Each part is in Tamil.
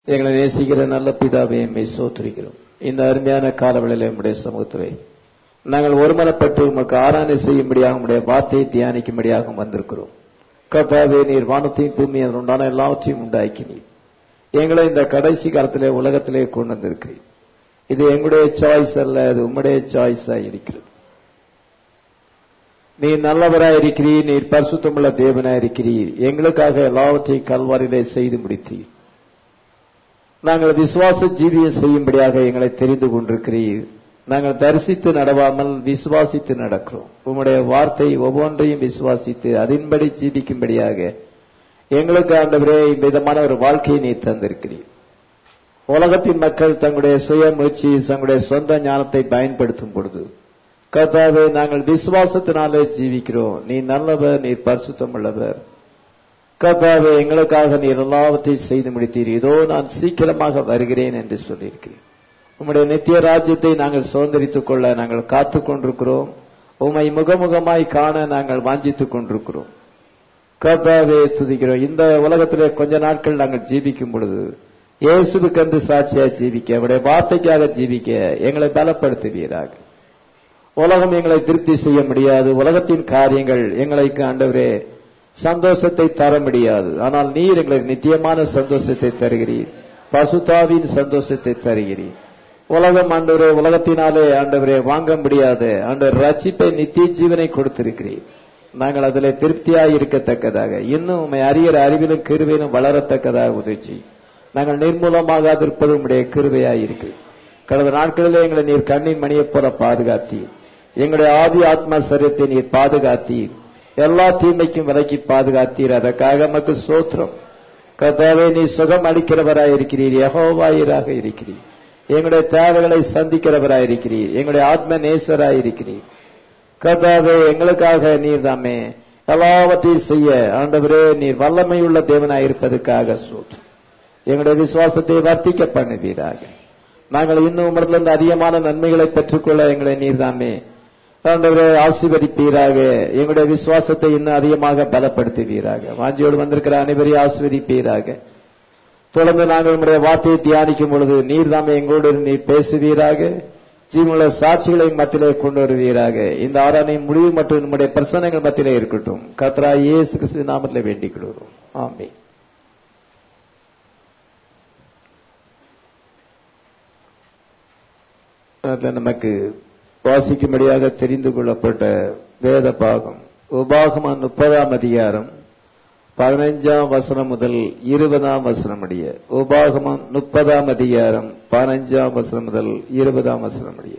எங்களை நேசிக்கிற நல்ல பிதாவை எம்மை சோத்திருக்கிறோம் இந்த அருமையான காலவெளியில உம்முடைய சமூகத்திலே நாங்கள் ஒருமனப்பட்டு உமக்கு ஆராய்ச்சி செய்யும்படியாக உம்முடைய வார்த்தையை தியானிக்கும்படியாக வந்திருக்கிறோம் கர்த்தாவே நீர் வானத்தையும் பூமி அதன் உண்டான எல்லாவற்றையும் உண்டாக்கினீர் எங்களை இந்த கடைசி காலத்திலே உலகத்திலே கொண்டு வந்திருக்கிறீர் இது எங்களுடைய சாய்ஸ் அல்ல அது உம்முடைய சாய்ஸா இருக்கிறது நீர் நல்லவராய் இருக்கிறீர் நீர் பரிசுத்தமுள்ள தேவனாய் இருக்கிறீர் எங்களுக்காக எல்லாவற்றையும் கல்வாரிலே செய்து முடித்தீர் நாங்கள் விசுவாச ஜீவியம் செய்யும்படியாக எங்களை தெரிந்து கொண்டிருக்கிறீர் நாங்கள் தரிசித்து நடவாமல் விசுவாசித்து நடக்கிறோம் உம்முடைய வார்த்தை ஒவ்வொன்றையும் விசுவாசித்து அதன்படி ஜீவிக்கும்படியாக எங்களுக்கு ஆண்டவரே விதமான ஒரு வாழ்க்கையை நீ தந்திருக்கிறீர் உலகத்தின் மக்கள் தங்களுடைய சுய முயற்சி தங்களுடைய சொந்த ஞானத்தை பயன்படுத்தும் பொழுது கர்த்தாவே நாங்கள் விசுவாசத்தினாலே ஜீவிக்கிறோம் நீ நல்லவர் நீர் பரிசுத்தம் உள்ளவர் கர்த்தாவே எங்களுக்காக நீர் எல்லாவற்றையும் செய்து முடித்தீர் இதோ நான் சீக்கிரமாக வருகிறேன் என்று சொல்லியிருக்கிறேன் உம்முடைய நித்திய ராஜ்யத்தை நாங்கள் சுதந்திரித்துக் கொள்ள நாங்கள் காத்துக் கொண்டிருக்கிறோம் உம்மை முகமுகமாய் காண நாங்கள் வாஞ்சித்துக் கொண்டிருக்கிறோம் கர்த்தாவே துதிக்கிறோம் இந்த உலகத்திலே கொஞ்ச நாட்கள் நாங்கள் ஜீவிக்கும் பொழுது இயேசுக்கென்று சாட்சியா ஜீவிக்க அவருடைய வார்த்தைக்காக ஜீவிக்க எங்களை பலப்படுத்துவீராக உலகம் எங்களை திருப்தி செய்ய முடியாது உலகத்தின் காரியங்கள் எங்களுக்கு ஆண்டவரே சந்தோஷத்தை தர முடியாது ஆனால் நீர் எங்களுக்கு நித்தியமான சந்தோஷத்தை தருகிறீர் பசுதாவின் சந்தோஷத்தை தருகிறீர் உலகம் ஆண்டவரே உலகத்தினாலே ஆண்டவரே வாங்க முடியாத ஆண்டவர் ரட்சிப்பை நித்திய ஜீவனை கொடுத்திருக்கிறீர் நாங்கள் அதில் திருப்தியாய் இருக்கத்தக்கதாக இன்னும் உண்மை அறிகிற அறிவிலும் கிருவையிலும் வளரத்தக்கதாக உதவி நாங்கள் நிர்மூலமாக இருப்பது உடைய கிருவையாய் இருக்கு கடந்த நாட்களிலே எங்களை நீர் கண்ணின் மணியைப் போல பாதுகாத்தீர் எங்களுடைய ஆதி ஆத்மா சரீரத்தை நீர் பாதுகாத்தீர் எல்லா தீமைக்கும் விலக்கி பாதுகாத்தீர் அதற்காக நமக்கு சோத்திரம் கர்த்தாவே நீ சுகம் அளிக்கிறவராய் இருக்கிறீர் யகோவாயிராக இருக்கிறீர் எங்களுடைய தேவைகளை சந்திக்கிறவராய் இருக்கிறீர் எங்களுடைய ஆத்ம நேசராய் இருக்கிறீர் கர்த்தாவே எங்களுக்காக நீர் தாமே எல்லாவற்றையும் செய்ய ஆண்டவரே நீர் வல்லமையுள்ள தேவனாய் இருப்பதற்காக சோத்திரம் எங்களுடைய விசுவாசத்தை வர்த்திக்க பண்ணுவீராக நாங்கள் இன்னும் உமரத்திலிருந்து அதிகமான நன்மைகளை பெற்றுக்கொள்ள எங்களை நீர்தாமே ஆண்டவரே ஆசீர்வதிப்பீராக எங்களுடைய விசுவாசத்தை இன்னும் அதிகமாக பலப்படுத்துவீராக வாஞ்சியோடு வந்திருக்கிற அனைவரையும் ஆசீர்வதிப்பீராக தொடர்ந்து நாங்கள் உங்களுடைய வார்த்தையை தியானிக்கும் பொழுது நீர் தாமே எங்களோடு நீர் பேசுவீராக ஜீவனுள்ள சாட்சிகளை மத்தியிலே கொண்டு வருவீராக இந்த ஆராதனையின் முடிவு மற்றும் நம்முடைய பிரசனங்கள் மத்தியிலே இருக்கட்டும் கத்ரா இயேசு கிறிஸ்து நாமத்தில் வேண்டிக் கொள்கிறோம் ஆமே நமக்கு வாசிக்கும்படியாக தெரிந்து கொள்ளப்பட்ட வேத பாகம் உபாகமா முப்பதாம் அதிகாரம் பதினைஞ்சாம் வசனம் முதல் இருபதாம் வசனம் முடிய உபாகமம் முப்பதாம் அதிகாரம் பதினைஞ்சாம் வசனம் முதல் இருபதாம் வசனம் முடிய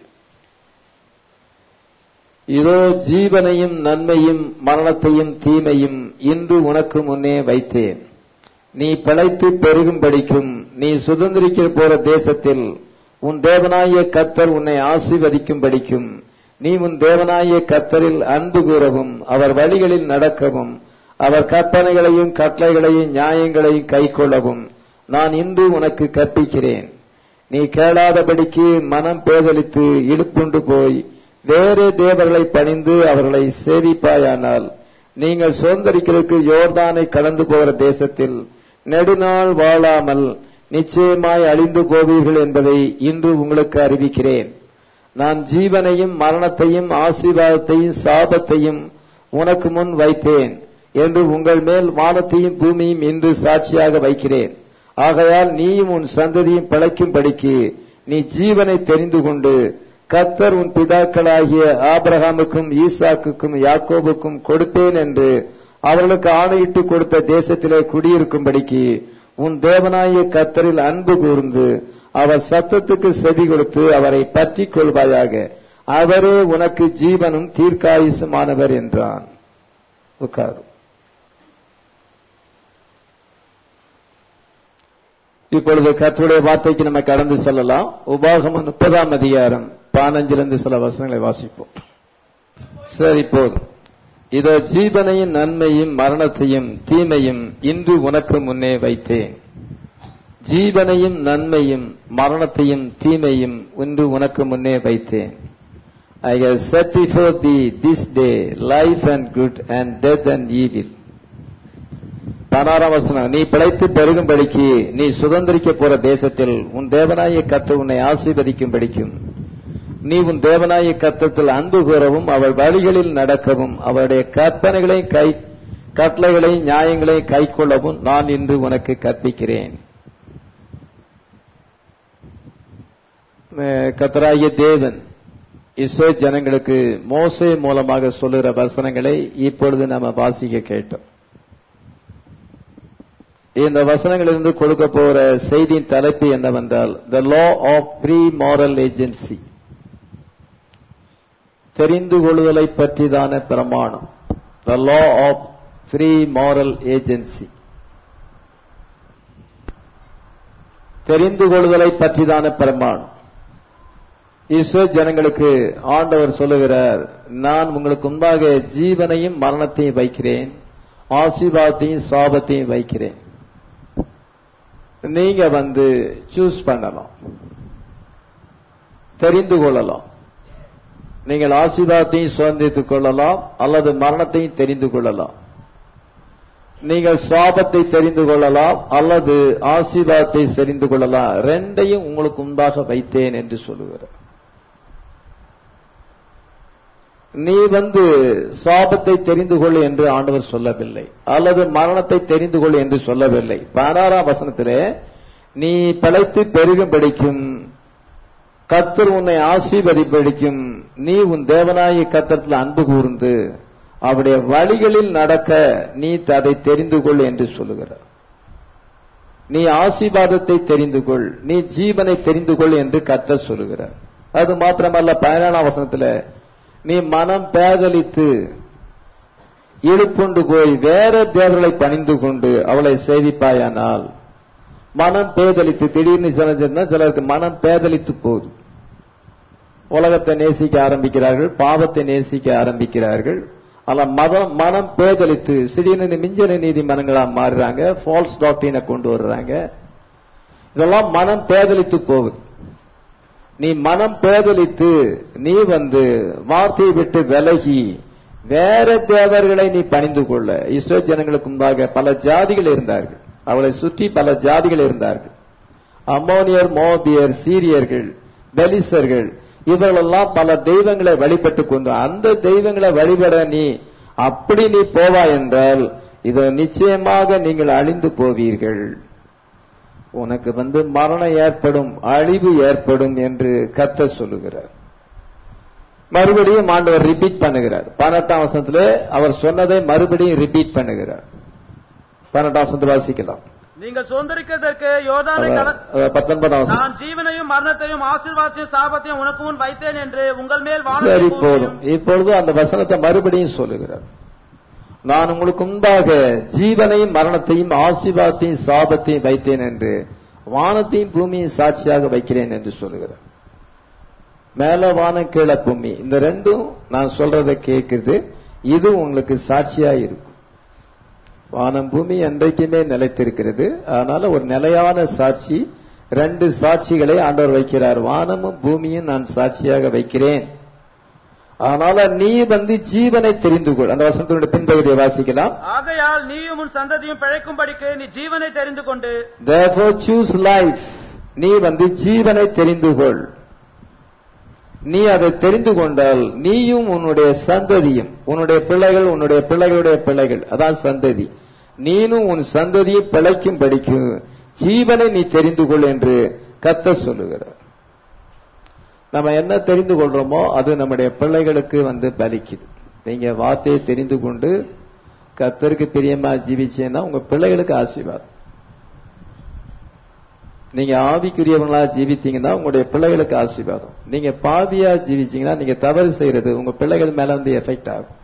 இதோ ஜீவனையும் நன்மையும் மரணத்தையும் தீமையும் இன்று உனக்கு முன்னே வைத்தேன் நீ பிழைத்து பெருகும்படிக்கும் நீ சுதந்திரிக்க போற தேசத்தில் உன் தேவனாய கத்தர் உன்னை ஆசீர்வதிக்கும்படிக்கும் நீ உன் தேவனாய கத்தரில் அன்பு கூறவும் அவர் வழிகளில் நடக்கவும் அவர் கற்பனைகளையும் கட்டளைகளையும் நியாயங்களையும் கைக்கொள்ளவும் நான் இன்று உனக்கு கற்பிக்கிறேன் நீ கேளாதபடிக்கு மனம் பேதலித்து இடுப்புண்டு போய் வேறு தேவர்களை பணிந்து அவர்களை சேவிப்பாயானால் நீங்கள் சுதந்திரிக்கிறதுக்கு யோர்தானை கடந்து போகிற தேசத்தில் நெடுநாள் வாழாமல் நிச்சயமாய் அழிந்து போவீர்கள் என்பதை இன்று உங்களுக்கு அறிவிக்கிறேன் நான் ஜீவனையும் மரணத்தையும் ஆசீர்வாதத்தையும் சாபத்தையும் உனக்கு முன் வைத்தேன் என்று உங்கள் மேல் வானத்தையும் பூமியும் இன்று சாட்சியாக வைக்கிறேன் ஆகையால் நீயும் உன் சந்ததியும் பிழைக்கும்படிக்கு நீ ஜீவனை தெரிந்து கொண்டு கத்தர் உன் பிதாக்களாகிய ஆபிரகாமுக்கும் ஈசாக்குக்கும் யாக்கோபுக்கும் கொடுப்பேன் என்று அவர்களுக்கு ஆணையிட்டு கொடுத்த தேசத்திலே குடியிருக்கும்படிக்கு உன் தேவனாய கத்தரில் அன்பு கூர்ந்து அவர் சத்தத்துக்கு செவி கொடுத்து அவரை பற்றி கொள்வாயாக அவரே உனக்கு ஜீவனும் தீர்க்காயுசுமானவர் என்றான் உட்காரும் இப்பொழுது கத்தருடைய வார்த்தைக்கு நம்ம கடந்து செல்லலாம் உபாகம முப்பதாம் அதிகாரம் பதினஞ்சிலிருந்து சில வசனங்களை வாசிப்போம் சரி போதும் இதோ ஜீவனையும் நன்மையும் மரணத்தையும் தீமையும் இன்று உனக்கு முன்னே வைத்தேன் ஜீவனையும் நன்மையும் மரணத்தையும் தீமையும் இன்று உனக்கு முன்னே வைத்தேன் I have set before thee this day life and good and death and evil பதினாறாம் வசனம் நீ பிழைத்து பெருகும்படிக்கு நீ சுதந்திரிக்க போற தேசத்தில் உன் தேவனாய கத்து உன்னை ஆசீர்வதிக்கும்படிக்கும் நீ உன் தேவனாய கத்தத்தில் அன்பு கூறவும் அவள் வழிகளில் நடக்கவும் அவருடைய கற்பனைகளை கை கட்டளைகளை நியாயங்களை கைக்கொள்ளவும் நான் இன்று உனக்கு கற்பிக்கிறேன் அஹ் கர்த்தராகிய தேவன் இஸ்ரோ ஜனங்களுக்கு மோசே மூலமாக சொல்லுகிற வசனங்களை இப்பொழுது நாம வாசிக்க கேட்டோம் இந்த வசனங்களிலிருந்து கொடுக்க போற செய்தியின் தலைப்பு என்னவென்றால் the law of free moral agency தெரிந்து கொள்ளுதலை பற்றிதான பிரமாணம் the law of free moral agency தெரிந்து கொள்ளுதலை பற்றிதான பிரமாணம் இஸ்ரோ ஜனங்களுக்கு ஆண்டவர் சொல்லுகிறார் நான் உங்களுக்கு முன்பாக ஜீவனையும் மரணத்தையும் வைக்கிறேன் ஆசீர்வாதத்தையும் சாபத்தையும் வைக்கிறேன் நீங்க வந்து சூஸ் பண்ணலாம் தெரிந்து கொள்ளலாம் நீங்கள் ஆசீர்வாதத்தையும் சுதந்திரித்துக் கொள்ளலாம் அல்லது மரணத்தையும் தெரிந்து கொள்ளலாம் நீங்கள் சாபத்தை தெரிந்து கொள்ளலாம் அல்லது ஆசீர்வாதத்தை தெரிந்து கொள்ளலாம் ரெண்டையும் உங்களுக்கு முன்பாக வைத்தேன் என்று சொல்லுகிறார் நீ வந்து சாபத்தை தெரிந்து கொள் என்று ஆண்டவர் சொல்லவில்லை அல்லது மரணத்தை தெரிந்து கொள் என்று சொல்லவில்லை பதினாறாம் வசனத்திலே நீ பிழைத்து பெருகும்படிக்கும் கத்தர் உன்னை ஆசீர்வதிப்படிக்கும் நீ உன் தேவனாய கத்தத்தில் அன்பு கூர்ந்து அவருடைய வழிகளில் நடக்க நீ அதை தெரிந்து கொள் என்று சொல்லுகிறார் நீ ஆசீர்வாதத்தை தெரிந்து கொள் நீ ஜீவனை தெரிந்து கொள் என்று கத்தர் சொல்லுகிறார் அது மாத்திரமல்ல பதினேழாம் வசனத்துல நீ மனம் பேதலித்து இழுப்புண்டு போய் வேற தேவர்களை பணிந்து கொண்டு அவளை சேவிப்பாயானால் மனம் பேதலித்து திடீர்னு சில சிலருக்கு மனம் பேதலித்து போகுது உலகத்தை நேசிக்க ஆரம்பிக்கிறார்கள் பாவத்தை நேசிக்க ஆரம்பிக்கிறார்கள் ஆனா மதம் மனம் பேதலித்து திடீர்னு மிஞ்சன நீதிமன்றங்களா மாறுறாங்க ஃபால்ஸ் டாக்டரினை கொண்டு வர்றாங்க இதெல்லாம் மனம் பேதலித்து போகுது நீ மனம் பேதலித்து நீ வந்து வார்த்தையை விட்டு விலகி வேற தேவர்களை நீ பணிந்து கொள்ள இஸ்ரோ ஜனங்களுக்கு முன்பாக பல ஜாதிகள் இருந்தார்கள் அவளை சுற்றி பல ஜாதிகள் இருந்தார்கள் அம்மோனியர் மோபியர் சீரியர்கள் பெலிசர்கள் இவர்களெல்லாம் பல தெய்வங்களை வழிபட்டு கொண்டு அந்த தெய்வங்களை வழிபட நீ அப்படி நீ போவா என்றால் இது நிச்சயமாக நீங்கள் அழிந்து போவீர்கள் உனக்கு வந்து மரணம் ஏற்படும் அழிவு ஏற்படும் என்று கத்த சொல்லுகிறார் மறுபடியும் ஆண்டவர் ரிப்பீட் பண்ணுகிறார் பதினெட்டாம் வசனத்துல அவர் சொன்னதை மறுபடியும் ரிப்பீட் பண்ணுகிறார் பதினெட்டாம் வசனத்தில் வாசிக்கலாம் நீங்கள் சுதந்திரிக்கிறதற்கு யோர்தானை கட- அஹ் பத்தொன்பதாம் வசனம் நான் ஜீவனையும் மரணத்தையும் ஆசீர்வாதத்தையும் சாபத்தையும் உனக்கு முன் வைத்தேன் என்று உங்கள் மேல் சரி வானத்தையும் போதும் பூமியையும் இப்பொழுது அந்த வசனத்தை மறுபடியும் சொல்லுகிறார் நான் உங்களுக்கு முன்பாக ஜீவனையும் மரணத்தையும் ஆசீர்வாதத்தையும் சாபத்தையும் வைத்தேன் என்று வானத்தையும் பூமியும் சாட்சியாக வைக்கிறேன் என்று சொல்லுகிறார் மேல வானம் கீழே பூமி இந்த ரெண்டும் நான் சொல்றதை கேட்குது இது உங்களுக்கு சாட்சியா இருக்கும் வானம் பூமி என்றைக்குமே நிலைத்திருக்கிறது அதனால ஒரு நிலையான சாட்சி ரெண்டு சாட்சிகளை ஆண்டவர் வைக்கிறார் வானமும் பூமியும் நான் சாட்சியாக வைக்கிறேன் அதனால நீ வந்து ஜீவனை தெரிந்து கொள் அந்த வசனத்தினுடைய பின்பகுதியை வாசிக்கலாம் ஆகையால் நீயும் உன் சந்ததியும் பிழைக்கும்படிக்கு நீ ஜீவனை தெரிந்து கொண்டு therefore choose life நீ வந்து ஜீவனை தெரிந்து கொள் நீ அதை தெரிந்து கொண்டால் நீயும் உன்னுடைய சந்ததியும் உன்னுடைய பிள்ளைகள் உன்னுடைய பிள்ளைகளுடைய பிள்ளைகள் அதான் சந்ததி நீனும் உன் சந்ததியை பிழைக்கும் படிக்கும் ஜீவனை நீ தெரிந்து கொள் என்று கத்த சொல்லுகிறார் நம்ம என்ன தெரிந்து கொள்றோமோ அது நம்முடைய பிள்ளைகளுக்கு வந்து பலிக்குது நீங்க வார்த்தையை தெரிந்து கொண்டு கத்தருக்கு பிரியமா ஜீவிச்சேன்னா உங்க பிள்ளைகளுக்கு ஆசீர்வாதம் நீங்க ஆவிக்குரியவங்களா ஜீவித்தீங்கன்னா உங்களுடைய பிள்ளைகளுக்கு ஆசீர்வாதம் நீங்க பாவியா ஜீவிச்சீங்கன்னா நீங்க தவறு செய்யறது உங்க பிள்ளைகள் மேல வந்து எஃபெக்ட் ஆகும்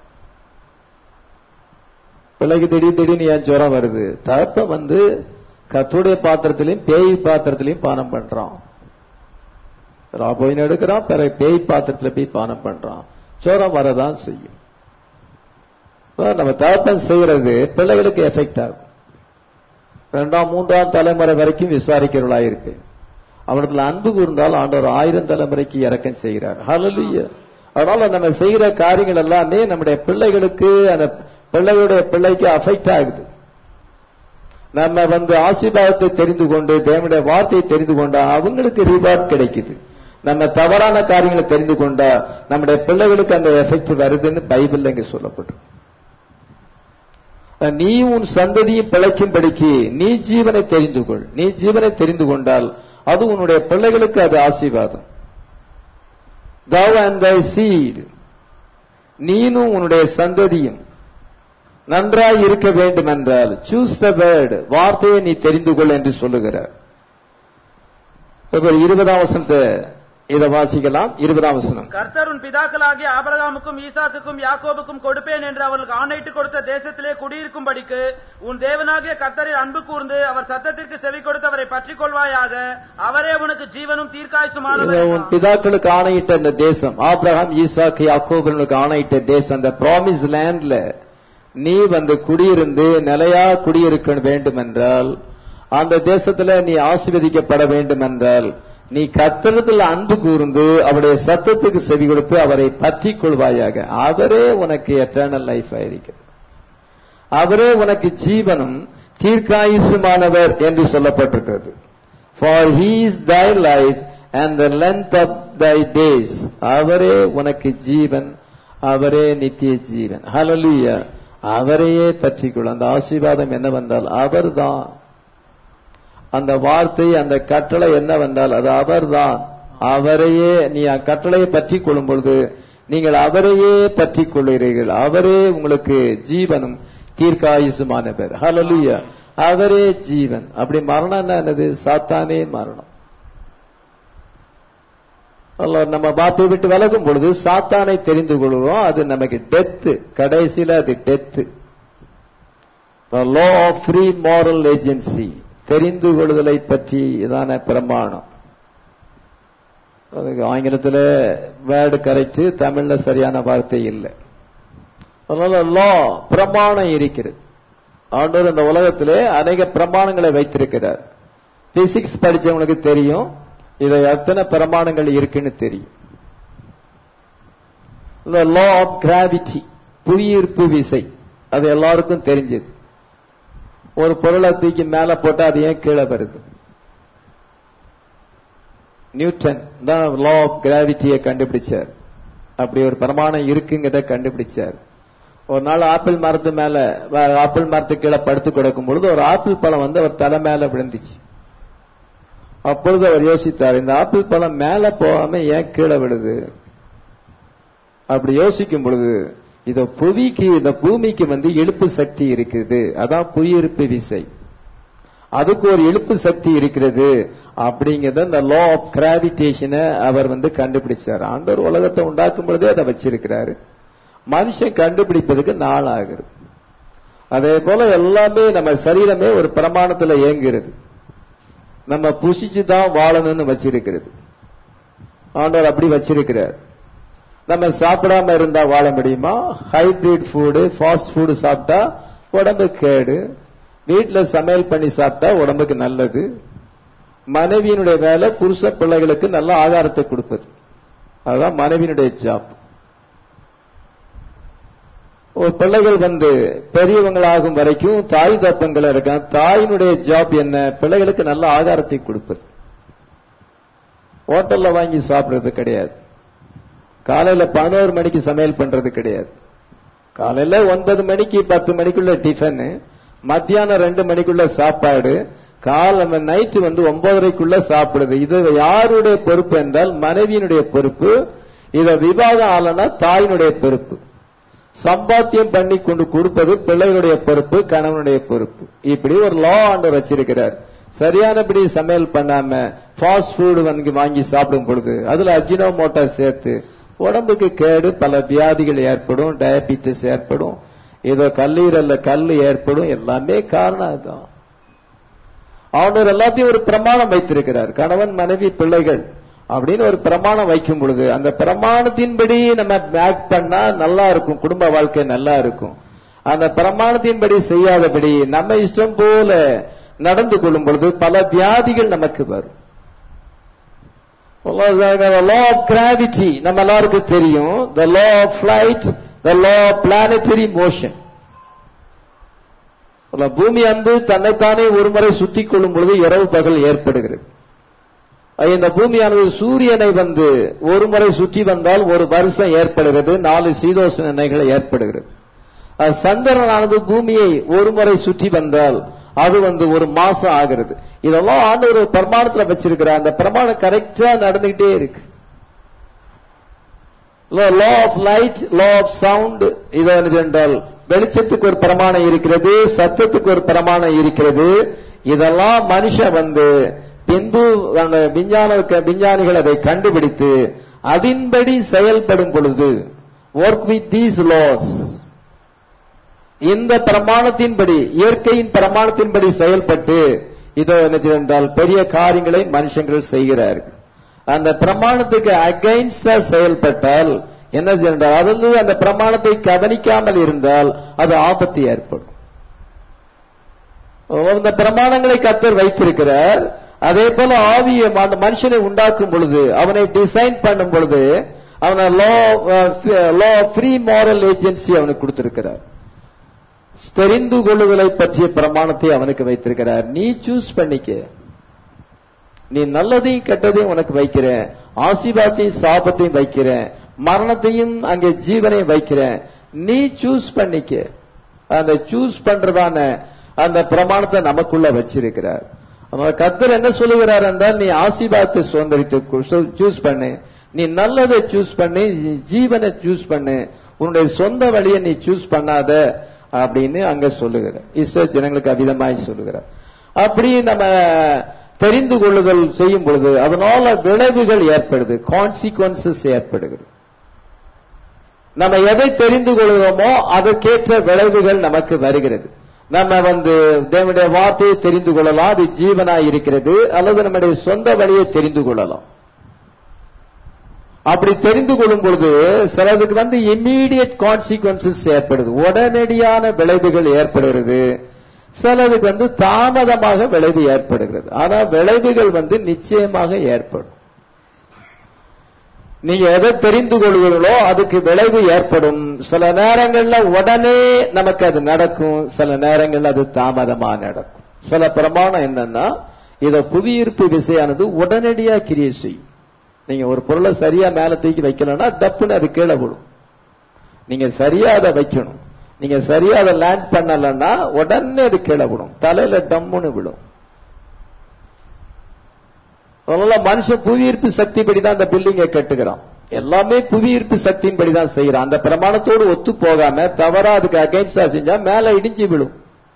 பிள்ளைக்கு திடீர் திடீர்னு ஏன் ஜுரம் வருது தகப்ப வந்து கத்துடைய பாத்திரத்திலையும் பேய் பாத்திரத்திலையும் பானம் பண்றான் ராபோயின் எடுக்கிறான் பிறகு பேய் பாத்திரத்துல போய் பானம் பண்றான் ஜுரம் வரதான் செய்யும் அதான் நம்ம தகப்பன் செய்யறது பிள்ளைகளுக்கு எஃபெக்ட் ஆகும் ரெண்டாம் மூன்றாம் தலைமுறை வரைக்கும் விசாரிக்கிறவர்களா இருப்பேன் அவனத்துல அன்பு கூர்ந்தால் ஆண்டவர் ஆயிரம் தலைமுறைக்கு இறக்கம் செய்கிறார் ஹalleluya அதனால நம்ம செய்கிற காரியங்கள் எல்லாமே நம்முடைய பிள்ளைகளுக்கு அந்த பிள்ளைகளுடைய பிள்ளைக்கு அஃபெக்ட் ஆகுது நம்ம வந்து ஆசீர்வாதத்தை தெரிந்து கொண்டு தேவனுடைய வார்த்தையை தெரிந்து கொண்டா அவங்களுக்கு ரிவார்ட் கிடைக்குது நம்ம தவறான காரியங்களை தெரிந்து கொண்டா நம்முடைய பிள்ளைகளுக்கு அந்த எஃபெக்ட் வருதுன்னு பைபிள்ல இங்க சொல்லப்பட்டிருக்கு நீ உன் சந்ததியும் பிழைக்கும்படிக்கு நீ ஜீவனை தெரிந்து கொள் நீ ஜீவனை தெரிந்து கொண்டால் அது உன்னுடைய பிள்ளைகளுக்கு அது ஆசீர்வாதம் thou and thy seed நீனும் உன்னுடைய சந்ததியும் நன்றாய் இருக்க வேண்டும் என்றால் சூஸ் த வேர்ட் வார்த்தையை நீ தெரிந்து கொள் என்று சொல்லுகிறார் இப்ப இருபதாம் வசனத்தை இதை வாசிக்கலாம் இருபதாம் வசனம் கர்த்தர் உன் பிதாக்களாகிய ஆபிரகாமுக்கும் ஈசாக்குக்கும் யாக்கோபுக்கும் கொடுப்பேன் என்று அவர்களுக்கு ஆணையிட்டு கொடுத்த தேசத்திலே குடியிருக்கும்படிக்கு உன் தேவனாகிய கர்த்தரில் அன்பு கூர்ந்து அவர் சத்தத்திற்கு செவி கொடுத்து அவரை பற்றிக் கொள்வாயாக அவரே உனக்கு ஜீவனும் இதை உன் தீர்க்காயுசுமானவர் பிதாக்களுக்கு ஆணையிட்ட இந்த தேசம் ஆபிரகாம் ஈசாக்கு யாக்கோபனுக்கு ஆணையிட்ட தேசம் அந்த ப்ராமிஸ் லேண்ட்ல நீ வந்து குடியிருந்து நிலையா குடியிருக்க வேண்டும் என்றால் அந்த தேசத்துல நீ ஆசீர்வதிக்கப்பட வேண்டும் என்றால் நீ கத்திரத்தில் அன்பு கூர்ந்து அவருடைய சத்தத்துக்கு செவி கொடுத்து அவரை பற்றிக் கொள்வாயாக அவரே உனக்கு எட்டர்னல் லைஃப் ஆயிருக்கிறது அவரே உனக்கு ஜீவனும் தீர்க்காயுசுமானவர் என்று சொல்லப்பட்டிருக்கிறது for he's thy life and the length of thy days அவரே உனக்கு ஜீவன் அவரே நித்திய ஜீவன் ஹalleluya அவரையே பற்றிக்கொள் அந்த ஆசீர்வாதம் என்னவென்றால் அவர்தான் அந்த வார்த்தை அந்த கட்டளை என்னவென்றால் அது அவர்தான் அவரையே நீ அந்த கட்டளையை பற்றிக் கொள்ளும் பொழுது நீங்கள் அவரையே பற்றிக் கொள்கிறீர்கள் அவரே உங்களுக்கு ஜீவனும் தீர்க்காயுசுமானவர் ஹalleluya அவரே ஜீவன் அப்படி மரணம் என்னது சாத்தானே மரணம் அல்ல நம்ம பாப்பை விட்டு விலகும் பொழுது சாத்தானை தெரிந்து கொள்கிறோம் அது நமக்கு டெத்து கடைசியில அது death law of free moral agency தெரிந்து கொள்ளுதலை பற்றி இதான பிரமாணம் அதுக்கு ஆங்கிலத்தில் வேர்டு கரெக்ட் தமிழ்ல சரியான வார்த்தை இல்லை அதனால லா பிரமாணம் இருக்கிறது ஆண்டவர் இந்த உலகத்திலே அநேக பிரமாணங்களை வைத்திருக்கிறார் பிசிக்ஸ் படிச்சவங்களுக்கு தெரியும் இதை எத்தனை பிரமாணங்கள் இருக்குன்னு தெரியும் இந்த லா ஆஃப் கிராவிட்டி புவியீர்ப்பு விசை அது எல்லாருக்கும் தெரிஞ்சது ஒரு பொருளை தூக்கி மேல போட்டா அது ஏன் கீழே வருது நியூட்டன் தான் லா ஆஃப் கிராவிட்டியை கண்டுபிடிச்சார் அப்படி ஒரு பிரமாணம் இருக்குங்கிறத கண்டுபிடிச்சார் ஒரு நாள் ஆப்பிள் மரத்து மேல வ- ஆப்பிள் மரத்து கீழே படுத்து கிடக்கும் பொழுது ஒரு ஆப்பிள் பழம் வந்து அவர் தலை மேல விழுந்துச்சு அப்பொழுது அவர் யோசித்தார் இந்த ஆப்பிள் பழம் மேல போகாம ஏன் கீழே விழுது அப்படி யோசிக்கும் பொழுது இந்த புவிக்கு இந்த பூமிக்கு வந்து இழுப்பு சக்தி இருக்குது அதான் புவியீர்ப்பு விசை அதுக்கு ஒரு இழுப்பு சக்தி இருக்கிறது அப்படிங்கறத இந்த லா ஆஃப் கிராவிடேஷனை அவர் வந்து கண்டுபிடிச்சார் ஆண்டவர் உலகத்தை உண்டாக்கும் பொழுதே அதை வச்சிருக்கிறாரு மனுஷன் கண்டுபிடிப்பதுக்கு நாள் ஆகுது அதே போல எல்லாமே நம்ம சரீரமே ஒரு பிரமாணத்துல இயங்குகிறது நம்ம புசிச்சு தான் வாழணும்னு வச்சிருக்கிறது ஆண்டவர் அப்படி வச்சிருக்கிறார் நம்ம சாப்பிடாம இருந்தா வாழ முடியுமா ஹைபிரிட் ஃபுடு ஃபாஸ்ட் ஃபுட் சாப்பிட்டா உடம்பு கேடு வீட்டுல சமையல் பண்ணி சாப்பிட்டா உடம்புக்கு நல்லது மனைவியினுடைய வேலை புருஷ பிள்ளைகளுக்கு நல்ல ஆகாரத்தை கொடுப்பது அதுதான் மனைவியினுடைய ஜாப் ஒரு பிள்ளைகள் வந்து பெரியவங்களாகும் வரைக்கும் தாய் தப்பங்கள் இருக்கான் தாயினுடைய ஜாப் என்ன பிள்ளைகளுக்கு நல்ல ஆகாரத்தை கொடுப்பது ஹோட்டல்ல வாங்கி சாப்பிடுறது கிடையாது காலையில பதினோரு மணிக்கு சமையல் பண்றது கிடையாது காலையில ஒன்பது மணிக்கு பத்து மணிக்குள்ள டிஃபன் மத்தியானம் ரெண்டு மணிக்குள்ள சாப்பாடு கால நைட்டு வந்து ஒன்பதரைக்குள்ள சாப்பிடுது இது யாருடைய பொறுப்பு என்றால் மனைவியினுடைய பொறுப்பு இத விவாதம் ஆலனா தாயினுடைய பொறுப்பு சம்பாத்தியம் பண்ணி கொண்டு கொடுப்பது பிள்ளைகளுடைய பொறுப்பு கணவனுடைய பொறுப்பு இப்படி ஒரு லா ஆண்டவர் வச்சிருக்கிறார் சரியானபடி சமையல் பண்ணாம ஃபாஸ்ட் ஃபுட் வாங்கி வாங்கி சாப்பிடும் பொழுது அதுல அஜினோமோட்டா சேர்த்து உடம்புக்கு கேடு பல வியாதிகள் ஏற்படும் டயபிட்டிஸ் ஏற்படும் ஏதோ கல்லீரல்ல கல் ஏற்படும் எல்லாமே காரணம் அதுதான் ஆண்டவர் எல்லாத்தையும் ஒரு பிரமாணம் வைத்திருக்கிறார் கணவன் மனைவி பிள்ளைகள் அப்படின்னு ஒரு பிரமாணம் வைக்கும் பொழுது அந்த பிரமாணத்தின்படி நம்ம ஆக்ட் பண்ணா நல்லா இருக்கும் குடும்ப வாழ்க்கை நல்லா இருக்கும் அந்த பிரமாணத்தின்படி செய்யாதபடி நம்ம இஷ்டம் போல நடந்து கொள்ளும் பொழுது பல வியாதிகள் நமக்கு வரும் லா ஆஃப் கிராவிட்டி நம்ம எல்லாருக்கும் தெரியும் the law of flight the law of planetary motion அல்ல, பூமி அன்பு தன்னைத்தானே ஒரு முறை சுத்தி கொள்ளும் பொழுது இரவு பகல் ஏற்படுகிறது அது இந்த பூமியானது சூரியனை வந்து ஒரு முறை சுற்றி வந்தால் ஒரு வருஷம் ஏற்படுகிறது நாலு சீதோஷ நிலைகள் ஏற்படுகிறது அது சந்திரனானது பூமியை ஒரு முறை சுற்றி வந்தால் அது வந்து ஒரு மாசம் ஆகிறது இதெல்லாம் ஆண்டு ஒரு பிரமாணத்துல வச்சிருக்கிறார் அந்த பிரமாணம் கரெக்டா நடந்துகிட்டே இருக்கு law of light law of sound இது என்ன என்றால் வெளிச்சத்துக்கு ஒரு பிரமாணம் இருக்கிறது சத்தத்துக்கு ஒரு பிரமாணம் இருக்கிறது இதெல்லாம் மனுஷன் வந்து பின்பு அந்த விஞ்ஞான விஞ்ஞானிகள் அதை கண்டுபிடித்து அதன்படி செயல்படும் பொழுது ஒர்க் வித் தீஸ் லாஸ் இந்த பிரமாணத்தின்படி இயற்கையின் பிரமாணத்தின்படி செயல்பட்டு இதோ என்ன செய்ய என்றால் பெரிய காரியங்களை மனுஷங்கள் செய்கிறார்கள் அந்த பிரமாணத்துக்கு அகைன்ஸ்டா செயல்பட்டால் என்ன செய்ய என்றால் அதில் அந்த பிரமாணத்தை கவனிக்காமல் இருந்தால் அது ஆபத்து ஏற்படும் அந்த பிரமாணங்களை கத்தர் வைத்திருக்கிறார் அதே போல ஆவியை அந்த மனுஷனை உண்டாக்கும் பொழுது அவனை டிசைன் பண்ணும் பொழுது அவனை law law free moral agency அவனுக்கு கொடுத்திருக்கிறார் தெரிந்து கொள்ளுதலை பற்றிய பிரமாணத்தை அவனுக்கு வைத்திருக்கிறார் நீ சூஸ் பண்ணிக்க நீ நல்லதையும் கெட்டதையும் உனக்கு வைக்கிறேன் ஆசீர்வாதத்தையும் சாபத்தையும் வைக்கிறேன் மரணத்தையும் அங்கே ஜீவனையும் வைக்கிறேன் நீ சூஸ் பண்ணிக்க அந்த சூஸ் பண்றதான அந்த பிரமாணத்தை நமக்குள்ள வச்சிருக்கிறார் கத்தர் என்ன சொல்லுகிறார் என்றால் நீ ஆசீர்வாதத்தை சுதந்திரித்து சூஸ் பண்ணு நீ நல்லதை சூஸ் பண்ணு ஜீவனை சூஸ் பண்ணு உன்னுடைய சொந்த வழியை நீ சூஸ் பண்ணாத அப்படின்னு அங்க சொல்லுகிறார் இஸ்ரோ ஜனங்களுக்கு அவிதமாய் சொல்லுகிறார் அப்படி நம்ம தெரிந்து கொள்ளுதல் செய்யும் பொழுது அதனால விளைவுகள் ஏற்படுது கான்சிக்வன்சஸ் ஏற்படுகிறது நம்ம எதை தெரிந்து கொள்கிறோமோ அதற்கேற்ற விளைவுகள் நமக்கு வருகிறது நம்ம வந்து தேவனுடைய வார்த்தையை தெரிந்து கொள்ளலாம் அது ஜீவனாய் இருக்கிறது அல்லது நம்முடைய சொந்த வழியை தெரிந்து கொள்ளலாம் அப்படி தெரிந்து கொள்ளும் பொழுது சிலதுக்கு வந்து இம்மீடியட் கான்சிக்வன்சஸ் ஏற்படுது உடனடியான விளைவுகள் ஏற்படுகிறது சிலதுக்கு வந்து தாமதமாக விளைவு ஏற்படுகிறது ஆனா விளைவுகள் வந்து நிச்சயமாக ஏற்படும் நீங்க எதை தெரிந்து கொள்வீர்களோ அதுக்கு விளைவு ஏற்படும் சில நேரங்கள்ல உடனே நமக்கு அது நடக்கும் சில நேரங்கள்ல அது தாமதமா நடக்கும் சில பிரமாணம் என்னன்னா இத புவியீர்ப்பு விசையானது உடனடியா கிரியை செய்யும் நீங்க ஒரு பொருளை சரியா மேல தூக்கி வைக்கலன்னா டப்புன்னு அது கீழே விடும் நீங்க சரியா அதை வைக்கணும் நீங்க சரியா அதை லேண்ட் பண்ணலன்னா உடனே அது கீழே விடும் தலையில டம்முன்னு விடும் அதனால மனுஷன் புவியீர்ப்பு சக்திப்படி தான் அந்த பில்டிங்கை கட்டுகிறான் எல்லாமே புவியீர்ப்பு சக்தியின்படி தான் செய்யறான் அந்த பிரமாணத்தோடு ஒத்து போகாம தவறா அதுக்கு அகைன்ஸ்டா செஞ்சா மேல இடிஞ்சு விழும்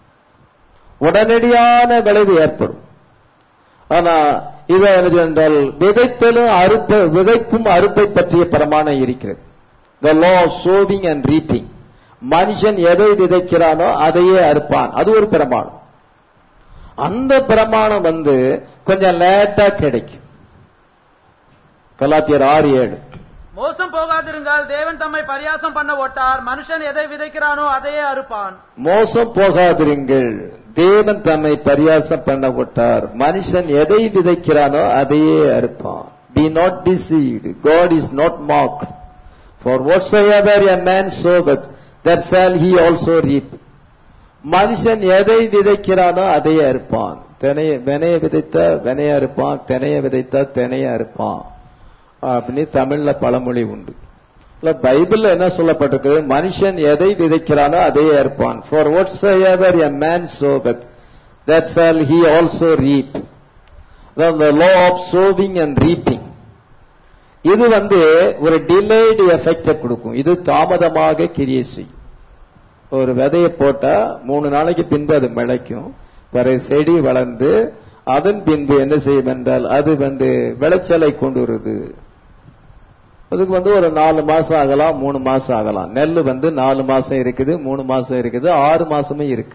உடனடியான விளைவு ஏற்படும் ஆனா இது என்றால் விதைத்தலும் அறுப்ப விதைப்பும் அறுப்பை பற்றிய பிரமாணம் இருக்கிறது the law of sowing and reaping மனுஷன் எதை விதைக்கிறானோ அதையே அறுப்பான் அது ஒரு பிரமாணம் அந்த பிரமாணம் வந்து கொஞ்சம் லேட்டா கிடைக்கும் கலாத்தியர் ஆறு ஏழு மோசம் போகாதிருந்தால் தேவன் தம்மை பரியாசம் பண்ண ஒட்டார் மனுஷன் எதை விதைக்கிறானோ அதையே அறுப்பான் மோசம் போகாதிருங்கள் தேவன் தம்மை பரியாசம் பண்ண விட்டார் மனுஷன் எதை விதைக்கிறானோ அதையே அறுப்பான் be not deceived God is not மார்க் for whatsoever a man soweth that shall he also reap மனுஷன் எதை விதைக்கிறானோ அதையே அறுப்பான் தினைய வினைய விதைத்த வினைய அறுப்பான் தினைய விதைத்த தினைய அறுப்பான் அப்படின்னு தமிழ்ல பழமொழி உண்டு இல்ல பைபிள்ல என்ன சொல்லப்பட்டிருக்கு மனுஷன் எதை விதைக்கிறானோ அதையே அறுப்பான் for whatsoever a man soweth that shall he also reap the law of sowing and reaping இது வந்து ஒரு டிலேடு எஃபெக்ட கொடுக்கும் இது தாமதமாக கிரியை செய்யும் ஒரு விதையை போட்டா மூணு நாளைக்கு பின்பு அது முளைக்கும் பிறகு செடி வளர்ந்து அதன் பின்பு என்ன செய்யும் என்றால் அது வந்து விளைச்சலை கொண்டு வருது அதுக்கு வந்து ஒரு நாலு மாசம் ஆகலாம் மூணு மாசம் ஆகலாம் நெல் வந்து நாலு மாசம் இருக்குது மூணு மாசம் இருக்குது ஆறு மாசமே இருக்கு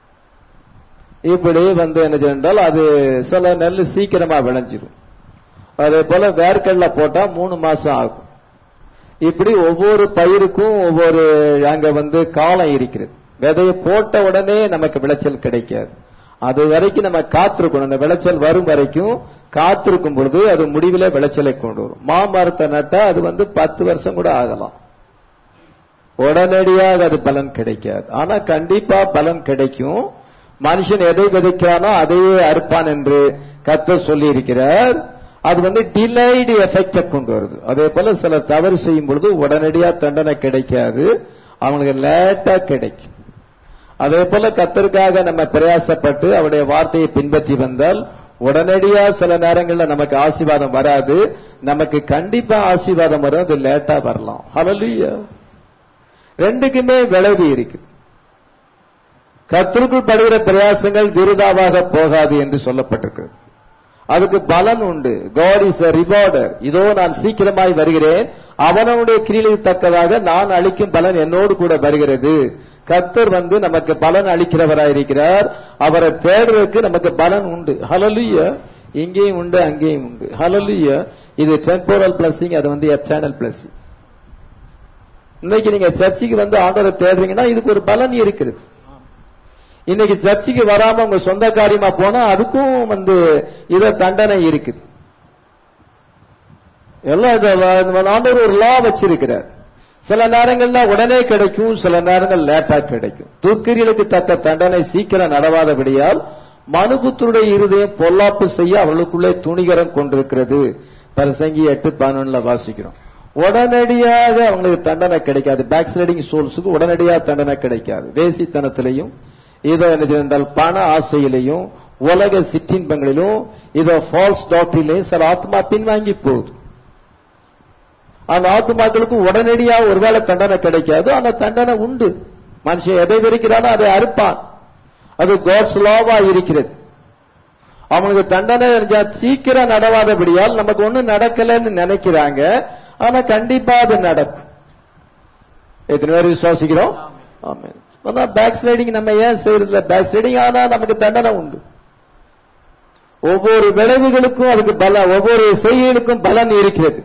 இப்படி வந்து என்ன செய்யறால் அது சில நெல் சீக்கிரமா விளைஞ்சிரும் அதே போல வேர்க்கடல போட்டா மூணு மாசம் ஆகும் இப்படி ஒவ்வொரு பயிருக்கும் ஒவ்வொரு அங்க வந்து காலம் இருக்கிறது விதையை போட்ட உடனே நமக்கு விளைச்சல் கிடைக்காது அது வரைக்கும் நம்ம காத்திருக்கணும் அந்த விளைச்சல் வரும் வரைக்கும் காத்திருக்கும் பொழுது அது முடிவில விளைச்சலை கொண்டு வரும் மாமரத்தை நட்டா அது வந்து பத்து வருஷம் கூட ஆகலாம் உடனடியாக அது பலன் கிடைக்காது ஆனா கண்டிப்பா பலன் கிடைக்கும் மனுஷன் எதை விதைக்கிறானோ அதையே அறுப்பான் என்று கர்த்தர் சொல்லி இருக்கிறார் அது வந்து டிலைடு எஃபெக்ட கொண்டு வருது அதே போல சில தவறு செய்யும் பொழுது உடனடியா தண்டனை கிடைக்காது அவங்களுக்கு லேட்டா கிடைக்கும் அதே போல கத்தருக்காக நம்ம பிரயாசப்பட்டு அவருடைய வார்த்தையை பின்பற்றி வந்தால் உடனடியா சில நேரங்கள்ல நமக்கு ஆசீர்வாதம் வராது நமக்கு கண்டிப்பா ஆசீர்வாதம் வரும் அது லேட்டா வரலாம் ஹalleluya ரெண்டுக்குமே விளைவு இருக்கு கத்தருக்குள் படுகிற பிரயாசங்கள் விருதாவாக போகாது என்று சொல்லப்பட்டிருக்கு அதுக்கு பலன் உண்டு காட் இஸ் a ரிவார்டர் இதோ நான் சீக்கிரமாய் வருகிறேன் அவனுடைய கிரிகளுக்கு தக்கதாக நான் அளிக்கும் பலன் என்னோடு கூட வருகிறது கர்த்தர் வந்து நமக்கு பலன் அளிக்கிறவராயிருக்கிறார் அவரை தேடுறதுக்கு நமக்கு பலன் உண்டு ஹalleluya இங்கேயும் உண்டு அங்கேயும் உண்டு ஹalleluya இது டெம்போரல் பிளஸிங் அது வந்து எட்டர்னல் பிளஸிங் இன்னைக்கு நீங்க சர்ச்சுக்கு வந்து ஆண்டவரை தேடுறீங்கன்னா இதுக்கு ஒரு பலன் இருக்குது இன்னைக்கு சர்ச்சுக்கு வராம உங்க சொந்த காரியமா போனா அதுக்கும் வந்து இத தண்டனை இருக்குது எல்லாம் இது வ- ஆண்டவர் ஒரு லா வச்சிருக்கிறார் சில நேரங்கள்ல உடனே கிடைக்கும் சில நேரங்கள் லேட்டா கிடைக்கும் துர்க்கிரியலுக்கு தக்க தண்டனை சீக்கிரம் நடவாதபடியால் மனுபுத்தருடைய இருதயம் பொல்லாப்பு செய்ய அவர்களுக்குள்ளே துணிகரம் கொண்டிருக்கிறது பரசங்கி எட்டு பதினொன்னுல வாசிக்கிறோம் உடனடியாக அவங்களுக்கு தண்டனை கிடைக்காது பேக் ஸ்லைடிங் சோல்ஸுக்கு உடனடியாக தண்டனை கிடைக்காது வேசித்தனத்திலையும் இதோ என்ன செய்தால் பண ஆசையிலையும் உலக சிற்றின்பங்களிலும் இதோ ஃபால்ஸ் டாக்டரிலையும் சில ஆத்மா பின்வாங்கி போகுது அந்த ஆத்துமாக்களுக்கு உடனடியா ஒருவேளை தண்டனை கிடைக்காது ஆனா தண்டனை உண்டு மனுஷன் எதை வெறுக்கிறானோ அதை அறுப்பான் அது காட்ஸ் லாவா இருக்கிறது அவனுக்கு தண்டனை தெரிஞ்சா சீக்கிரம் நடவாதபடியால் நமக்கு ஒண்ணும் நடக்கலன்னு நினைக்கிறாங்க ஆனா கண்டிப்பா அது நடக்கும் எத்தனை பேர் விசுவாசிக்கிறோம் ஆமென் ஆனா பேக் ஸ்லைடிங் நம்ம ஏன் செய்யறதில்ல பேக் ஸ்லைடிங் ஆனா நமக்கு தண்டனை உண்டு ஒவ்வொரு விளைவுகளுக்கும் அதுக்கு பலன் ஒவ்வொரு செய்கைகளுக்கும் பலன் இருக்கிறது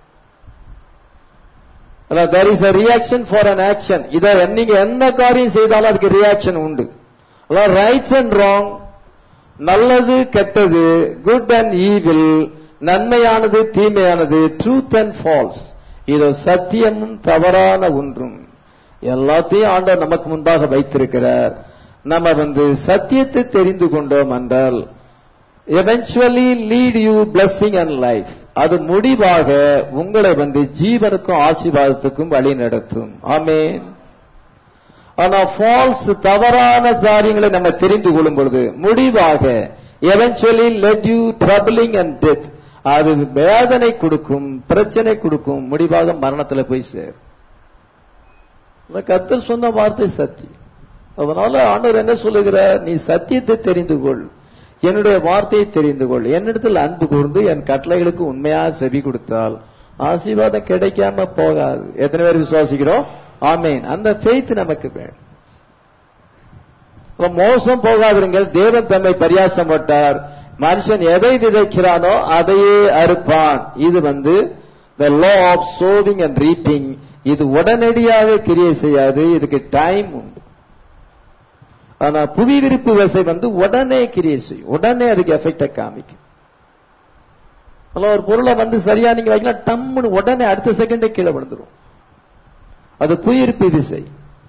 there is a reaction for an action இத நீங்க எந்த காரியம் செய்தாலும் அதுக்கு ரியாக்ஷன் உண்டு ரைட்ஸ் அண்ட் ராங் நல்லது கெட்டது குட் அண்ட் ஈவில் நன்மையானது தீமையானது ட்ரூத் அண்ட் ஃபால்ஸ் இது சத்தியமும் தவறான ஒன்றும் எல்லாத்தையும் ஆண்டவர் நமக்கு முன்பாக வைத்திருக்கிறார் நம்ம வந்து சத்தியத்தை தெரிந்து கொண்டோம் என்றால் eventually lead you blessing and life அது முடிவாக உங்களை வந்து ஜீவனுக்கும் ஆசீர்வாதத்துக்கும் வழி நடத்தும் ஆமென் ஆனா ஃபால்ஸ் தவறான காரியங்களை நம்ம தெரிந்து கொள்ளும் பொழுது முடிவாக eventually led you troubling and death அது வேதனை கொடுக்கும் பிரச்சனை கொடுக்கும் முடிவாக மரணத்துல போய் சேரும் இந்த கர்த்தர் சொன்ன வார்த்தை சத்தியம் அதனால ஆண்டவர் என்ன சொல்லுகிறார் நீ சத்தியத்தை தெரிந்து கொள் என்னுடைய வார்த்தையை தெரிந்து கொள் என்னிடத்தில் அன்பு கூர்ந்து என் கட்டளைகளுக்கு உண்மையா செவி கொடுத்தால் ஆசீர்வாதம் கிடைக்காம போகாது எத்தனை பேர் விசுவாசிக்கிறோம் ஆமேன் அந்த ஃபெய்த் நமக்கு வேணும் அப்ப மோசம் போகாதிருங்கள் தேவன் தம்மை பரியாசம் பட்டார் மனுஷன் எதை விதைக்கிறானோ அதையே அறுப்பான் இது வந்து the law of sowing and reaping இது உடனடியாக கிரியை செய்யாது இதுக்கு டைம் உண்டு ஆனா புவி விருப்பு விசை வந்து உடனே கிரியை செய்யும் உடனே அதுக்கு எஃபெக்ட காமிக்கும் அதுல ஒரு பொருளை வந்து சரியா நீங்க வைக்கலாம் டம்முன்னு உடனே அடுத்த செகண்டே கீழே விழுந்துரும் அது புவியிருப்பு விசை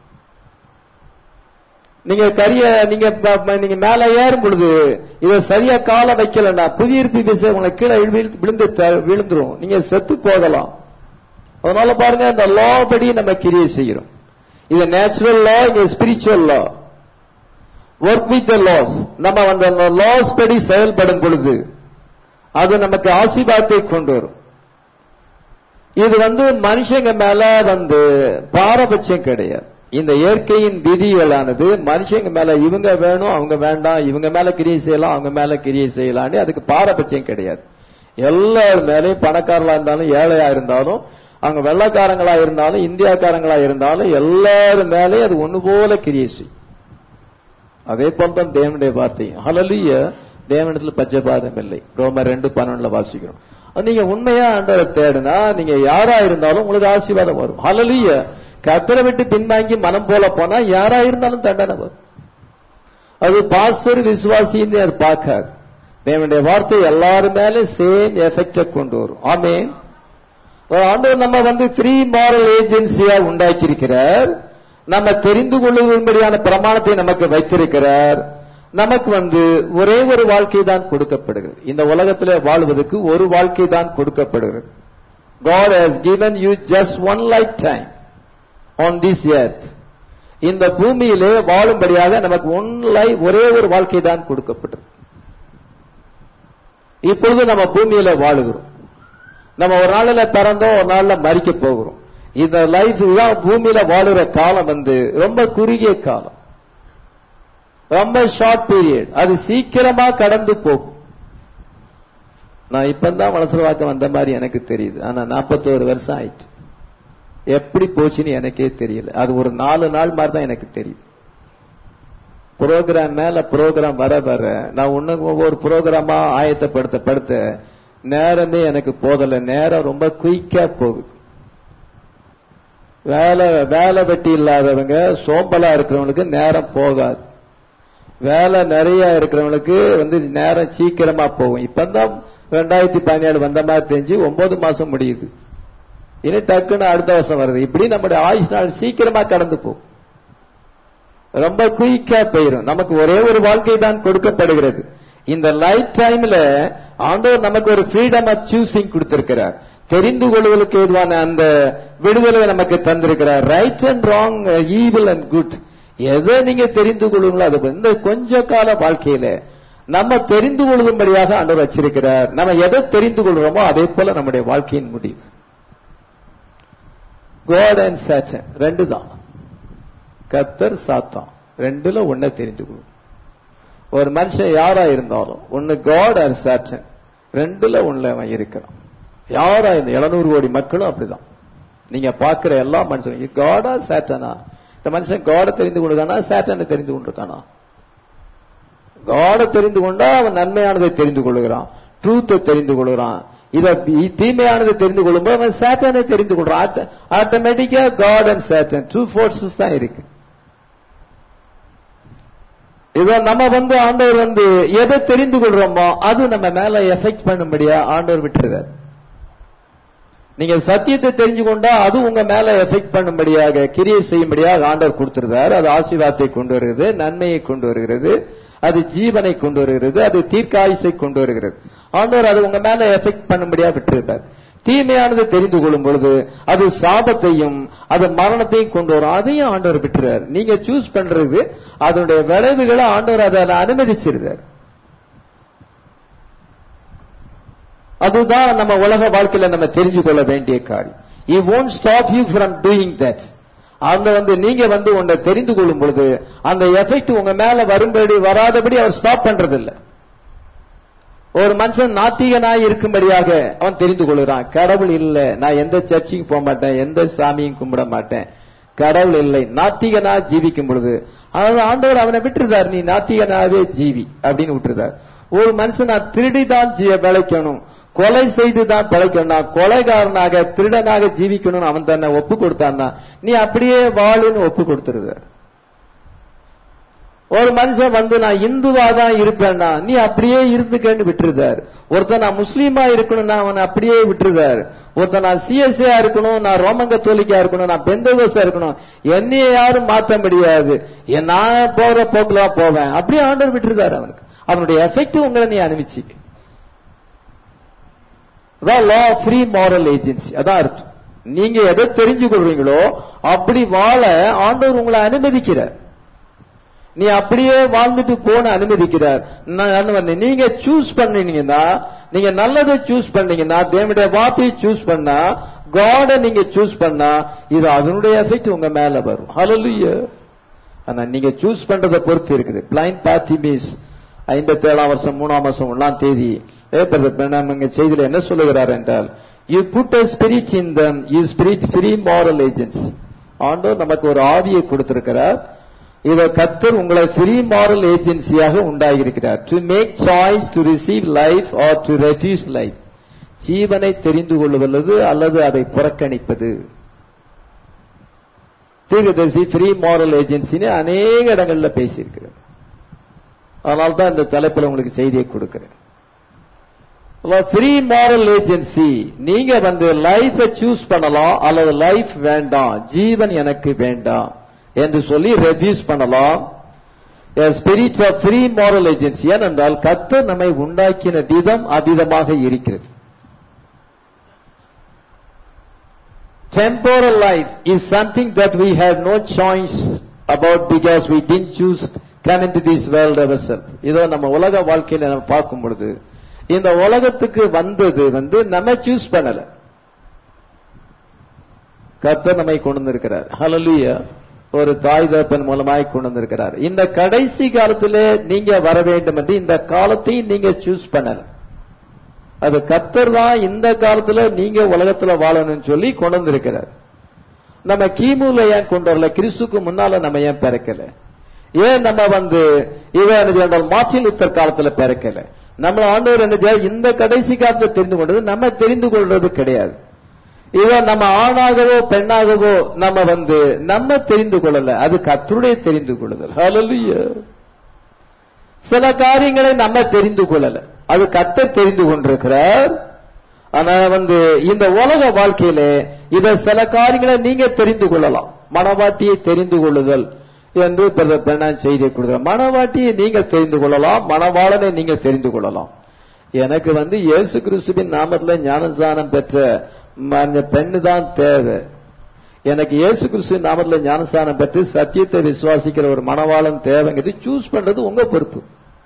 நீங்க கரிய நீங்க ப- ப- நீங்க மேல ஏறும் பொழுது இத சரியா கால வைக்கலன்னா புவியீர்ப்பு விசை உங்களை கீழே விழு- விழுந்து த- விழுந்துரும் நீங்க செத்து போகலாம் அதனால பாருங்க இந்த லா படி நம்ம கிரியை செய்கிறோம் இது நேச்சுரல் லா இங்க spiritual law work with laws நம்ம அந்த லாஸ் படி செயல்படும் பொழுது அது நமக்கு ஆசீர்வாதத்தை கொண்டு வரும் இது வந்து மனுஷங்க மேல வந்து பாரபட்சம் கிடையாது இந்த இயற்கையின் விதிகளானது மனுஷங்க மேல இவங்க வேணும் அவங்க வேண்டாம் இவங்க மேல கிரியை செய்யலாம் அவங்க மேல கிரியை செய்யலாம்னு அதுக்கு பாரபட்சம் கிடையாது எல்லார் மேலேயும் பணக்காரங்களா இருந்தாலும் ஏழையா இருந்தாலும் அவங்க வெள்ளக்காரங்களா இருந்தாலும் இந்தியாக்காரங்களா இருந்தாலும் எல்லாரும் மேலேயும் அது ஒண்ணு போல கிரியை செய்யும் அதே போல தான் தேவனுடைய வார்த்தை ஹலலிய தேவனிடத்துல பச்சைபாதம் இல்லை ரோமர் ரெண்டு பன்னெண்டுல வாசிக்கிறோம் அது நீங்க உண்மையா ஆண்டவரை தேடுனா நீங்க யாரா இருந்தாலும் உங்களுக்கு ஆசீர்வாதம் வரும் ஹலலிய கத்தரை விட்டு பின்வாங்கி மனம் போல போனா யாரா இருந்தாலும் தண்டனை வரும் அது பாஸ்டர் விசுவாசின்னு அது பார்க்காது தேவனுடைய வார்த்தை எல்லாரும் மேல சேம் எஃபெக்ட கொண்டு வரும் ஆமேன் ஆண்டவர் நம்ம வந்து ஃப்ரீ மாரல் ஏஜென்சியா உண்டாக்கி இருக்கிறார் நம்ம தெரிந்து கொள்ளும்படியான பிரமாணத்தை நமக்கு வைத்திருக்கிறார் நமக்கு வந்து ஒரே ஒரு வாழ்க்கை தான் கொடுக்கப்படுகிறது இந்த உலகத்திலே வாழ்வதற்கு ஒரு வாழ்க்கை தான் கொடுக்கப்படுகிறது God has given you just one lifetime on this earth. இந்த பூமியிலே வாழும்படியாக நமக்கு ஒன் லைஃப் ஒரே ஒரு வாழ்க்கை தான் கொடுக்கப்பட்டது இப்பொழுது நம்ம பூமியில வாழுகிறோம் நம்ம ஒரு நாள்ல பிறந்தோம் ஒரு நாள்ல மறிக்க போகிறோம் இந்த லைஃப் தான் பூமியில வாழுற காலம் வந்து ரொம்ப குறுகிய காலம் ரொம்ப ஷார்ட் பீரியட் அது சீக்கிரமா கடந்து போகும் நான் இப்பதான் மனசுல வாக்க வந்த மாதிரி எனக்கு தெரியுது ஆனா நாற்பத்தோரு வருஷம் ஆயிட்டு எப்படி போச்சுன்னு எனக்கே தெரியல அது ஒரு நாலு நாள் மாதிரி தான் எனக்கு தெரியுது ப்ரோக்ராம் மேல ப்ரோக்ராம் வர வர நான் இன்னும் ஒவ்வொரு ப்ரோக்ராமா ஆயத்தப்படுத்த படுத்த நேரமே எனக்கு போதல நேரம் ரொம்ப குயிக்கா போகுது வேலை வேலை வெட்டி இல்லாதவங்க சோம்பலா இருக்கிறவங்களுக்கு நேரம் போகாது வேலை நிறைய இருக்கிறவங்களுக்கு வந்து நேரம் சீக்கிரமா போகும் இப்பதான் ரெண்டாயிரத்தி பதினேழு வந்த மாதிரி தெரிஞ்சு ஒன்பது மாசம் முடியுது இனி டக்குன்னு அடுத்த வருஷம் வருது இப்படி நம்முடைய ஆயுஷ் நாள் சீக்கிரமா கடந்து போகும் ரொம்ப குயிக்கா போயிரும் நமக்கு ஒரே ஒரு வாழ்க்கை தான் கொடுக்கப்படுகிறது இந்த லைஃப் டைம்ல ஆண்டவர் நமக்கு ஒரு ஃப்ரீடம் ஆஃப் சூசிங் கொடுத்திருக்கிறார் தெரிந்து கொள்வதற்கு ஏதுவான அந்த விடுதலை நமக்கு தந்திருக்கிறார் right and wrong evil and good எதை நீங்க தெரிந்து கொள்ளுங்களோ அது இந்த கொஞ்ச கால வாழ்க்கையில நம்ம தெரிந்து கொள்ளும்படியாக ஆண்டவர் வச்சிருக்கிறார் நம்ம எதை தெரிந்து கொள்றோமோ அதே போல நம்முடைய வாழ்க்கையின் முடிவு கோட் அண்ட் சேட்டன் ரெண்டு தான் கத்தர் சாத்தான் ரெண்டுல ஒன்ன தெரிந்து கொள்ளும் ஒரு மனுஷன் யாரா இருந்தாலும் ஒன்னு காட் ஆர் சேட்டன் ரெண்டுல ஒண்ணுல அவன் இருக்கிறான் யாரா இந்த எழுநூறு கோடி மக்களும் அப்படிதான் நீங்க பாக்குற எல்லா மனுஷனும் காடா சேட்டனா இந்த மனுஷன் காட தெரிந்து கொண்டிருக்கானா சேட்டனை தெரிந்து கொண்டிருக்கானா காட தெரிந்து கொண்டா அவன் நன்மையானதை தெரிந்து கொள்கிறான் ட்ரூத்தை தெரிந்து கொள்கிறான் இத தீமையானதை தெரிந்து கொள்ளும்போது அவன் சேட்டனை தெரிந்து கொள்றான் ஆட்டோமேட்டிக்கா God and Satan two forces தான் இருக்கு இத நம்ம வந்து ஆண்டவர் வந்து எதை தெரிந்து கொள்றோமோ அது நம்ம மேல எஃபெக்ட் பண்ணும்படியா ஆண்டவர் விட்டுருதார் நீங்க சத்தியத்தை தெரிஞ்சு கொண்டா அது உங்க மேல எஃபெக்ட் பண்ணும்படியாக கிரியை செய்யும்படியாக ஆண்டவர் கொடுத்திருந்தார் அது ஆசீர்வாதத்தை கொண்டு வருகிறது நன்மையை கொண்டு வருகிறது அது ஜீவனை கொண்டு வருகிறது அது தீர்க்காயுசை கொண்டு வருகிறது ஆண்டவர் அது உங்க மேல எஃபெக்ட் பண்ணும்படியா விட்டிருப்பார் தீமையானது தெரிந்து கொள்ளும் பொழுது அது சாபத்தையும் அது மரணத்தையும் கொண்டு வரும் அதையும் ஆண்டவர் விட்டுறார் நீங்க சூஸ் பண்றது அதனுடைய விளைவுகளை ஆண்டவர் அதை அனுமதிச்சிருந்தார் அதுதான் நம்ம உலக வாழ்க்கையில நம்ம தெரிஞ்சு கொள்ள வேண்டிய காரியம் he won't stop you from doing that அந்த வந்து நீங்க வந்து உன்னை தெரிந்து கொள்ளும் பொழுது அந்த எஃபெக்ட் உங்க மேல வரும்படி வராதபடி அவர் ஸ்டாப் பண்றது இல்ல ஒரு மனுஷன் நாத்திகனாய் இருக்கும்படியாக அவன் தெரிந்து கொள்கிறான் கடவுள் இல்ல நான் எந்த சர்ச்சுக்கு போக மாட்டேன் எந்த சாமியும் கும்பிட மாட்டேன் கடவுள் இல்லை நாத்திகனா ஜீவிக்கும் பொழுது அதாவது ஆண்டவர் அவனை விட்டுருந்தார் நீ நாத்திகனாவே ஜீவி அப்படின்னு விட்டுருந்தார் ஒரு மனுஷன் நான் திருடிதான் பிழைக்கணும் கொலை செய்து தான் பிழைக்கணும் கொலைகாரனாக திருடனாக ஜீவிக்கணும்னு அவன் தன்னை ஒப்பு கொடுத்தான்னா நீ அப்படியே வாழுன்னு ஒப்பு கொடுத்துருத ஒரு மனுஷன் வந்து நான் இந்துவா தான் இருப்பேன்னா நீ அப்படியே இருந்துக்கன்னு விட்டுருதார் ஒருத்தன் நான் முஸ்லீமா இருக்கணும்னா அவன் அப்படியே விட்டுருதார் ஒருத்தன் நான் சிஎஸ்ஏ இருக்கணும் நான் ரோமன் கத்தோலிக்கா இருக்கணும் நான் பெந்தகோசா இருக்கணும் என்னைய யாரும் மாத்த முடியாது நான் போற போக்குல போவேன் அப்படியே ஆண்டவர் விட்டுருதாரு அவனுக்கு அவனுடைய எஃபெக்ட் உங்களை நீ அனுப்பிச்சிக்க அதான் லா ஃப்ரீ மாரல் ஏஜென்சி அதான் அர்த்தம் நீங்க எதை தெரிஞ்சு கொள்றீங்களோ அப்படி வாழ ஆண்டவர் உங்களை அனுமதிக்கிறார் நீ அப்படியே வாழ்ந்துட்டு போன அனுமதிக்கிறார் நான் நீங்க சூஸ் பண்ணீங்கன்னா நீங்க நல்லதை சூஸ் பண்ணீங்கன்னா தேவனுடைய வார்த்தையை சூஸ் பண்ணா காட நீங்க சூஸ் பண்ணா இது அதனுடைய எஃபெக்ட் உங்க மேல வரும் ஹலலுய ஆனா நீங்க சூஸ் பண்றதை பொறுத்து இருக்குது பிளைண்ட் பார்ட்டி மீஸ் ஐம்பத்தி ஏழாம் வருஷம் மூணாம் வருஷம் ஒன்னாம் தேதி இங்க செய்தியில என்ன சொல்லுகிறார் என்றால் you put a spirit in them you spirit free moral agency ஆண்டோர் நமக்கு ஒரு ஆவியை கொடுத்திருக்கிறார் இத கத்தர் உங்களை ஃப்ரீ மாரல் ஏஜென்சியாக உண்டாகியிருக்கிறார் to make choice to receive life or to refuse life ஜீவனை தெரிந்து கொள்வது அல்லது அதை புறக்கணிப்பது தீர்க்கதரிசி ஃப்ரீ மாரல் ஏஜென்சின்னு அநேக இடங்கள்ல பேசியிருக்கிறார் அதனால தான் இந்த தலைப்புல உங்களுக்கு செய்தியை கொடுக்கிறேன் ஃப்ரீ மாரல் ஏஜென்சி நீங்க வந்து லைஃப சூஸ் பண்ணலாம் அல்லது லைஃப் வேண்டாம் ஜீவன் எனக்கு வேண்டாம் என்று சொல்லி ரெஃப்யூஸ் பண்ணலாம் a spirit of free moral agency ஏனென்றால் கர்த்தர் நம்மை உண்டாக்கின விதம் அவ்விதமாக இருக்கிறது temporal life is something that we have no choice about because we didn't choose come into this world ourselves இதோ நம்ம உலக வாழ்க்கையில நம்ம பார்க்கும் பொழுது இந்த உலகத்துக்கு வந்தது வந்து நம்ம சூஸ் பண்ணல கர்த்தர் நம்மை கொண்டு வந்திருக்கிறார் ஹalleluya ஒரு தாய் தகப்பன் மூலமாய் கொண்டு வந்திருக்கிறார் இந்த கடைசி காலத்திலே நீங்க வர வேண்டும் என்று இந்த காலத்தையும் நீங்க சூஸ் பண்ணல அது கர்த்தர் தான் இந்த காலத்துல நீங்க உலகத்துல வாழணும்னு சொல்லி கொண்டு வந்திருக்கிறார் நம்ம கிமுல ஏன் கொண்டு வரல கிறிஸ்துக்கு முன்னால நம்ம ஏன் பிறக்கல ஏன் நம்ம வந்து இவன் என்ன செய்யணும் மார்ட்டின் லூத்தர் காலத்துல பிறக்கல நம்ம ஆண்டவர் என்ன செய்ய இந்த கடைசி காலத்துல தெரிந்து கொண்டது நம்ம தெரிந்து கொள்றது கிடையாது இவன் நம்ம ஆணாகவோ பெண்ணாகவோ நம்ம வந்து நம்ம தெரிந்து கொள்ளல அது கர்த்தருடைய தெரிந்து கொள்ளுதல் ஹalleluya சில காரியங்களை நம்ம தெரிந்து கொள்ளல அது கர்த்தர் தெரிந்து கொண்டிருக்கிறார் ஆனா வந்து இந்த உலக வாழ்க்கையில இத சில காரியங்களை நீங்க தெரிந்து கொள்ளலாம் மனவாட்டியை தெரிந்து கொள்ளுதல் என்று பிரதர் பெர்னான் செய்தி கொடுக்கிறார் மனவாட்டியை நீங்கள் தெரிந்து கொள்ளலாம் மனவாளனை நீங்கள் தெரிந்து கொள்ளலாம் எனக்கு வந்து இயேசு கிறிஸ்துவின் நாமத்துல ஞானஸ்தானம் பெற்ற அந்த பெண்ணு தான் தேவை எனக்கு இயேசு கிறிஸ்துவின் நாமத்துல ஞானஸ்தானம் பெற்று சத்தியத்தை விசுவாசிக்கிற ஒரு மனவாளன் தேவைங்கிறது சூஸ் பண்றது உங்க பொறுப்பு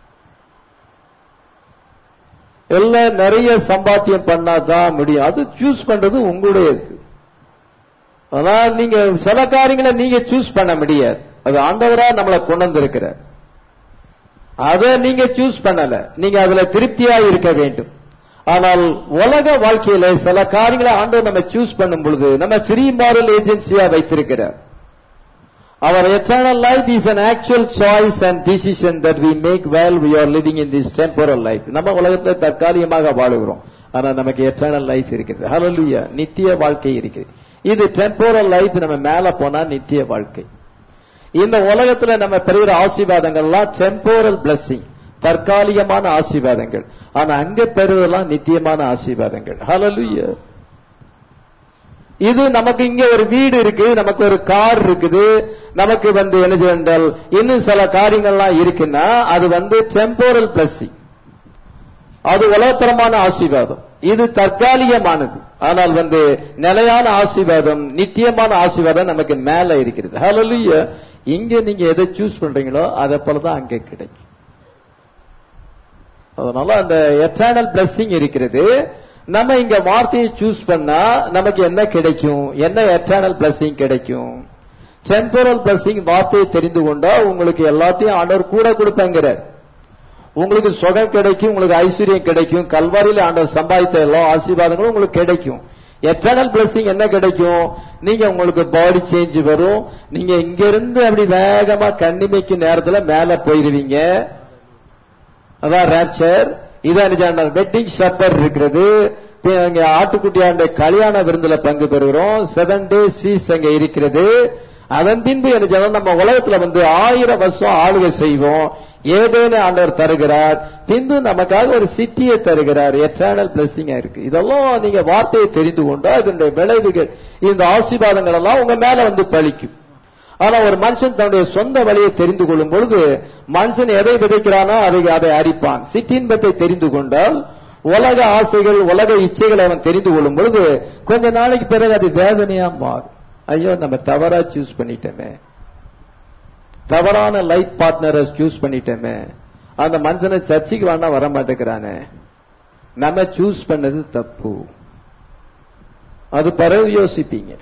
எல்லாம் நிறைய சம்பாத்தியம் பண்ணா தான் முடியும் அது சூஸ் பண்றது உங்களுடையது ஆனா நீங்க சில காரியங்களை நீங்க சூஸ் பண்ண முடியாது அது ஆண்டவரா நம்மளை கொண்டு வந்திருக்கிறார் அதை நீங்க சூஸ் பண்ணல நீங்க அதுல திருப்தியா இருக்க வேண்டும் ஆனால் உலக வாழ்க்கையில சில காரியங்களை ஆண்டவர் நம்ம சூஸ் பண்ணும் பொழுது நம்ம ஃப்ரீ மாரல் ஏஜென்சியா வைத்திருக்கிறார் Our eternal life is an actual choice and decision that we make while we are living in this temporal life. நம்ம உலகத்துல தற்காலிகமாக வாழுகிறோம் ஆனா நமக்கு எட்டர்னல் லைஃப் இருக்குது ஹalleluya நித்திய வாழ்க்கை இருக்குது இது டெம்போரல் லைஃப் நம்ம மேல போனா நித்திய வாழ்க்கை இந்த உலகத்துல நம்ம பெறுகிற ஆசீர்வாதங்கள்லாம் டெம்போரல் பிளஸிங் தற்காலிகமான ஆசீர்வாதங்கள் ஆனா அங்க பெறுவதெல்லாம் நித்தியமான ஆசீர்வாதங்கள் ஹalleluya இது நமக்கு இங்க ஒரு வீடு இருக்கு நமக்கு ஒரு கார் இருக்குது நமக்கு வந்து என்ன செய்யல் இன்னும் சில காரியங்கள்லாம் இருக்குன்னா அது வந்து டெம்போரல் பிளஸிங் அது உலகத்தரமான ஆசீர்வாதம் இது தற்காலிகமானது ஆனால் வந்து நிலையான ஆசீர்வாதம் நித்தியமான ஆசீர்வாதம் நமக்கு மேல இருக்கிறது ஹalleluya இங்க நீங்க எதை சூஸ் பண்றீங்களோ அதை போலதான் அங்க கிடைக்கும் அதனால அந்த எட்டர்னல் பிளஸிங் இருக்கிறது நம்ம இங்க வார்த்தையை சூஸ் பண்ணா நமக்கு என்ன கிடைக்கும் என்ன எட்டர்னல் பிளஸிங் கிடைக்கும் டெம்பரல் பிளஸிங் வார்த்தையை தெரிந்து கொண்டா உங்களுக்கு எல்லாத்தையும் ஆண்டவர் கூட கொடுப்பாங்கிறார் உங்களுக்கு சுகம் கிடைக்கும் உங்களுக்கு ஐஸ்வர்யம் கிடைக்கும் கல்வாரியில் ஆண்டவர் சம்பாதித்த எல்லா ஆசீர்வாதங்களும் உங்களுக்கு கிடைக்கும் எட்டர்னல் பிளஸிங் என்ன கிடைக்கும் நீங்க உங்களுக்கு பாடி சேஞ்ச் வரும் நீங்க இங்க இருந்து அப்படி வேகமா கண்ணிமைக்கு நேரத்துல மேல போயிருவீங்க அதான் ரேப்சர் இதான் வெட்டிங் ஷப்பர் இருக்கிறது இங்க ஆட்டுக்குட்டியாண்ட கல்யாண விருந்துல பங்கு பெறுகிறோம் செவன் டேஸ் ஃபீஸ் அங்க இருக்கிறது அதன் பின்பு என்ன செய்யணும் நம்ம உலகத்துல வந்து ஆயிரம் வருஷம் ஆளுகை செய்வோம் ஏதேனே ஆண்டவர் தருகிறார் பின்பு நமக்காக ஒரு சிட்டியை தருகிறார் எட்டர்னல் பிளஸிங்கா இருக்கு இதெல்லாம் நீங்க வார்த்தையை தெரிந்து கொண்டா இதனுடைய விளைவுகள் இந்த ஆசீர்வாதங்கள் எல்லாம் உங்க மேல வந்து பழிக்கும் ஆனா ஒரு மனுஷன் தன்னுடைய சொந்த வழியை தெரிந்து கொள்ளும் பொழுது மனுஷன் எதை விதைக்கிறானோ அதை அதை அரிப்பான் சிற்றின்பத்தை தெரிந்து கொண்டால் உலக ஆசைகள் உலக இச்சைகளை அவன் தெரிந்து கொள்ளும் பொழுது கொஞ்ச நாளைக்கு பிறகு அது வேதனையா மாறும் ஐயோ நம்ம தவறா சூஸ் பண்ணிட்டோமே தவறான லைஃப் பார்ட்னரை சூஸ் பண்ணிட்டோமே அந்த மனுஷனை சர்ச்சைக்கு வேணா வர மாட்டேங்கிறானே நம்ம சூஸ் பண்ணது தப்பு அது பிறகு யோசிப்பீங்க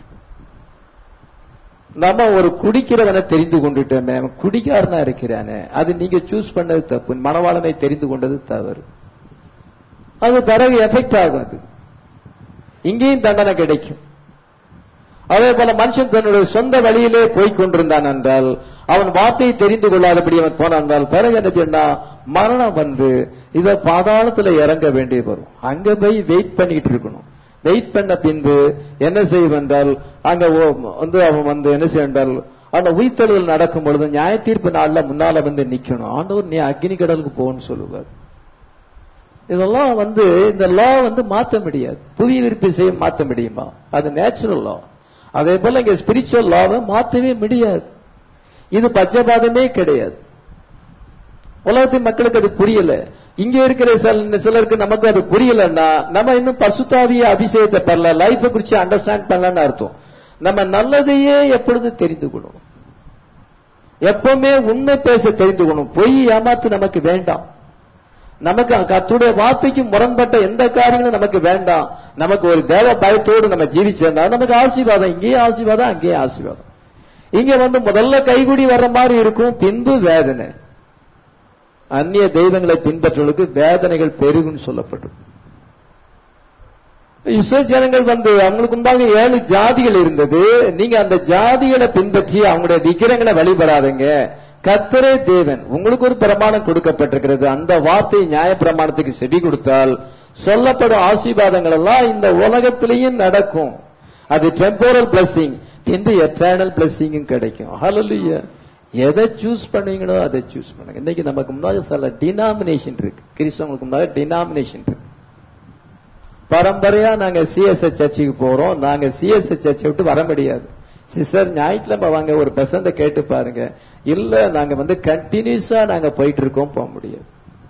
நம்ம ஒரு குடிக்கிறவனை தெரிந்து கொண்டுட்டோமே அவன் குடிக்காரனா இருக்கிறானே அது நீங்க சூஸ் பண்ணது தப்பு மணவாளனை தெரிந்து கொண்டது தவறு அது பிறகு எஃபெக்ட் ஆகாது இங்கேயும் தண்டனை கிடைக்கும் அதே போல மனுஷன் தன்னுடைய சொந்த வழியிலே போய் கொண்டிருந்தான் என்றால் அவன் வார்த்தையை தெரிந்து கொள்ளாதபடி அவன் போனான் என்றால் பிறகு என்ன செய்யா மரணம் வந்து இத பாதாளத்துல இறங்க வேண்டிய வரும் அங்க போய் வெயிட் பண்ணிட்டு இருக்கணும் வெயிட் பண்ண பின்பு என்ன செய்யும் என்றால் அங்க வந்து அவன் வந்து என்ன செய்ய என்றால் அந்த உயிர்த்தல்கள் நடக்கும் பொழுது நியாய தீர்ப்பு நாள்ல முன்னால வந்து நிக்கணும் ஆண்டவர் நீ அக்னி கடலுக்கு போன்னு சொல்லுவார் இதெல்லாம் வந்து இந்த லா வந்து மாத்த முடியாது புவி விருப்பி செய்ய மாத்த முடியுமா அது நேச்சுரல் லா அதே போல இங்க ஸ்பிரிச்சுவல் லாவை மாத்தவே முடியாது இது பட்சபாதமே கிடையாது உலகத்தின் மக்களுக்கு அது புரியல இங்க இருக்கிற சில சிலருக்கு நமக்கு அது புரியலன்னா நம்ம இன்னும் பசுத்தாவிய அபிஷேகத்தை பெறல லைஃப குறிச்சு அண்டர்ஸ்டாண்ட் பண்ணலன்னு அர்த்தம் நம்ம நல்லதையே எப்பொழுது தெரிந்து கொள்ளணும் எப்பவுமே உண்மை பேச தெரிந்து கொள்ளணும் பொய் ஏமாத்து நமக்கு வேண்டாம் நமக்கு கத்துடைய வார்த்தைக்கு முரண்பட்ட எந்த காரியங்களும் நமக்கு வேண்டாம் நமக்கு ஒரு தேவ பயத்தோடு நம்ம ஜீவிச்சிருந்தா நமக்கு ஆசீர்வாதம் இங்கேயும் ஆசீர்வாதம் அங்கேயும் ஆசீர்வாதம் இங்க வந்து முதல்ல கைகுடி வர்ற மாதிரி இருக்கும் பின்பு வேதனை அந்நிய தெய்வங்களை பின்பற்றுவதற்கு வேதனைகள் பெருகுன்னு சொல்லப்படும் இஸ்ரோ ஜனங்கள் வந்து அவங்களுக்கு முன்பாக ஏழு ஜாதிகள் இருந்தது நீங்க அந்த ஜாதிகளை பின்பற்றி அவங்களுடைய விக்கிரங்களை வழிபடாதீங்க கத்தரே தேவன் உங்களுக்கு ஒரு பிரமாணம் கொடுக்கப்பட்டிருக்கிறது அந்த வார்த்தை நியாய பிரமாணத்துக்கு செவி கொடுத்தால் சொல்லப்படும் ஆசீர்வாதங்கள் எல்லாம் இந்த உலகத்திலேயும் நடக்கும் அது டெம்போரல் பிளஸிங் பின்பு எட்டர்னல் பிளஸிங்கும் கிடைக்கும் ஹalleluya எதை சூஸ் பண்ணீங்களோ அதை சூஸ் பண்ணுங்க இன்னைக்கு நமக்கு முன்னாடி சில டினாமினேஷன் இருக்கு கிறிஸ்தவங்களுக்கு முன்னாடி டினாமினேஷன் இருக்கு பரம்பரையா நாங்க சிஎஸ்எஸ் சர்ச்சுக்கு போறோம் நாங்க சிஎஸ்எஸ் சர்ச்சை விட்டு வர முடியாது சிஸ்டர் ஞாயிற்றுக்கிழமை வாங்க ஒரு பெசண்ட கேட்டு பாருங்க இல்ல நாங்க வந்து கண்டினியூஸா நாங்க போயிட்டு இருக்கோம் போக முடியாது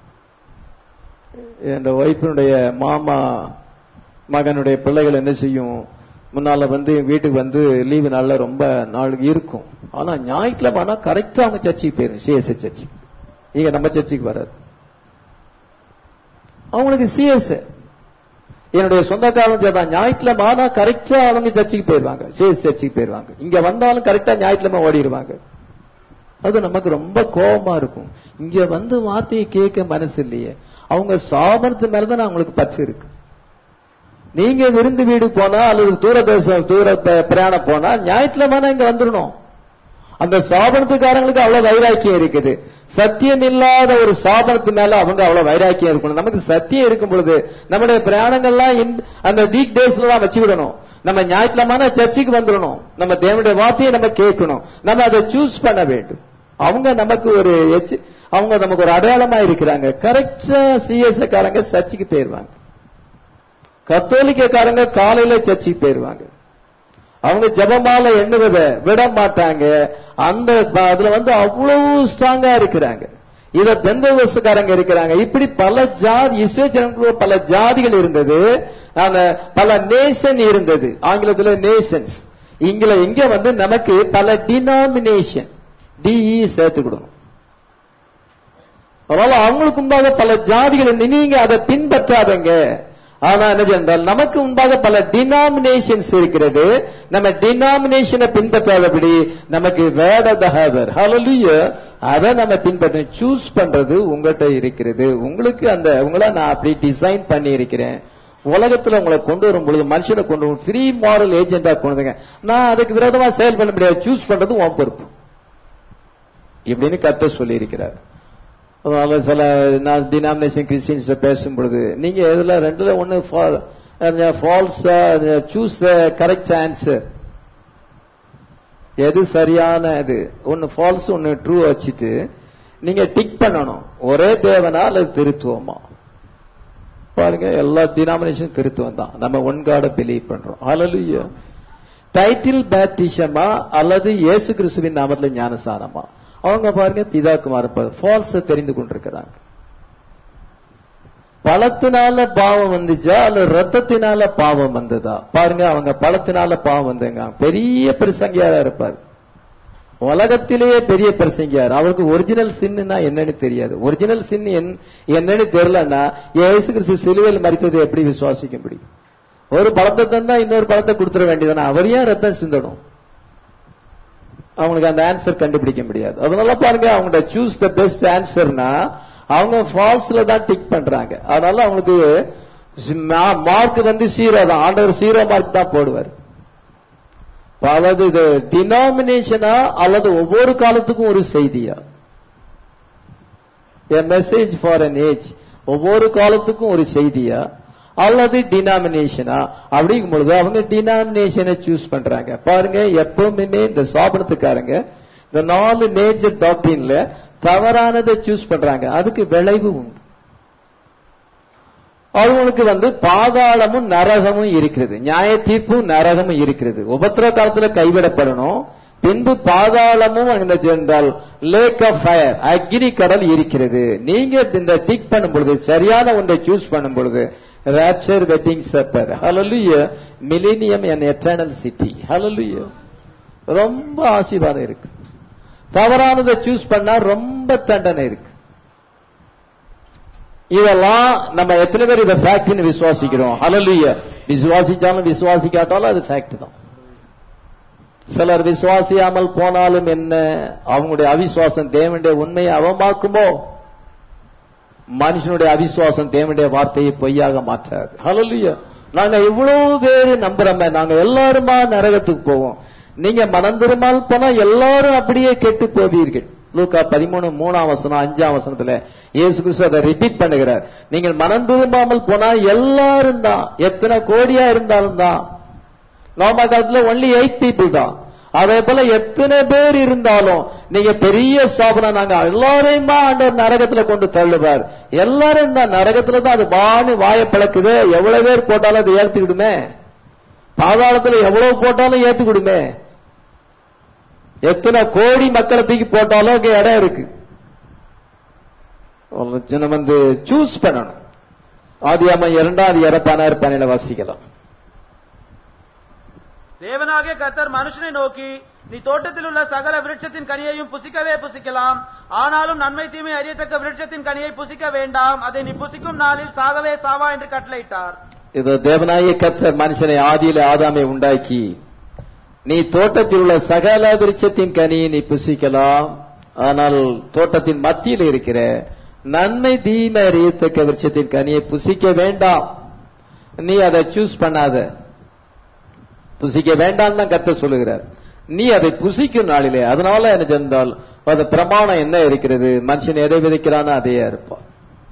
என் ஒய்ஃபினுடைய மாமா மகனுடைய பிள்ளைகள் என்ன செய்யும் முன்னால வந்து வீட்டுக்கு வந்து லீவு நாள்ல ரொம்ப நாள் இருக்கும் ஆனா ஞாயிற்றுக்கிழமை ஆனா கரெக்டா அவங்க சர்ச்சுக்கு போயிரும் சிஎஸ்எஸ் சர்ச்சு இங்க நம்ம சர்ச்சுக்கு வராது அவங்களுக்கு சிஎஸ் என்னுடைய சொந்தக்காரன் சேர்ந்தான் ஞாயிற்றுக்கிழமை ஆனா கரெக்டா அவங்க சர்ச்சுக்கு போயிருவாங்க சிஎஸ் சர்ச்சுக்கு போயிருவாங்க இங்க வந்தாலும் கரெக்டா ஞாயிற்றுக்கிழமை ஓடிடுவாங்க அது நமக்கு ரொம்ப கோபமா இருக்கும் இங்க வந்து வார்த்தையை கேட்க மனசு இல்லையே அவங்க சாபனத்து மேலதான் அவங்களுக்கு பற்று இருக்கு நீங்க விருந்து வீடு போனா அல்லது தூர தேசம் தூர ப- பிரயாணம் போனா ஞாயிற்றுக்கிழமை இங்க வந்துடணும் அந்த சாபனத்துக்காரங்களுக்கு அவ்வளவு வைராக்கியம் இருக்குது சத்தியம் இல்லாத ஒரு சாபனத்து மேல அவங்க அவ்வளவு வைராக்கியம் இருக்கணும் நமக்கு சத்தியம் இருக்கும் பொழுது நம்முடைய பிரயாணங்கள்லாம் இந்த- அந்த வீக் டேஸ்ல தான் வச்சு விடணும் நம்ம ஞாயிற்றுக்கிழமை சர்ச்சுக்கு வந்துடணும் நம்ம தேவனுடைய வார்த்தையை நம்ம கேட்கணும் நம்ம அதை சூஸ் பண்ண வேண்டும் அவங்க நமக்கு ஒரு எச்சு- அவங்க நமக்கு ஒரு அடையாளமா இருக்கிறாங்க கரெக்டா சிஎஸ் காரங்க சர்ச்சுக்கு போயிருவாங்க கத்தோலிக்கக்காரங்க காலையில சர்ச்சுக்கு போயிருவாங்க அவங்க ஜெபமால எண்ணுவதை விட மாட்டாங்க அந்த ப- அதுல வந்து அவ்வளவு ஸ்ட்ராங்கா இருக்கிறாங்க இத பெந்தோவசுக்காரங்க இருக்கிறாங்க இப்படி பல ஜாதி இஸ்ரேல் ஜனங்களுக்குள்ள பல ஜாதிகள் இருந்தது அந்த பல நேஷன் இருந்தது ஆங்கிலத்துல நேஷன்ஸ் இங்க இங்க வந்து நமக்கு பல டினாமினேஷன் டிஇ சேர்த்துக்கிடணும் அதனால அவங்களுக்கு முன்பாக பல ஜாதிகள் இருந்து நீங்க அதை பின்பற்றாதங்க ஆனா என்ன சென்றால் நமக்கு முன்பாக பல டினாமினேஷன்ஸ் இருக்கிறது நம்ம டினாமினேஷனை பின்பற்றாதபடி நமக்கு வேட தகவர் ஹalleluya அதை நம்ம பின்பற்ற சூஸ் பண்றது உங்கள்கிட்ட இருக்கிறது உங்களுக்கு அந்த உங்களை நான் அப்படி டிசைன் பண்ணி இருக்கிறேன் உலகத்துல உங்களை கொண்டு வரும் பொழுது மனுஷனை கொண்டு வரும் ஃப்ரீ மாரல் ஏஜென்டா கொண்டு வந்துங்க நான் அதுக்கு விரோதமா செயல் பண்ண முடியாது சூஸ் பண்றது உன் பொறுப்பு இப்படின்னு கத்த சொல்லி இருக்கிறார் அதனால சில நான் டினாமினேஷன் கிறிஸ்டியன்ஸ் பேசும் பொழுது நீங்க இதுல ரெண்டுல ஒன்னு ஃபால்ஸ் சூஸ் கரெக்ட் ஆன்சர் எது சரியான இது ஒன்னு ஃபால்ஸ் ஒன்னு ட்ரூ வச்சுட்டு நீங்க டிக் பண்ணணும் ஒரே தேவனா அல்லது திருத்துவமா பாருங்க எல்லா டினாமினேஷன் திருத்துவம் தான் நம்ம ஒன் காட பிலீவ் பண்றோம் ஹalleluya டைட்டில் பேப்டிசமா அல்லது இயேசு கிறிஸ்துவின் நாமத்துல ஞானசானமா அவங்க பாருங்க பிதாக்குமார் ஃபால்ஸ் தெரிந்து கொண்டிருக்கிறாங்க பழத்தினால பாவம் வந்துச்சா அல்ல ரத்தத்தினால பாவம் வந்ததா பாருங்க அவங்க பழத்தினால பாவம் வந்தங்க பெரிய பிரசங்கியாரா இருப்பார் உலகத்திலேயே பெரிய பிரசங்கியார் அவருக்கு ஒரிஜினல் சின்னா என்னன்னு தெரியாது ஒரிஜினல் சின் என்னன்னு தெரியலன்னா இயேசு கிறிஸ்து சிலுவையில் மறித்ததை எப்படி விசுவாசிக்க முடியும் ஒரு பழத்தை தந்தா இன்னொரு பழத்தை கொடுத்துட வேண்டியதானே அவர் ஏன் ரத்தம் சிந்தணும் அவங்களுக்கு அந்த ஆன்சர் கண்டுபிடிக்க முடியாது அதனால பாருங்க அவங்களோட சூஸ் த பெஸ்ட் ஆன்சர்னா அவங்க ஃபால்ஸ்ல தான் டிக் பண்றாங்க அதனால அவங்களுக்கு மார்க் வந்து சீரோ தான் ஆண்டவர் சீரோ மார்க் தான் போடுவார் அதாவது இது டினாமினேஷனா அல்லது ஒவ்வொரு காலத்துக்கும் ஒரு செய்தியா a message for an age ஒவ்வொரு காலத்துக்கும் ஒரு செய்தியா அல்லது டினாமினேஷனா அப்படிங்கும் பொழுது அவங்க டினாமினேஷனை சூஸ் பண்றாங்க பாருங்க எப்பவுமே இந்த சாபனத்துக்காரங்க இந்த நாலு நேச்சர் டாக்டரின்ல தவறானதை சூஸ் பண்றாங்க அதுக்கு விளைவு உண்டு அவங்களுக்கு வந்து பாதாளமும் நரகமும் இருக்கிறது நியாய தீர்ப்பும் நரகமும் இருக்கிறது உபத்திர காலத்துல கைவிடப்படணும் பின்பு பாதாளமும் என்ன சென்றால் லேக் ஆஃப் ஃபயர் அக்னி கடல் இருக்கிறது நீங்க இந்த டிக் பண்ணும் பொழுது சரியான ஒன்றை சூஸ் பண்ணும் பொழுது ராப்சர் வெட்டிங் சப்பர் ஹalleluya மில்லேனியம் அண்ட் எட்டர்னல் சிட்டி ஹalleluya ரொம்ப ஆசீர்வாதம் இருக்கு தவறானதை சூஸ் பண்ணா ரொம்ப தண்டனை இருக்கு இதெல்லாம் நம்ம எத்தனை பேர் இதை ஃபேக்ட்னு விசுவாசிக்கிறோம் ஹalleluya விசுவாசிச்சாலும் விசுவாசிக்காட்டாலும் அது ஃபேக்ட் தான் சிலர் விசுவாசியாமல் போனாலும் என்ன அவங்களுடைய அவிசுவாசம் தேவனுடைய உண்மையை அவமாக்குமோ மனுஷனுடைய அவிசுவாசம் தேவனுடைய வார்த்தையை பொய்யாக மாற்றாது ஹalleluya நாங்க இவ்வளவு பேரு நம்புறோமே நாங்க எல்லாருமா நரகத்துக்கு போவோம் நீங்க மனம் திரும்பால் போனா எல்லாரும் அப்படியே கெட்டு போவீர்கள் லூக்கா பதிமூணு மூணாம் வசனம் அஞ்சாம் வசனத்துல இயேசு கிறிஸ்து அதை ரிப்பீட் பண்ணுகிறார் நீங்கள் மனம் திரும்பாமல் போனா எல்லாரும் தான் எத்தனை கோடியா இருந்தாலும் தான் நோமா காலத்துல ஒன்லி எயிட் பீப்புள் தான் அதே போல எத்தனை பேர் இருந்தாலும் நீங்க பெரிய சாபனம் நாங்க எல்லாரையும் தான் ஆண்டவர் நரகத்துல கொண்டு தள்ளுவார் எல்லாரும் தான் நரகத்துல தான் அது வாணி வாய பழக்குது எவ்வளவு பேர் போட்டாலும் அது ஏத்துக்கிடுமே பாதாளத்துல எவ்வளவு போட்டாலும் ஏத்துக்கிடுமே எத்தனை கோடி மக்களை தூக்கி போட்டாலும் அங்க இடம் இருக்கு நம்ம வந்து சூஸ் பண்ணணும் ஆதியாம இரண்டாவது இறப்பானார் பணியில வாசிக்கலாம் தேவனாகிய கர்த்தர் மனுஷனை நோக்கி நீ தோட்டத்தில் உள்ள சகல விருட்சத்தின் கனியையும் புசிக்கவே புசிக்கலாம் ஆனாலும் நன்மை தீமை அறியத்தக்க விருட்சத்தின் கனியை புசிக்க வேண்டாம் அதை நீ புசிக்கும் நாளில் சாகவே சாவா என்று கட்டளையிட்டார் இது தேவனாய கர்த்தர் மனுஷனை ஆதியில ஆதாமை உண்டாக்கி நீ தோட்டத்தில் உள்ள சகல விருட்சத்தின் கனியை நீ புசிக்கலாம் ஆனால் தோட்டத்தின் மத்தியில் இருக்கிற நன்மை தீமை அறியத்தக்க விருட்சத்தின் கனியை புசிக்க வேண்டாம் நீ அதை சூஸ் பண்ணாத புசிக்க வேண்டாம் தான் கத்த சொல்லுகிறார் நீ அதை புசிக்கும் நாளிலே அதனால என்ன சென்றால் அது பிரமாணம் என்ன இருக்கிறது மனுஷன் எதை விதைக்கிறானோ அதையே இருப்பான்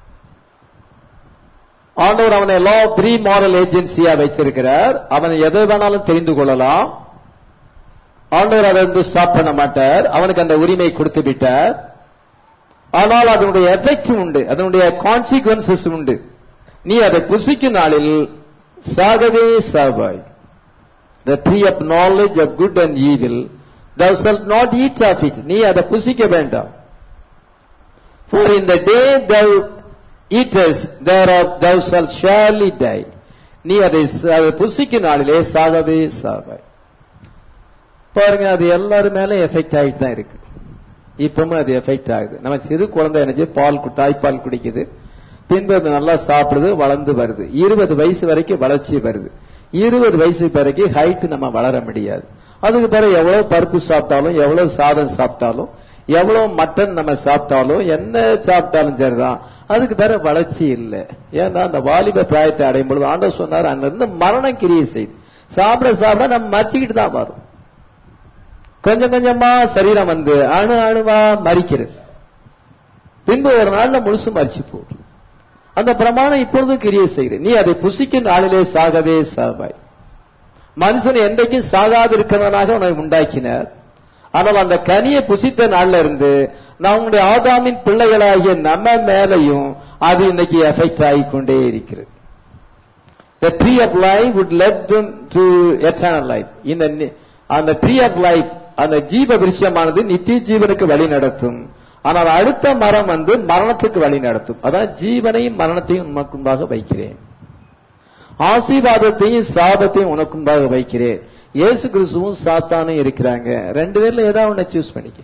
ஆண்டவர் அவனை லா ப்ரீ மாரல் ஏஜென்சியா வைத்திருக்கிறார் அவன் எதை வேணாலும் தெரிந்து கொள்ளலாம் ஆண்டவர் அதை வந்து ஸ்டாப் பண்ண மாட்டார் அவனுக்கு அந்த உரிமை கொடுத்து விட்டார் ஆனால் அதனுடைய எஃபெக்ட் உண்டு அதனுடைய கான்சிக்வன்சஸ் உண்டு நீ அதை புசிக்கும் நாளில் சாகவே சாவாய் the tree of knowledge of good and evil, thou shalt not eat of it. நீ அதை புசிக்க வேண்டாம். For in the day thou eatest thereof, thou shalt surely die. நீ அதை அதை புசிக்கும் நாளிலே சாகவே சாவாய். பாருங்க அது எல்லாரும் மேல எஃபெக்ட் ஆகிட்டு தான் இருக்கு இப்பவும் அது எஃபெக்ட் ஆகுது நம்ம சிறு குழந்தை என்ன பால் தாய்ப்பால் குடிக்குது பின்பு அது நல்லா சாப்பிடுது வளர்ந்து வருது இருபது வயசு வரைக்கும் வளர்ச்சி வருது இருபது வயசு பிறகு ஹைட் நம்ம வளர முடியாது அதுக்கு பிறகு எவ்வளவு பருப்பு சாப்பிட்டாலும் எவ்வளவு சாதம் சாப்பிட்டாலும் எவ்வளவு மட்டன் நம்ம சாப்பிட்டாலும் என்ன சாப்பிட்டாலும் சரிதான் அதுக்கு பிறகு வளர்ச்சி இல்லை ஏன்னா அந்த வாலிப பிராயத்தை அடையும் பொழுது ஆண்டவர் சொன்னார் அங்க இருந்து மரணம் கிரியை செய்து சாப்பிட சாப்பிட நம்ம மறைச்சிக்கிட்டு தான் வரும் கொஞ்சம் கொஞ்சமா சரீரம் வந்து அணு அணுவா மறிக்கிறது பின்பு ஒரு நாள்ல முழுசு மறிச்சு போகும் அந்த பிரமாணம் இப்பொழுது கிரியை செய்கிறது நீ அதை புசிக்கும் நாளிலே சாகவே சாவாய் மனுஷன் என்றைக்கும் சாகாது இருக்கிறவனாக உன்னை உண்டாக்கினார் ஆனால் அந்த கனியை புசித்த நாள்ல இருந்து நம்முடைய ஆதாமின் பிள்ளைகளாகிய நம்ம மேலையும் அது இன்னைக்கு எஃபெக்ட் ஆகிக்கொண்டே இருக்கிறது The tree of life would lead them to eternal life. இந்த நி- அந்த tree of life அந்த ஜீவ விருட்சமானது நித்திய ஜீவனுக்கு வழி நடத்தும் ஆனால் அடுத்த மரம் வந்து மரணத்துக்கு வழி நடத்தும் அதான் ஜீவனையும் மரணத்தையும் உனக்கும்பாக வைக்கிறேன் ஆசீர்வாதத்தையும் சாபத்தையும் உனக்கும்பாக வைக்கிறேன் இயேசு கிறிஸ்துவும் சாத்தானும் இருக்கிறாங்க ரெண்டு பேர்ல ஏதாவது ஒண்ணு சூஸ் பண்ணிக்க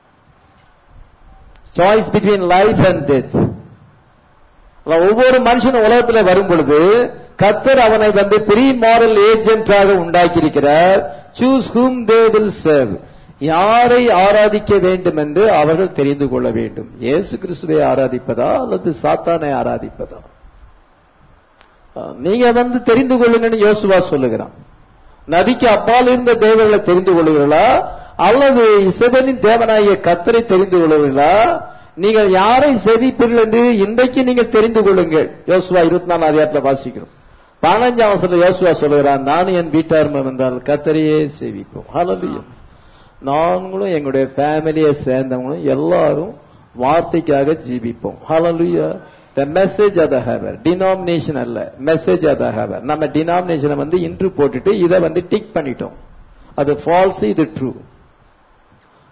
choice between life and death ஒவ்வொரு மனுஷனும் உலகத்துல வரும் பொழுது கத்தர் அவனை வந்து ப்ரீ மாரல் ஏஜென்டாக உண்டாக்கி இருக்கிறார் choose whom they will serve யாரை ஆராதிக்க வேண்டும் என்று அவர்கள் தெரிந்து கொள்ள வேண்டும் இயேசு கிறிஸ்துவை ஆராதிப்பதா அல்லது சாத்தானை ஆராதிப்பதா அஹ், நீங்க வந்து தெரிந்து கொள்ளுங்கன்னு யோசுவா சொல்லுகிறான் நதிக்கு அப்பால் இருந்த தேவர்களை தெரிந்து கொள்ளுகிறீர்களா அல்லது இசபெலின் தேவனாகிய கத்தரை தெரிந்து கொள்ளுகிறீர்களா நீங்கள் யாரை செவிப்பீர்கள் என்று இன்றைக்கு நீங்கள் தெரிந்து கொள்ளுங்கள் யோசுவா இருபத்தி நாலாம் அதிகாரத்தில் வாசிக்கிறோம் பதினஞ்சாம் வருஷத்துல யோசுவா சொல்லுகிறான் நானும் என் வீட்டார் வந்தால் கத்தரையே சேவிப்போம் ஹalleluya நாங்களும் எங்களுடைய ஃபேமிலியை சேர்ந்தவங்களும் எல்லாரும் வார்த்தைக்காக ஜீவிப்போம் ஹalleluya the message of the haver denomination அல்ல message of the haver நம்ம denomination வந்து இன்று போட்டுட்டு இதை வந்து டிக் பண்ணிட்டோம் அது ஃபால்ஸ் இது ட்ரூ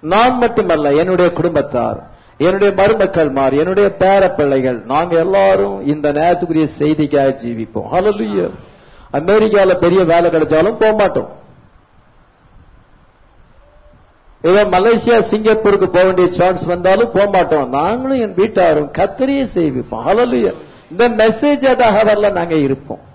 நான் மட்டுமல்ல என்னுடைய குடும்பத்தார் என்னுடைய மருமக்கள்மார் என்னுடைய பேர பிள்ளைகள் நாங்க எல்லாரும் இந்த நேரத்துக்குரிய செய்திக்காக ஜீவிப்போம் ஹalleluya அமெரிக்கால பெரிய வேலை கிடைச்சாலும் போக மாட்டோம் ஏதோ மலேசியா சிங்கப்பூருக்கு போக வேண்டிய சான்ஸ் வந்தாலும் போக மாட்டோம் நாங்களும் என் வீட்டாரும் கத்தரியே செய்விப்போம் ஹalleluya இந்த மெசேஜ் அதாக நாங்க இருப்போம்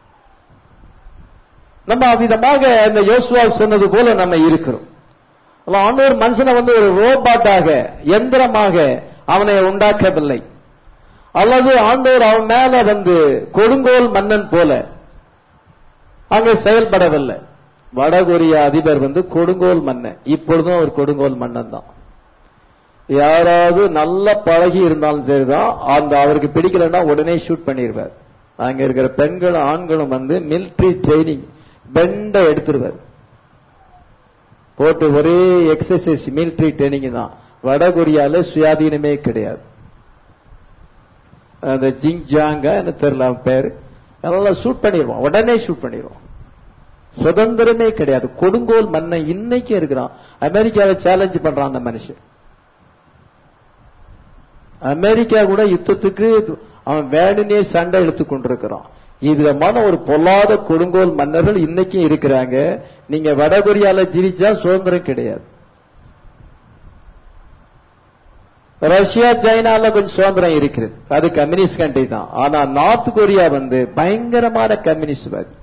நம்ம அவ்விதமாக இந்த யோசுவா சொன்னது போல நம்ம இருக்கிறோம் ஆண்டவர் மனுஷனை வந்து ஒரு ரோபாட்டாக எந்திரமாக அவனை உண்டாக்கவில்லை அல்லது ஆண்டவர் அவன் மேல வந்து கொடுங்கோல் மன்னன் போல அங்கே செயல்படவில்லை வடகொரியா அதிபர் வந்து கொடுங்கோல் மன்னன் இப்பொழுதும் ஒரு கொடுங்கோல் மன்னன் தான் யாராவது நல்ல பழகி இருந்தாலும் சரிதான் அந்த அவருக்கு பிடிக்கலன்னா உடனே ஷூட் பண்ணிடுவார் அங்க இருக்கிற பெண்களும் ஆண்களும் வந்து மிலிட்ரி ட்ரைனிங் பெண்டை எடுத்துருவார் போட்டு ஒரே எக்ஸசைஸ் மிலிட்ரி ட்ரைனிங் தான் வடகொரியால சுயாதீனமே கிடையாது அந்த ஜிங் ஜாங்க என்ன தெரியல அவன் பேரு அதெல்லாம் ஷூட் பண்ணிடுவான் உடனே ஷூட் பண்ணிடுவான் சுதந்திரமே கிடையாது கொடுங்கோல் மன்னன் இன்னைக்கு இருக்கிறான் அமெரிக்காவை சேலஞ்ச் பண்றான் அந்த மனுஷன் அமெரிக்கா கூட யுத்தத்துக்கு அவன் வேணுனே சண்டை எடுத்து கொண்டிருக்கிறான் இவ்விதமான ஒரு பொல்லாத கொடுங்கோல் மன்னர்கள் இன்னைக்கும் இருக்கிறாங்க நீங்க வடகொரியால ஜீவிச்சா சுதந்திரம் கிடையாது ரஷ்யா சைனால கொஞ்சம் சுதந்திரம் இருக்கிறது அது கம்யூனிஸ்ட் கண்ட்ரி தான் ஆனா நார்த் கொரியா வந்து பயங்கரமான கம்யூனிஸ்ட்வாதி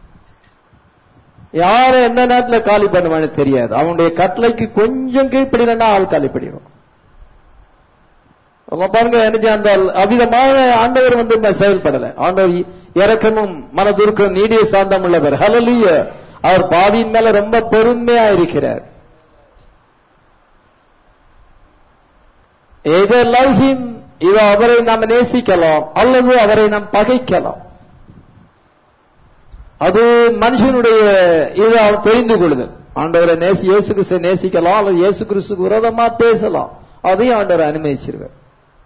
யார எந்த நேரத்துல காலி பண்ணுவான்னு தெரியாது அவனுடைய கட்டளைக்கு கொஞ்சம் கீழ்ப்படினா ஆள் காலி பண்ணிடும் பாருங்க என்ன அந்த அவிதமான ஆண்டவர் வந்து செயல்படல ஆண்டவர் இறக்கமும் மனதுருக்கம் நீடிய சாந்தம் உள்ளவர் ஹலலிய அவர் பாவியின் மேல ரொம்ப பொறுமையா இருக்கிறார் எதை லவ் ஹிம் இதோ அவரை நாம் நேசிக்கலாம் அல்லது அவரை நாம் பகைக்கலாம் அது மனுஷனுடைய இது அவன் தெரிந்து கொள்ளுதல் ஆண்டவரை நேசி இயேசு கிறிஸ்து நேசிக்கலாம் அல்லது இயேசு கிறிஸ்துக்கு விரோதமா பேசலாம் அதையும் ஆண்டவர் அனுமதிச்சிருவார்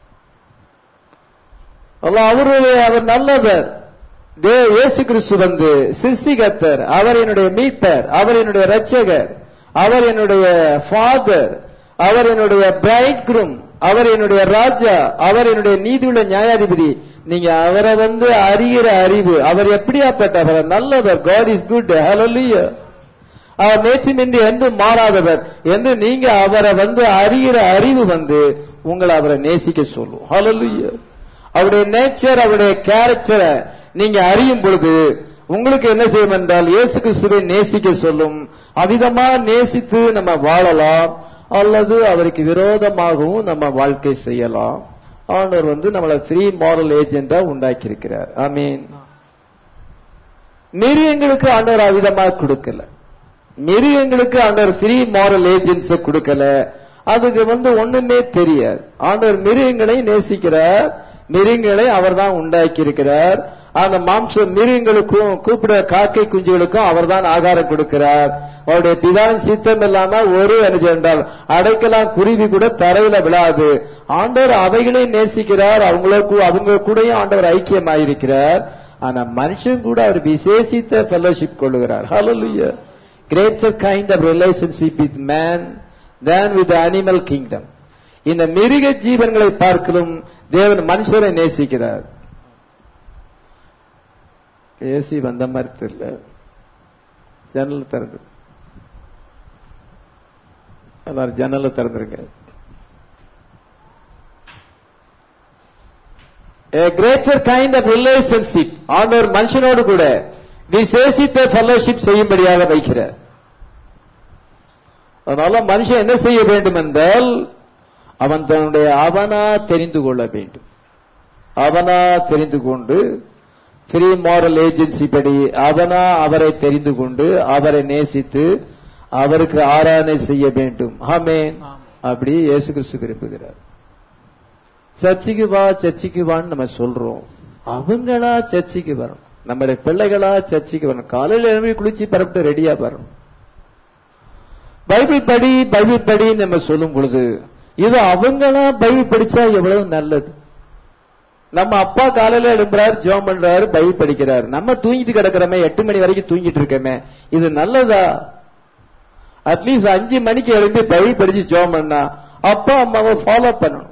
அவருடைய அவர் நல்லவர் தே இயேசு கிறிஸ்து வந்து சிருஷ்டிகத்தர் அவர் என்னுடைய மீட்பர் அவர் என்னுடைய ரட்சகர் அவர் என்னுடைய ஃபாதர் அவர் என்னுடைய பிரைட் குரும் அவர் என்னுடைய ராஜா அவர் என்னுடைய நீதியுள்ள நியாயாதிபதி நீங்க அவரை வந்து அறிகிற அறிவு அவர் எப்படியாப்பட்டவர் நல்லவர் காட் இஸ் குட் ஹலோலிய அவர் நேற்று நின்று என்று மாறாதவர் என்று நீங்க அவரை வந்து அறிகிற அறிவு வந்து உங்களை அவரை நேசிக்க சொல்லும் ஹலோலிய அவருடைய நேச்சர் அவருடைய கேரக்டரை நீங்க அறியும் பொழுது உங்களுக்கு என்ன செய்யும் என்றால் இயேசு கிறிஸ்துவை நேசிக்க சொல்லும் அவிதமா நேசித்து நம்ம வாழலாம் அல்லது அவருக்கு விரோதமாகவும் நம்ம வாழ்க்கை செய்யலாம் ஆண்டவர் வந்து நம்மளை ஃப்ரீ மாரல் ஏஜெண்டா உண்டாக்கி இருக்கிறார் ஐ மீன் மிருகங்களுக்கு ஆண்டவர் அவிதமாக கொடுக்கல மிருகங்களுக்கு ஆண்டவர் ஃப்ரீ மாரல் ஏஜென்ட்ஸ் கொடுக்கல அதுக்கு வந்து ஒண்ணுமே தெரியாது ஆண்டவர் மிருகங்களை நேசிக்கிறார் மிருகங்களை அவர் தான் உண்டாக்கி இருக்கிறார் அந்த மாம்ச மிருகங்களுக்கும் கூப்பிட காக்கை குஞ்சுகளுக்கும் அவர் தான் ஆகாரம் கொடுக்கிறார் அவருடைய பிதாவின் சித்தம் இல்லாம ஒரு என்றால் அடைக்கலாம் குருவி கூட தரையில விழாது ஆண்டவர் அவைகளை நேசிக்கிறார் அவங்களுக்கு அவங்க கூடயும் ஆண்டவர் ஐக்கியமாயிருக்கிறார் ஆனா மனுஷன் கூட அவர் விசேஷித்த ஃபெலோஷிப் கொள்ளுகிறார் ஹalleluya greater kind of relationship with man than with the animal kingdom இந்த மிருக ஜீவன்களை பார்க்கலும் தேவன் மனுஷரை நேசிக்கிறார் ஏசி வந்த மாதிரி தெரியல ஜன்னல் திறந்து எல்லாரும் ஜன்னல திறந்துருங்க A greater kind of relationship ஆண்டவர் மனுஷனோடு கூட விசேஷித்த ஃபெல்லோஷிப் செய்யும்படியாக வைக்கிறார் அதனால மனுஷன் என்ன செய்ய வேண்டும் என்றால் அவன் தன்னுடைய அவனா தெரிந்து கொள்ள வேண்டும் அவனா தெரிந்து கொண்டு ஃப்ரீ மாரல் ஏஜென்சி படி அவனா அவரை தெரிந்து கொண்டு அவரை நேசித்து அவருக்கு ஆராதனை செய்ய வேண்டும் ஆமேன் அப்படி இயேசு கிறிஸ்து விரும்புகிறார் சர்ச்சைக்கு வா சர்ச்சைக்கு வான்னு நம்ம சொல்றோம் அவங்களா சர்ச்சைக்கு வரணும் நம்முடைய பிள்ளைகளா சர்ச்சைக்கு வரணும் காலையில எழுப்பி குளிச்சு பரப்பிட்டு ரெடியா வரணும் பைபிள் படி பைபிள் படி நம்ம சொல்லும் பொழுது இது அவங்களா பைபிள் படிச்சா எவ்வளவு நல்லது நம்ம அப்பா காலையில எழும்புறாரு ஜோம் பண்றாரு பைபிள் படிக்கிறாரு நம்ம தூங்கிட்டு கிடக்கிறோமே எட்டு மணி வரைக்கும் தூங்கிட்டு இருக்கோமே இது நல்லதா அட்லீஸ்ட் அஞ்சு மணிக்கு எழுந்து பைபிள் படிச்சு ஜோம் பண்ணா அப்பா அம்மாவை ஃபாலோ பண்ணணும்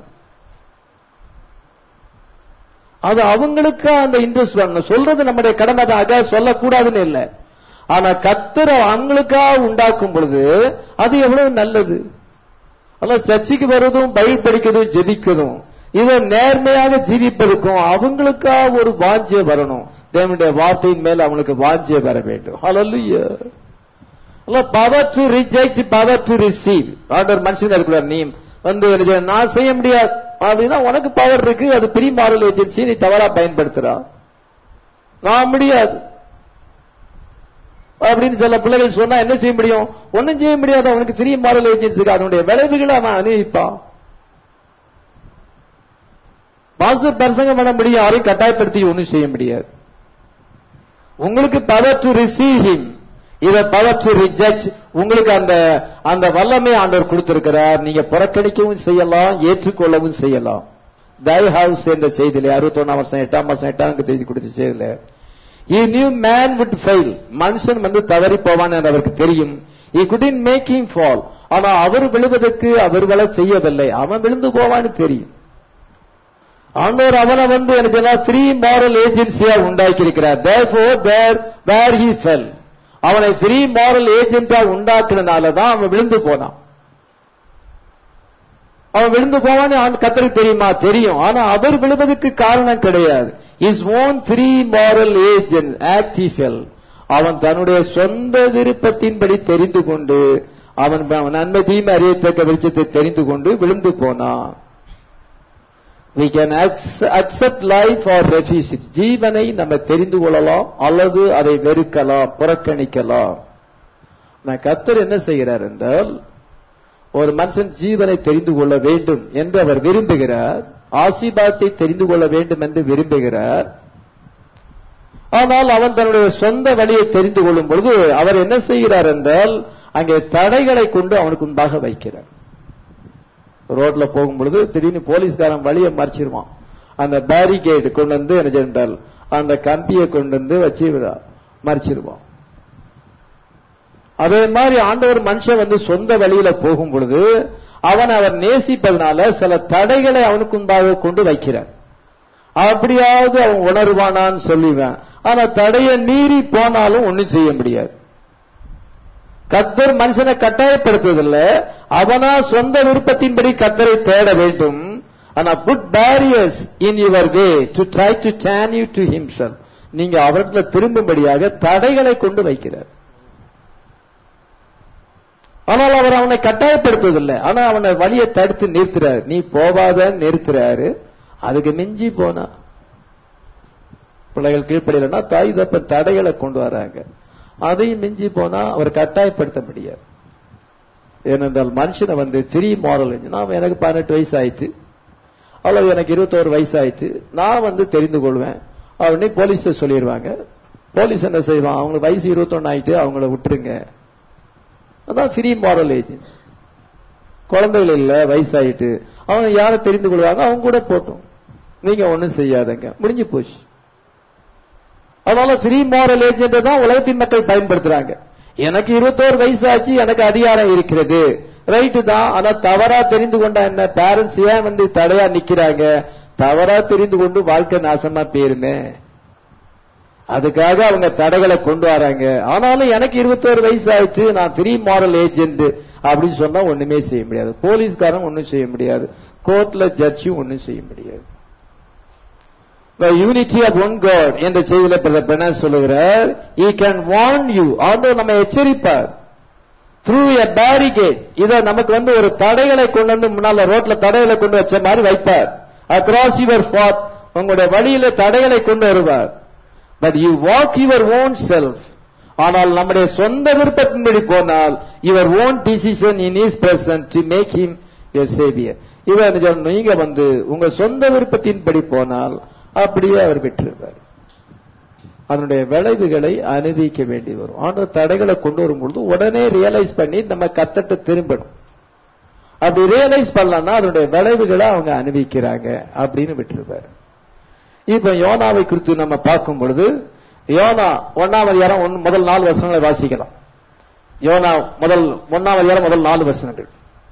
அது அவங்களுக்கா அந்த இன்ட்ரெஸ்ட் வரணும் சொல்றது நம்முடைய கடமை தான் அத சொல்லக்கூடாதுன்னு இல்லை ஆனா கத்தர் அவங்களுக்கா உண்டாக்கும் பொழுது அது எவ்வளவு நல்லது அதான் சர்ச்சைக்கு வருவதும் பைபிள் படிக்கிறதும் ஜெபிக்கிறதும் இதை நேர்மையாக ஜீவிப்பதற்கும் அவங்களுக்கா ஒரு வாஞ்சிய வரணும் தேவனுடைய வார்த்தையின் மேல அவங்களுக்கு வாஞ்சிய வர வேண்டும் ஹalleluya power to reject power to receive ஆண்டவர் மனுஷன் இருக்கிறார் நீ வந்து என்ன செய்ய, நான் செய்ய முடியாது அப்படின்னா உனக்கு பவர் இருக்கு அது ப்ரீ மாரல் ஏஜென்சி நீ தவறா பயன்படுத்துறா நான் முடியாது அப்படின்னு சில பிள்ளைகள் சொன்னா என்ன செய்ய முடியும் ஒண்ணும் செய்ய முடியாது அவனுக்கு த்ரீ மாரல் ஏஜென்சிக்கு அதனுடைய விளைவுகளை அவன் அனுபவிப்பான் மாஸ்டர் பிரசங்கம் பண்ண முடியும் யாரையும் கட்டாயப்படுத்தி ஒண்ணும் செய்ய முடியாது உங்களுக்கு பவர் டு ரிசீவ் ஹிம் இத பவர் டு ரிஜெக்ட் உங்களுக்கு அந்த அந்த வல்லமை ஆண்டவர் கொடுத்திருக்கிறார் நீங்க புறக்கணிக்கவும் செய்யலாம் ஏற்றுக்கொள்ளவும் செய்யலாம் தை ஹவுஸ் என்ற செய்தியில அறுபத்தொன்னாம் வருஷம் எட்டாம் வருஷம் எட்டாம் தேதி கொடுத்த செய்தியில he knew man would fail மனுஷன் வந்து தவறி போவான் என்று அவருக்கு தெரியும் he couldn't make him fall ஆனா அவர் விழுவதற்கு அவர்களை செய்யவில்லை அவன் விழுந்து போவான்னு தெரியும் ஆண்டவர் அவனை வந்து எனக்கு த்ரீ மாரல் ஏஜென்சியா உண்டாக்கி இருக்கிறார் therefore there where he fell அவனை த்ரீ மாரல் ஏஜென்டா உண்டாக்குனனால தான் அவன் விழுந்து போனான் அவன் விழுந்து போவான்னு அவன் கத்தருக்கு தெரியுமா தெரியும் ஆனா அவர் விழுவதற்கு காரணம் கிடையாது is own free moral agent ஆக்டிஃபெல் அவன் தன்னுடைய சொந்த விருப்பத்தின்படி தெரிந்து கொண்டு அவன் நன்மை தீமை அறியத்தக்க வெளிச்சத்தை தெரிந்து கொண்டு விழுந்து போனான் we can ac- accept life or refuse it ஜீவனை நம்ம தெரிந்து கொள்ளலாம் அல்லது அதை வெறுக்கலாம் புறக்கணிக்கலாம் நான் கத்தர் என்ன செய்கிறார் என்றால் ஒரு மனுஷன் ஜீவனை தெரிந்து கொள்ள வேண்டும் என்று அவர் விரும்புகிறார் ஆசீர்வாதத்தை தெரிந்து கொள்ள வேண்டும் என்று விரும்புகிறார் ஆனால் அவன் தன்னுடைய சொந்த வழியை தெரிந்து கொள்ளும் பொழுது அவர் என்ன செய்கிறார் என்றால் அங்கே தடைகளை கொண்டு அவனுக்கு முன்பாக வைக்கிறார் ரோட்ல போகும் பொழுது திடீர்னு போலீஸ்காரன் வழியை மறைச்சிருவான் அந்த பேரிகேட் கொண்டு வந்து என்ன சென்றால் அந்த கம்பியை கொண்டு வந்து வச்சு மறைச்சிருவான் அதே மாதிரி ஆண்டவர் மனுஷன் வந்து சொந்த வழியில போகும் பொழுது அவன் அவர் நேசிப்பதனால சில தடைகளை அவனுக்கு முன்பாக கொண்டு வைக்கிறார் அப்படியாவது அவன் உணர்வானான்னு சொல்லுவேன் ஆனா தடையை மீறி போனாலும் ஒண்ணும் செய்ய முடியாது கத்தர் மனுஷனை கட்டாயப்படுத்துவதில்லை அவனா சொந்த விருப்பத்தின்படி கத்தரை தேட வேண்டும் ஆனா put barriers in your way to try to turn you to himself நீங்க அவர்களை திரும்பும்படியாக தடைகளை கொண்டு வைக்கிறார் ஆனால் அவர் அவனை கட்டாயப்படுத்துவதில்லை ஆனா அவனை வழியை தடுத்து நிறுத்துறாரு நீ போவாத நிறுத்துறாரு அதுக்கு மிஞ்சி போனா பிள்ளைகள் கீழ்ப்படையிலன்னா தாய் தப்ப தடைகளை கொண்டு வராங்க அதையும் மிஞ்சி போனா அவர் கட்டாயப்படுத்த முடியாது ஏனென்றால் மனுஷனை வந்து த்ரீ மாரல் நான் எனக்கு பதினெட்டு வயசு ஆயிடுச்சு அல்லது எனக்கு இருபத்தோரு வயசு ஆயிடுச்சு நான் வந்து தெரிந்து கொள்வேன் அப்படின்னு போலீஸ்ல சொல்லிடுவாங்க போலீஸ் என்ன செய்வான் அவங்க வயசு இருபத்தொன்னு ஆயிட்டு அவங்கள விட்டுருங்க அதான் ஃப்ரீ மாரல் ஏஜென்ஸ் குழந்தைகள் இல்ல வயசாயிட்டு அவங்க யாரை தெரிந்து கொள்வாங்க அவங்க கூட போட்டோம் நீங்க ஒண்ணும் செய்யாதங்க முடிஞ்சு போச்சு அதனால ஃப்ரீ மாரல் ஏஜென்ட் தான் உலகத்தின் மக்கள் பயன்படுத்துறாங்க எனக்கு இருபத்தோரு வயசாச்சு எனக்கு அதிகாரம் இருக்கிறது ரைட்டு தான் ஆனா தவறா தெரிந்து கொண்டா என்ன பேரண்ட்ஸ் ஏன் வந்து தடையா நிக்கிறாங்க தவறா தெரிந்து கொண்டு வாழ்க்கை நாசமா போயிருமே அதுக்காக அவங்க தடைகளை கொண்டு வராங்க ஆனாலும் எனக்கு இருபத்தோரு வயசு ஆயிடுச்சு நான் ஃப்ரீ மாரல் ஏஜென்ட் அப்படின்னு சொன்னா ஒண்ணுமே செய்ய முடியாது போலீஸ்காரன் ஒண்ணும் செய்ய முடியாது கோர்ட்ல ஜட்ஜும் ஒண்ணும் செய்ய முடியாது யூனிட்டி ஆஃப் ஒன் காட் என்ற செய்தியில என்ன சொல்லுகிறார் ஈ கேன் வார்ன் யூ ஆண்டவர் நம்ம எச்சரிப்பார் த்ரூ எ பேரிகேட் இத நமக்கு வந்து ஒரு தடைகளை கொண்டு வந்து முன்னால ரோட்ல தடைகளை கொண்டு வச்ச மாதிரி வைப்பார் அக்ராஸ் யுவர் பாத் உங்களுடைய வழியில தடைகளை கொண்டு வருவார் but you walk your own self ஆனால் நம்முடைய சொந்த விருப்பத்தின்படி போனால் your own decision in is present to make him your saviour இவர் நீங்க வந்து உங்க சொந்த விருப்பத்தின்படி போனால் அப்படியே அவர் பெற்றிருப்பார் அதனுடைய விளைவுகளை அனுபவிக்க வேண்டி வரும் ஆண்டவர் தடைகளை கொண்டு வரும்பொழுது உடனே ரியலைஸ் பண்ணி நம்ம கத்தட்ட திரும்பணும் அப்படி ரியலைஸ் பண்ணலன்னா அதனுடைய விளைவுகளை அவங்க அனுபவிக்கிறாங்க அப்படின்னு விட்டுருப்பாரு இப்ப யோனாவை குறித்து நம்ம பார்க்கும் பொழுது யோனா ஒன்னாம் அதிகாரம் ஒன்னு முதல் நாலு வருஷங்களை வாசிக்கலாம் யோனா முதல் ஒன்னாம் அதிகாரம் முதல் நாலு வசனங்கள்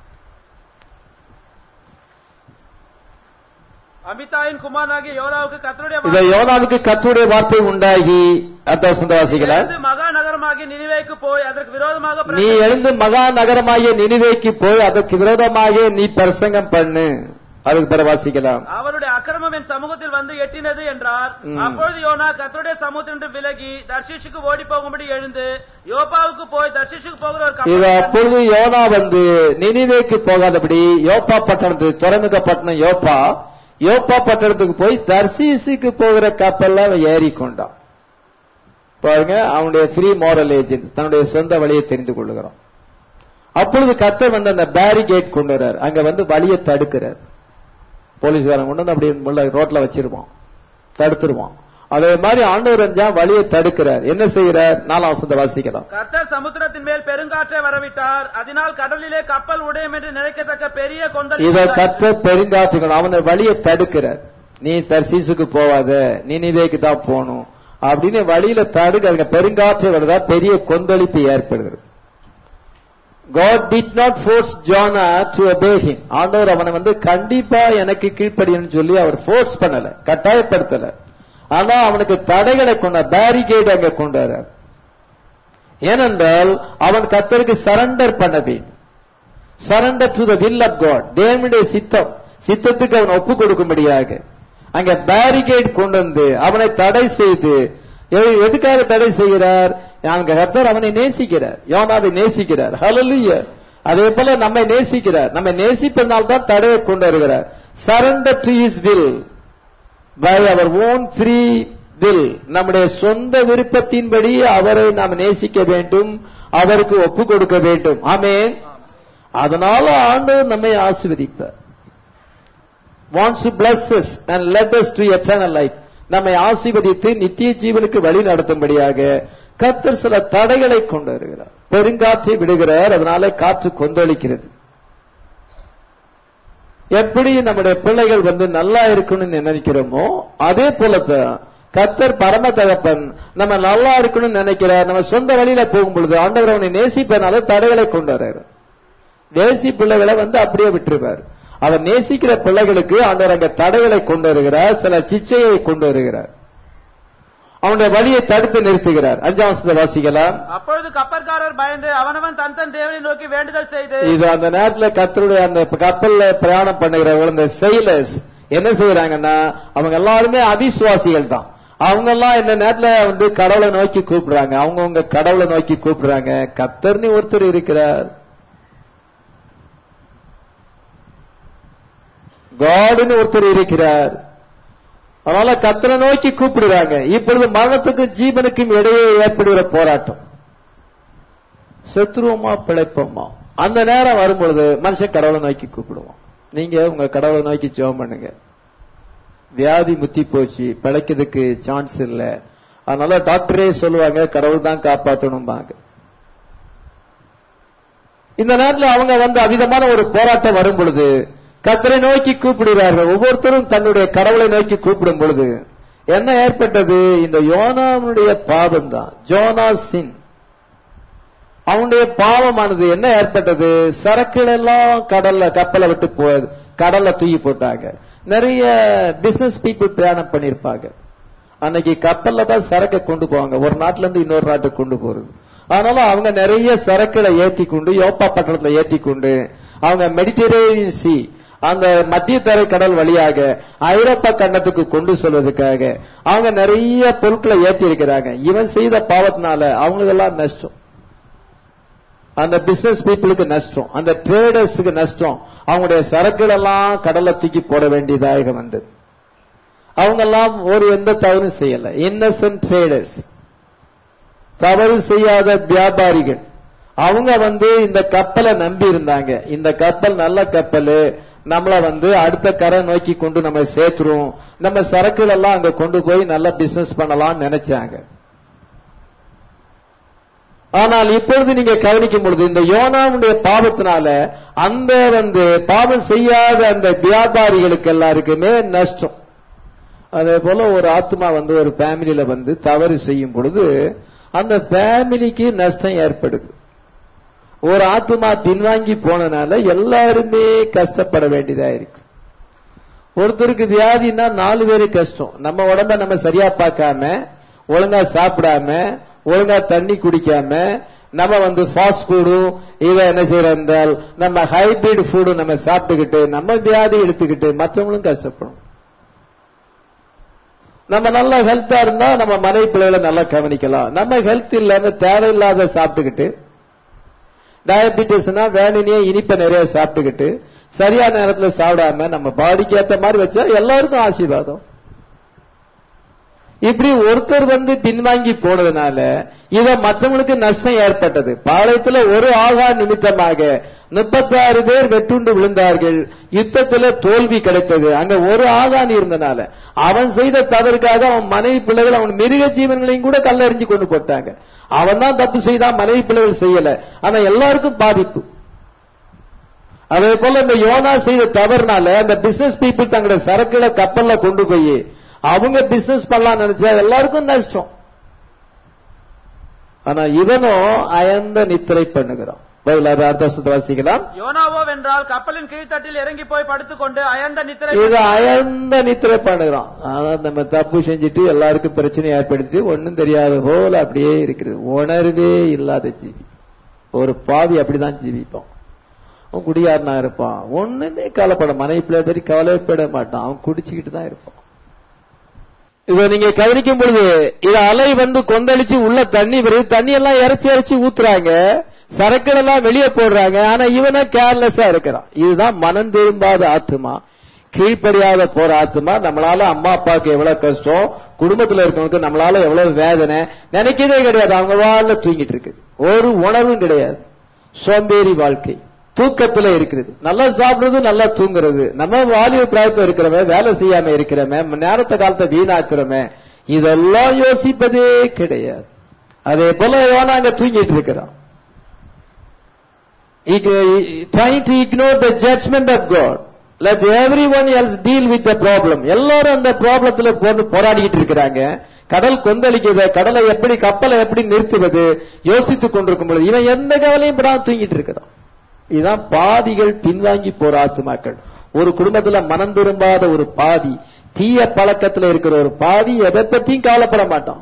அமிதாயின் குமாரனாகிய யோனாவுக்கு கர்த்தருடைய இத யோனாவுக்கு கத்துடைய வார்த்தை உண்டாகி அர்த்த வசந்த வாசிக்கலாம் எழுந்து மகா நகரமாகிய நினிவேக்கு போய் அதற்கு விரோதமாக நீ பிரசங்கி- எழுந்து மகா நகரமாகிய நினிவேக்கு போய் அதற்கு விரோதமாக நீ பிரசங்கம் பண்ணு அதுக்கு பிற வாசிக்கலாம் அவருடைய அக்கிரமம் என் சமூகத்தில் வந்து எட்டினது என்றார் ம். அப்பொழுது யோனா கர்த்தருடைய சமூகத்திலிருந்து விலகி தர்ஷிஷுக்கு ஓடி போகும்படி எழுந்து யோப்பாவுக்கு போய் தர்ஷிஷுக்கு போகிற ஒரு இது கப்பலை கண்டு- அப்பொழுது யோனா வந்து நினிவேக்கு போகாதபடி யோப்பா பட்டணத்துக்கு துறைமுக பட்டணம் யோப்பா யோப்பா பட்டணத்துக்கு போய் தர்சீசுக்கு போகிற கப்பல்ல அவன் ஏறி கொண்டான் பாருங்க அவனுடைய ஃப்ரீ moral ஏஜென்ட் தன்னுடைய சொந்த வழியை தெரிந்து கொள்ளுகிறான் அப்பொழுது கத்தர் வந்து அந்த பேரிகேட் கொண்டு வர்றார் அங்க வந்து வழியை தடுக்கிறார் போலீஸ்காரன் கொண்டு வந்து அப்படியே முள்ள ரோட்ல வச்சிருவான் தடுத்துருவான் அதே மாதிரி ஆண்டவர் அஞ்சா வழியை தடுக்கிறார் என்ன செய்கிறார் நாலாம் வசந்த வாசிக்கலாம் கர்த்தர் சமுத்திரத்தின் மேல் பெருங்காற்றை வரவிட்டார் அதனால் கடலிலே கப்பல் உடையும் என்று நினைக்கத்தக்க பெரிய கொந்தளிப்பு இத உண்டாயிற்று. கத்த பெருங்காற்றுகள் அவனை வழியை தடுக்கிறார் நீ தர்சீசுக்கு போவாத நினிவேக்கு தான் போகணும் அப்படின்னு வழியில தடுக்க அதுக்கு பெருங்காற்று வருதா பெரிய கொந்தளிப்பு ஏற்படுகிறது God did not force Jonah to obey him. ஆண்டவர் அவனை வந்து கண்டிப்பா எனக்கு கீழ்ப்படியன்னு சொல்லி அவர் ஃபோர்ஸ் பண்ணல கட்டாயப்படுத்தல ஆனா அவனுக்கு தடைகளை கொண்ட பேரிகேட் அங்க கொண்டு வர்றார் ஏனென்றால் அவன் கத்தருக்கு சரண்டர் பண்ண வேண்டும் surrender to the will of God தேவனுடைய சித்தம் சித்தத்துக்கு அவன் ஒப்பு கொடுக்கும்படியாக அங்க பேரிகேட் கொண்டு வந்து அவனை தடை செய்து எ- எதுக்காக தடை செய்கிறார் அங்க கர்த்தர் அவனை நேசிக்கிறார் யோனாவை நேசிக்கிறார் ஹalleluya அதே போல நம்மை நேசிக்கிறார் நம்மை நேசிப்பதனால் தான் தடையை கொண்டு வருகிறார் surrender to his will by அவர் ஓன் ஃப்ரீ வில் நம்முடைய சொந்த விருப்பத்தின்படி அவரை நாம் நேசிக்க வேண்டும் அவருக்கு ஒப்பு கொடுக்க வேண்டும் ஆமென் அதனால ஆண்டவர் நம்மை ஆசீர்வதிப்பார் wants to bless us and led us to eternal life நம்மை ஆசீர்வதித்து நித்திய ஜீவனுக்கு வழி நடத்தும்படியாக கர்த்தர் சில தடைகளை கொண்டு வருகிறார் பெருங்காற்றை விடுகிறார் அதனால காற்று கொந்தளிக்கிறது எப்படி நம்முடைய பிள்ளைகள் வந்து நல்லா இருக்கணும்னு நினைக்கிறோமோ அதே போலத்தான் கர்த்தர் பரம தகப்பன் நம்ம நல்லா இருக்கணும்னு நினைக்கிறார் நம்ம சொந்த வழியில போகும் பொழுது ஆண்டவர் அவனை நேசிப்பதனால தடைகளை கொண்டு வர்றாரு நேசி பிள்ளைகளை வந்து அப்படியே விட்டுருவார் அவர் நேசிக்கிற பிள்ளைகளுக்கு ஆண்டவர் அங்க தடைகளை கொண்டு வருகிறார் சில சிச்சையை கொண்டு வருகிறார் அவனுடைய வழியை தடுத்து நிறுத்துகிறார் அஞ்சாம் வசனத்தை வாசிக்கலாம் அப்பொழுது கப்பற்காரர் பயந்து அவனவன் தன் தன் தேவனை நோக்கி வேண்டுதல் செய்து இது அந்த நேரத்துல கத்தருடைய அந்த கப்பல்ல பிரயாணம் பண்ணுகிறவங்க இந்த செயலர்ஸ் என்ன செய்யறாங்கன்னா அவங்க எல்லாருமே அவிசுவாசிகள் தான் அவங்க எல்லாம் இந்த நேரத்துல வந்து கடவுளை நோக்கி கூப்பிடுறாங்க அவங்கவுங்க கடவுளை நோக்கி கூப்பிடுறாங்க கத்தர்னு ஒருத்தர் இருக்கிறார் காடுன்னு ஒருத்தர் இருக்கிறார் அதனால கத்தரை நோக்கி கூப்பிடுறாங்க இப்பொழுது மரணத்துக்கும் ஜீவனுக்கும் இடையே ஏற்படுகிற போராட்டம் செத்துருவோமா பிழைப்போமா அந்த நேரம் வரும்பொழுது மனுஷன் கடவுளை நோக்கி கூப்பிடுவான் நீங்க உங்க கடவுளை நோக்கி ஜெபம் பண்ணுங்க வியாதி முத்தி போச்சு பிழைக்கிறதுக்கு சான்ஸ் இல்ல அதனால டாக்டரே சொல்லுவாங்க கடவுள் தான் காப்பாற்றணும்பாங்க இந்த நேரத்துல அவங்க வந்து அவிதமான ஒரு போராட்டம் வரும் பொழுது கத்தரை நோக்கி கூப்பிடுகிறார்கள் ஒவ்வொருத்தரும் தன்னுடைய கடவுளை நோக்கி கூப்பிடும் பொழுது என்ன ஏற்பட்டது இந்த யோனாவுடைய பாவம் தான் ஜோனா சின் அவனுடைய பாவமானது என்ன ஏற்பட்டது சரக்குகள் எல்லாம் கடல்ல கப்பலை விட்டு போகுது கடல்ல தூக்கி போட்டாங்க நிறைய பிசினஸ் பீப்புள் பிரயாணம் பண்ணிருப்பாங்க அன்னைக்கு கப்பல்ல தான் சரக்கை கொண்டு போவாங்க ஒரு நாட்டுல இருந்து இன்னொரு நாட்டுக்கு கொண்டு போறது அதனால அவங்க நிறைய சரக்குகளை ஏத்தி கொண்டு யோப்பா பட்டணத்துல ஏத்தி கொண்டு அவங்க மெடிட்டரேனியன் சி அந்த மத்திய தரை கடல் வழியாக ஐரோப்பா கண்டத்துக்கு கொண்டு செல்வதற்காக அவங்க நிறைய பொருட்களை ஏத்தி இருக்கிறாங்க இவன் செய்த பாவத்தினால அவங்களுக்கெல்லாம் நஷ்டம் அந்த பிசினஸ் பீப்புளுக்கு நஷ்டம் அந்த ட்ரேடர்ஸுக்கு நஷ்டம் அவங்களுடைய சரக்குகள் எல்லாம் கடல்ல தூக்கி போட வேண்டியதாக வந்தது அவங்க எல்லாம் ஒரு எந்த தவறும் செய்யல இன்னசென்ட் ட்ரேடர்ஸ் தவறு செய்யாத வியாபாரிகள் அவங்க வந்து இந்த கப்பலை நம்பி இருந்தாங்க இந்த கப்பல் நல்ல கப்பல் நம்மள வந்து அடுத்த கரை நோக்கி கொண்டு நம்ம சேர்த்துரும் நம்ம சரக்குகள் எல்லாம் அங்க கொண்டு போய் நல்லா பிசினஸ் பண்ணலாம்னு நினைச்சாங்க ஆனால் இப்பொழுது நீங்க கவனிக்கும் பொழுது இந்த யோனாவுடைய பாவத்தினால அந்த வந்து பாவம் செய்யாத அந்த வியாபாரிகளுக்கு எல்லாருக்குமே நஷ்டம் அதே போல ஒரு ஆத்மா வந்து ஒரு ஃபேமிலியில வந்து தவறு செய்யும் பொழுது அந்த ஃபேமிலிக்கு நஷ்டம் ஏற்படுது ஒரு ஆத்துமா பின்வாங்கி போனனால எல்லாருமே கஷ்டப்பட வேண்டியதா இருக்கு ஒருத்தருக்கு வியாதின்னா நாலு பேரு கஷ்டம் நம்ம உடம்ப நம்ம சரியா பார்க்காம ஒழுங்கா சாப்பிடாம ஒழுங்கா தண்ணி குடிக்காம நம்ம வந்து ஃபாஸ்ட் ஃபுடும் இதை என்ன செய்யறோம் என்றால் நம்ம ஹைபிரிட் ஃபுடும் நம்ம சாப்பிட்டுக்கிட்டு நம்ம வியாதி எடுத்துக்கிட்டு மற்றவங்களும் கஷ்டப்படும் நம்ம நல்லா ஹெல்த்தா இருந்தா நம்ம மனைவி பிள்ளைகளை நல்லா கவனிக்கலாம் நம்ம ஹெல்த் இல்லாம தேவையில்லாத சாப்பிட்டுக்கிட்டு டயபிட்டிஸ்னா வேணுனே இனிப்பை நிறைய சாப்பிட்டுக்கிட்டு சரியான நேரத்துல சாப்பிடாம நம்ம பாடிக்கு ஏத்த மாதிரி வச்சா எல்லாருக்கும் ஆசீர்வாதம் இப்படி ஒருத்தர் வந்து பின்வாங்கி போனதுனால இத மற்றவங்களுக்கு நஷ்டம் ஏற்பட்டது பாளையத்துல ஒரு ஆகா நிமித்தமாக முப்பத்தாறு பேர் வெட்டுண்டு விழுந்தார்கள் யுத்தத்துல தோல்வி கிடைத்தது அங்க ஒரு ஆகான் இருந்தனால அவன் செய்த தவறுக்காக அவன் மனைவி பிள்ளைகள் அவன் மிருக ஜீவன்களையும் கூட கல்லறிஞ்சு கொண்டு போட்டாங்க அவன் தான் தப்பு செய்தான் மனைவி பிள்ளைகள் செய்யல ஆனா எல்லாருக்கும் பாதிப்பு அதே போல இந்த யோனா செய்த தவறுனால அந்த பிசினஸ் பீப்புள் தங்களுடைய சரக்குகளை கப்பல்ல கொண்டு போய் அவங்க பிசினஸ் பண்ணலாம் நினைச்சா எல்லாருக்கும் நஷ்டம் ஆனா இவனும் அயர்ந்த நித்திரை பண்ணுகிறான் பதிலாறு அர்த்தத்தை வாசிக்கலாம் யோனாவோ வென்றால் கப்பலின் கீழ்த்தட்டில் இறங்கி போய் படுத்துக்கொண்டு அயர்ந்த நித்திரை இது அயர்ந்த நித்திரை பண்ணுகிறான் ஆனா நம்ம தப்பு செஞ்சுட்டு எல்லாருக்கும் பிரச்சனை ஏற்படுத்தி ஒண்ணும் தெரியாத போல அப்படியே இருக்கிறது உணர்வே இல்லாத ஜீவி ஒரு பாவி அப்படிதான் ஜீவிப்பான் அவன் குடியாரனா இருப்பான் ஒண்ணுமே கவலைப்பட மனைவி பிள்ளை பற்றி கவலைப்பட மாட்டான் அவன் குடிச்சுக்கிட்டு தான் இருப்பான் இத நீங்க கவனிக்கும் பொழுது இது அலை வந்து கொந்தளிச்சு உள்ள தண்ணி வருது தண்ணி எல்லாம் இறைச்சி இறைச்சி ஊத்துறாங்க சரக்குகள் எல்லாம் வெளியே போடுறாங்க ஆனா இவனா கேர்லெஸ்ஸா இருக்கிறான் இதுதான் மனம் திரும்பாத ஆத்துமா கீழ்ப்படியாத போற ஆத்துமா நம்மளால அம்மா அப்பாவுக்கு எவ்வளவு கஷ்டம் குடும்பத்துல இருக்கவங்களுக்கு நம்மளால எவ்வளவு வேதனை நினைக்கிறதே கிடையாது அவங்க வாழ்ல தூங்கிட்டு இருக்குது ஒரு உணர்வும் கிடையாது சோம்பேறி வாழ்க்கை தூக்கத்துல இருக்கிறது நல்லா சாப்பிடுறது நல்லா தூங்குறது நம்ம வாலிப பிராயத்துல இருக்கிறோமே வேலை செய்யாம இருக்கிறோமே நேரத்த காலத்தை வீணாக்குறோமே இதெல்லாம் யோசிப்பதே கிடையாது அதே போல யோனா அங்க தூங்கிட்டு இருக்கிறான் trying to ignore the judgment of God. Let everyone else deal with the problem. எல்லாரும் அந்த ப்ராப்ளத்துல போட்டு போராடிட்டு இருக்கிறாங்க கடல் கொந்தளிக்கிறது கடலை எப்படி கப்பலை எப்படி நிறுத்துவது யோசித்துக் கொண்டிருக்கும் பொழுது இவன் எந்த கவலையும் படாம தூங்கிட்டு இருக்கிறான் இதுதான் பாதிகள் பின்வாங்கி போற ஆத்துமாக்கள் ஒரு குடும்பத்துல மனம் திரும்பாத ஒரு பாதி தீய பழக்கத்துல இருக்கிற ஒரு பாதி எதை பத்தியும் கவலைப்பட மாட்டான்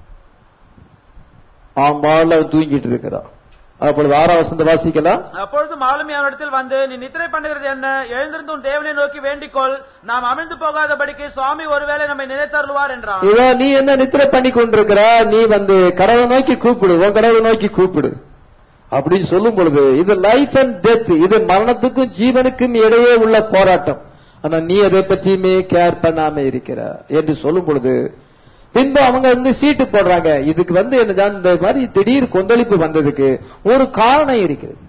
அவன் பாடல தூங்கிட்டு இருக்கிறான் அப்பொழுது ஆறாம் வசந்த வாசிக்கலாம் அப்பொழுது மாலுமி அவனிடத்தில் வந்து நீ நித்திரை பண்ணுகிறது என்ன எழுந்திருந்து உன் தேவனை நோக்கி வேண்டிக்கொள் நாம் அமிழ்ந்து போகாதபடிக்கு சுவாமி ஒருவேளை நம்மை நினைத்தருள்வார் என்றான் இதோ நீ என்ன நித்திரை பண்ணி கொண்டிருக்கிற நீ வந்து கடவுளை நோக்கி கூப்பிடு உன் கடவுளை நோக்கி கூப்பிடு அப்படின்னு சொல்லும் பொழுது இது லைஃப் அண்ட் டெத் இது மரணத்துக்கும் ஜீவனுக்கும் இடையே உள்ள போராட்டம் ஆனா நீ அதை பற்றியுமே கேர் பண்ணாம இருக்கிற என்று சொல்லும் பொழுது பின்பு அவங்க வந்து சீட்டு போடுறாங்க இதுக்கு வந்து என்னதான் இந்த மாதிரி திடீர் கொந்தளிப்பு வந்ததுக்கு ஒரு காரணம் இருக்கிறது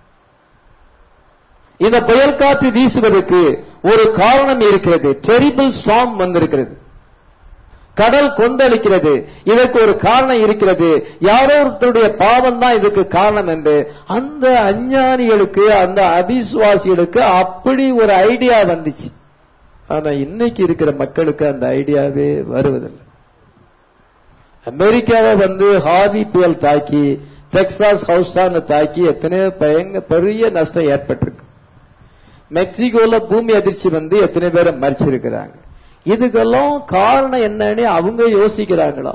இந்த புயல் காற்று வீசுவதற்கு ஒரு காரணம் இருக்கிறது டெரிபிள் ஸ்டாம் வந்திருக்கிறது கடல் கொந்தளிக்கிறது இதற்கு ஒரு காரணம் இருக்கிறது யாரோ ஒருத்தருடைய பாவம் தான் இதுக்கு காரணம் என்று அந்த அஞ்ஞானிகளுக்கு அந்த அவிசுவாசிகளுக்கு அப்படி ஒரு ஐடியா வந்துச்சு ஆனா இன்னைக்கு இருக்கிற மக்களுக்கு அந்த ஐடியாவே வருவதில்லை அமெரிக்காவை வந்து ஹாவி புயல் தாக்கி டெக்சாஸ் ஹவுஸ்டான் தாக்கி எத்தனையோ பயங்க பெரிய நஷ்டம் ஏற்பட்டிருக்கு மெக்சிகோல பூமி அதிர்ச்சி வந்து எத்தனை பேரை மறிச்சிருக்கிறாங்க இதுக்கெல்லாம் காரணம் என்னன்னு அவங்க யோசிக்கிறாங்களா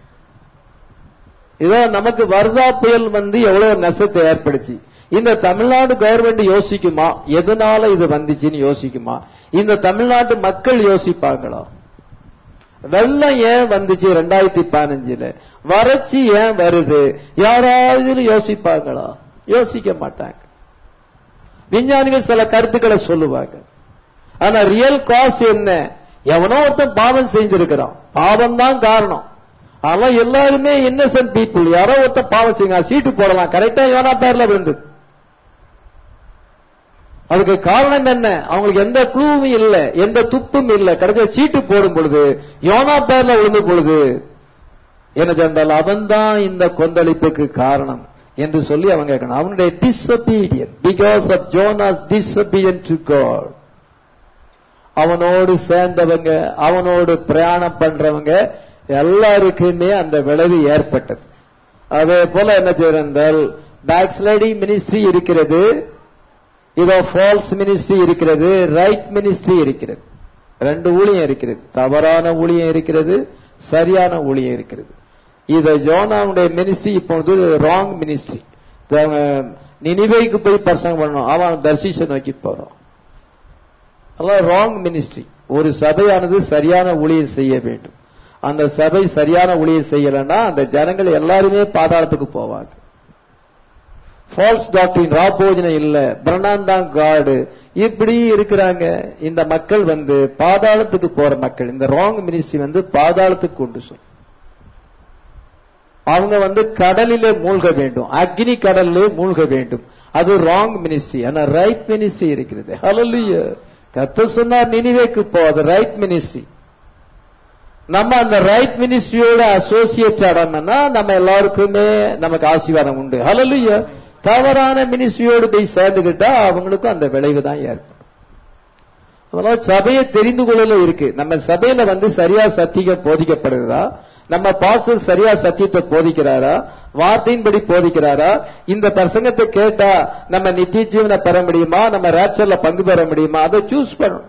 இதோ நமக்கு வர்தா புயல் வந்து எவ்வளவு நஷ்டத்தை ஏற்படுச்சு இந்த தமிழ்நாடு கவர்மெண்ட் யோசிக்குமா எதனால இது வந்துச்சுன்னு யோசிக்குமா இந்த தமிழ்நாட்டு மக்கள் யோசிப்பாங்களா வெள்ளம் ஏன் வந்துச்சு ரெண்டாயிரத்தி பதினஞ்சுல வறட்சி ஏன் வருது யாராவது யோசிப்பாங்களா யோசிக்க மாட்டாங்க விஞ்ஞானிகள் சில கருத்துக்களை சொல்லுவாங்க ஆனா ரியல் காஸ் என்ன எவனோ ஒருத்தன் பாவம் செஞ்சிருக்கிறான் பாவம் தான் காரணம் ஆனா எல்லாருமே இன்னசென்ட் பீப்புள் யாரோ ஒருத்தன் பாவம் செய்யுங்க சீட்டு போடலாம் கரெக்டா யோனா பேர்ல விழுந்தது அதுக்கு காரணம் என்ன அவங்களுக்கு எந்த குழுவும் இல்ல எந்த துப்பும் இல்ல கடைசி சீட்டு போடும் பொழுது யோனா பேர்ல விழுந்த பொழுது என்ன சென்றால் அவன் தான் இந்த கொந்தளிப்புக்கு காரணம் என்று சொல்லி அவங்க கேட்கணும் அவனுடைய disobedience because of Jonah's disobedience to God அவனோடு சேர்ந்தவங்க அவனோடு பிரயாணம் பண்றவங்க எல்லாருக்குமே அந்த விளைவு ஏற்பட்டது அதே போல என்ன செய்யறால் பேக் ஸ்லைடிங் மினிஸ்ட்ரி இருக்கிறது இதோ ஃபால்ஸ் மினிஸ்ட்ரி இருக்கிறது ரைட் மினிஸ்ட்ரி இருக்கிறது ரெண்டு ஊழியம் இருக்கிறது தவறான ஊழியம் இருக்கிறது சரியான ஊழியம் இருக்கிறது இத ஜோனாவுடைய மினிஸ்ட்ரி இப்பொழுது ராங் மினிஸ்ட்ரி நினைவைக்கு போய் பசங்க பண்ணணும் அவன் தர்சிஷ நோக்கி போறான் அதான் ராங் மினிஸ்ட்ரி ஒரு சபையானது சரியான ஊழியம் செய்ய வேண்டும் அந்த சபை சரியான ஊழியம் செய்யலைன்னா அந்த ஜனங்கள் எல்லாருமே பாதாளத்துக்கு போவாங்க ஃபால்ஸ் டாக்டரின் ராபோஜனம் இல்ல பிரணான் தான் காடு இப்படி இருக்கிறாங்க இந்த மக்கள் வந்து பாதாளத்துக்கு போற மக்கள் இந்த ராங் மினிஸ்ட்ரி வந்து பாதாளத்துக்கு கொண்டு சொல் அவங்க வந்து கடலிலே மூழ்க வேண்டும் அக்னி கடலிலே மூழ்க வேண்டும் அது ராங் மினிஸ்ட்ரி ஆனா ரைட் மினிஸ்ட்ரி இருக்கிறது ஹalleluya கத்த சொன்னார் நினிவேக்கு போ அது ரைட் மினிஸ்ட்ரி நம்ம அந்த ரைட் மினிஸ்ட்ரியோட அசோசியேட் ஆடணும்னா நம்ம எல்லாருக்குமே நமக்கு ஆசீர்வாதம் உண்டு ஹalleluya தவறான மினிஸ்ட்ரியோடு போய் சேர்ந்துகிட்டா அவங்களுக்கும் அந்த விளைவு தான் ஏற்படும் அதனால சபையை தெரிந்து கொள்ளல இருக்கு நம்ம சபையில வந்து சரியா சத்தியம் போதிக்கப்படுகிறதா நம்ம பாஸ்டர் சரியா சத்தியத்தை போதிக்கிறாரா வார்த்தையின்படி போதிக்கிறாரா இந்த பிரசங்கத்தை கேட்டா நம்ம நித்திய ஜீவனை பெற முடியுமா நம்ம ரேப்சர்ல பங்கு பெற முடியுமா அதை சூஸ் பண்ணணும்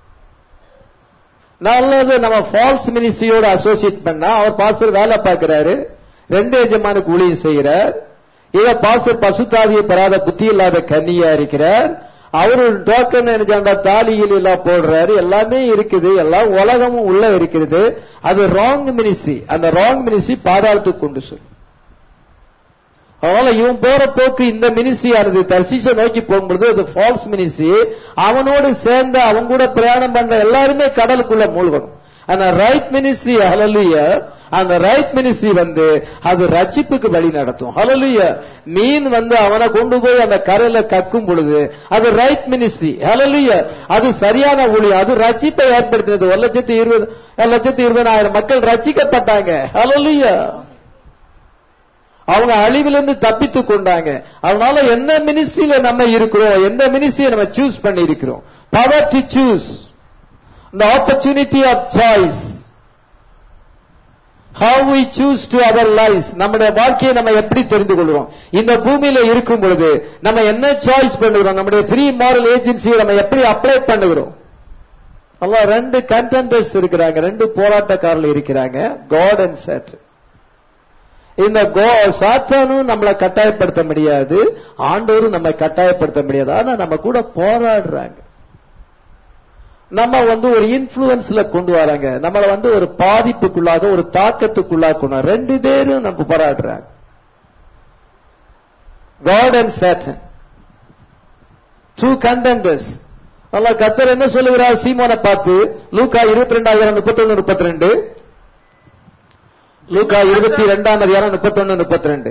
நல்லது நம்ம ஃபால்ஸ் மினிஸ்ட்ரியோட அசோசியேட் பண்ணா அவர் பாஸ்டர் வேலை பார்க்கிறாரு ரெண்டு எஜமானுக்கு ஊழியம் செய்கிறார் இவ பாஸ்டர் பசுத்தாவியை பெறாத புத்தி இல்லாத கன்னியா இருக்கிறார் அவரு டோக்கன் நினைச்சாண்டா தாலிகள் எல்லாம் போடுறாரு எல்லாமே இருக்குது எல்லாம் உலகமும் உள்ள இருக்கிறது அது ராங் மினிஸ்ட்ரி அந்த ராங் மினிஸ்ட்ரி பாதாளத்துக்கு கொண்டு சொல்லும் அதனால இவன் போற போக்கு இந்த மினிஸ்ட்ரி ஆனது தர்சிஷ நோக்கி போகும்பொழுது அது ஃபால்ஸ் மினிஸ்ட்ரி அவனோடு சேர்ந்து அவன் கூட பிரயாணம் பண்ற எல்லாருமே கடலுக்குள்ள மூழ்கணும் அந்த ரைட் மினிஸ்ட்ரி ஹலலுய அந்த ரைட் மினிஸ்ட்ரி வந்து அது ரட்சிப்புக்கு வழி நடத்தும் ஹலலுய மீன் வந்து அவனை கொண்டு போய் அந்த கரையில கக்கும் பொழுது அது ரைட் மினிஸ்ட்ரி ஹலலுய அது சரியான ஊழியம் அது ரட்சிப்பை ஏற்படுத்தினது ஒரு லட்சத்தி இருபது ஒரு லட்சத்தி இருபதாயிரம் மக்கள் ரட்சிக்கப்பட்டாங்க ஹலலுய அவங்க அழிவிலிருந்து தப்பித்து கொண்டாங்க அதனால எந்த மினிஸ்ட்ரியில நம்ம இருக்கிறோம் எந்த மினிஸ்ட்ரியை நம்ம சூஸ் பண்ணி இருக்கிறோம் power to choose the opportunity of choice how we choose to our lives நம்முடைய வாழ்க்கையை நம்ம எப்படி தெரிந்து கொள்கிறோம் இந்த பூமியில இருக்கும் பொழுது நம்ம என்ன சாய்ஸ் பண்ணுகிறோம் நம்முடைய ஃப்ரீ மாரல் ஏஜென்சியை நம்ம எப்படி அப்ளை பண்ணுகிறோம் அல்ல ரெண்டு கண்டெண்டர்ஸ் இருக்கிறாங்க ரெண்டு போராட்டக்காரர்கள் இருக்கிறாங்க காட் அண்ட் சேட் இந்த சாத்தானும் நம்மளை கட்டாயப்படுத்த முடியாது ஆண்டோரும் நம்ம கட்டாயப்படுத்த முடியாது ஆனா நம்ம கூட போராடுறாங்க நம்ம வந்து ஒரு இன்ஃபுளுன்ஸ்ல கொண்டு வராங்க நம்மள வந்து ஒரு பாதிப்புக்குள்ளாக ஒரு தாக்கத்துக்குள்ளாக்கணும் ரெண்டு பேரும் நம்ம போராடுறாங்க God and Satan two contenders அல்ல கத்தர் என்ன சொல்லுகிறார் சீமோனை பார்த்து லூக்கா இருபத்தி ரெண்டாயிரம் முப்பத்தி ஒன்னு முப்பத்தி ரெண்டு லூக்கா இருபத்தி ரெண்டாம் அதிகாரம் முப்பத்தி ஒன்னு முப்பத்தி ரெண்டு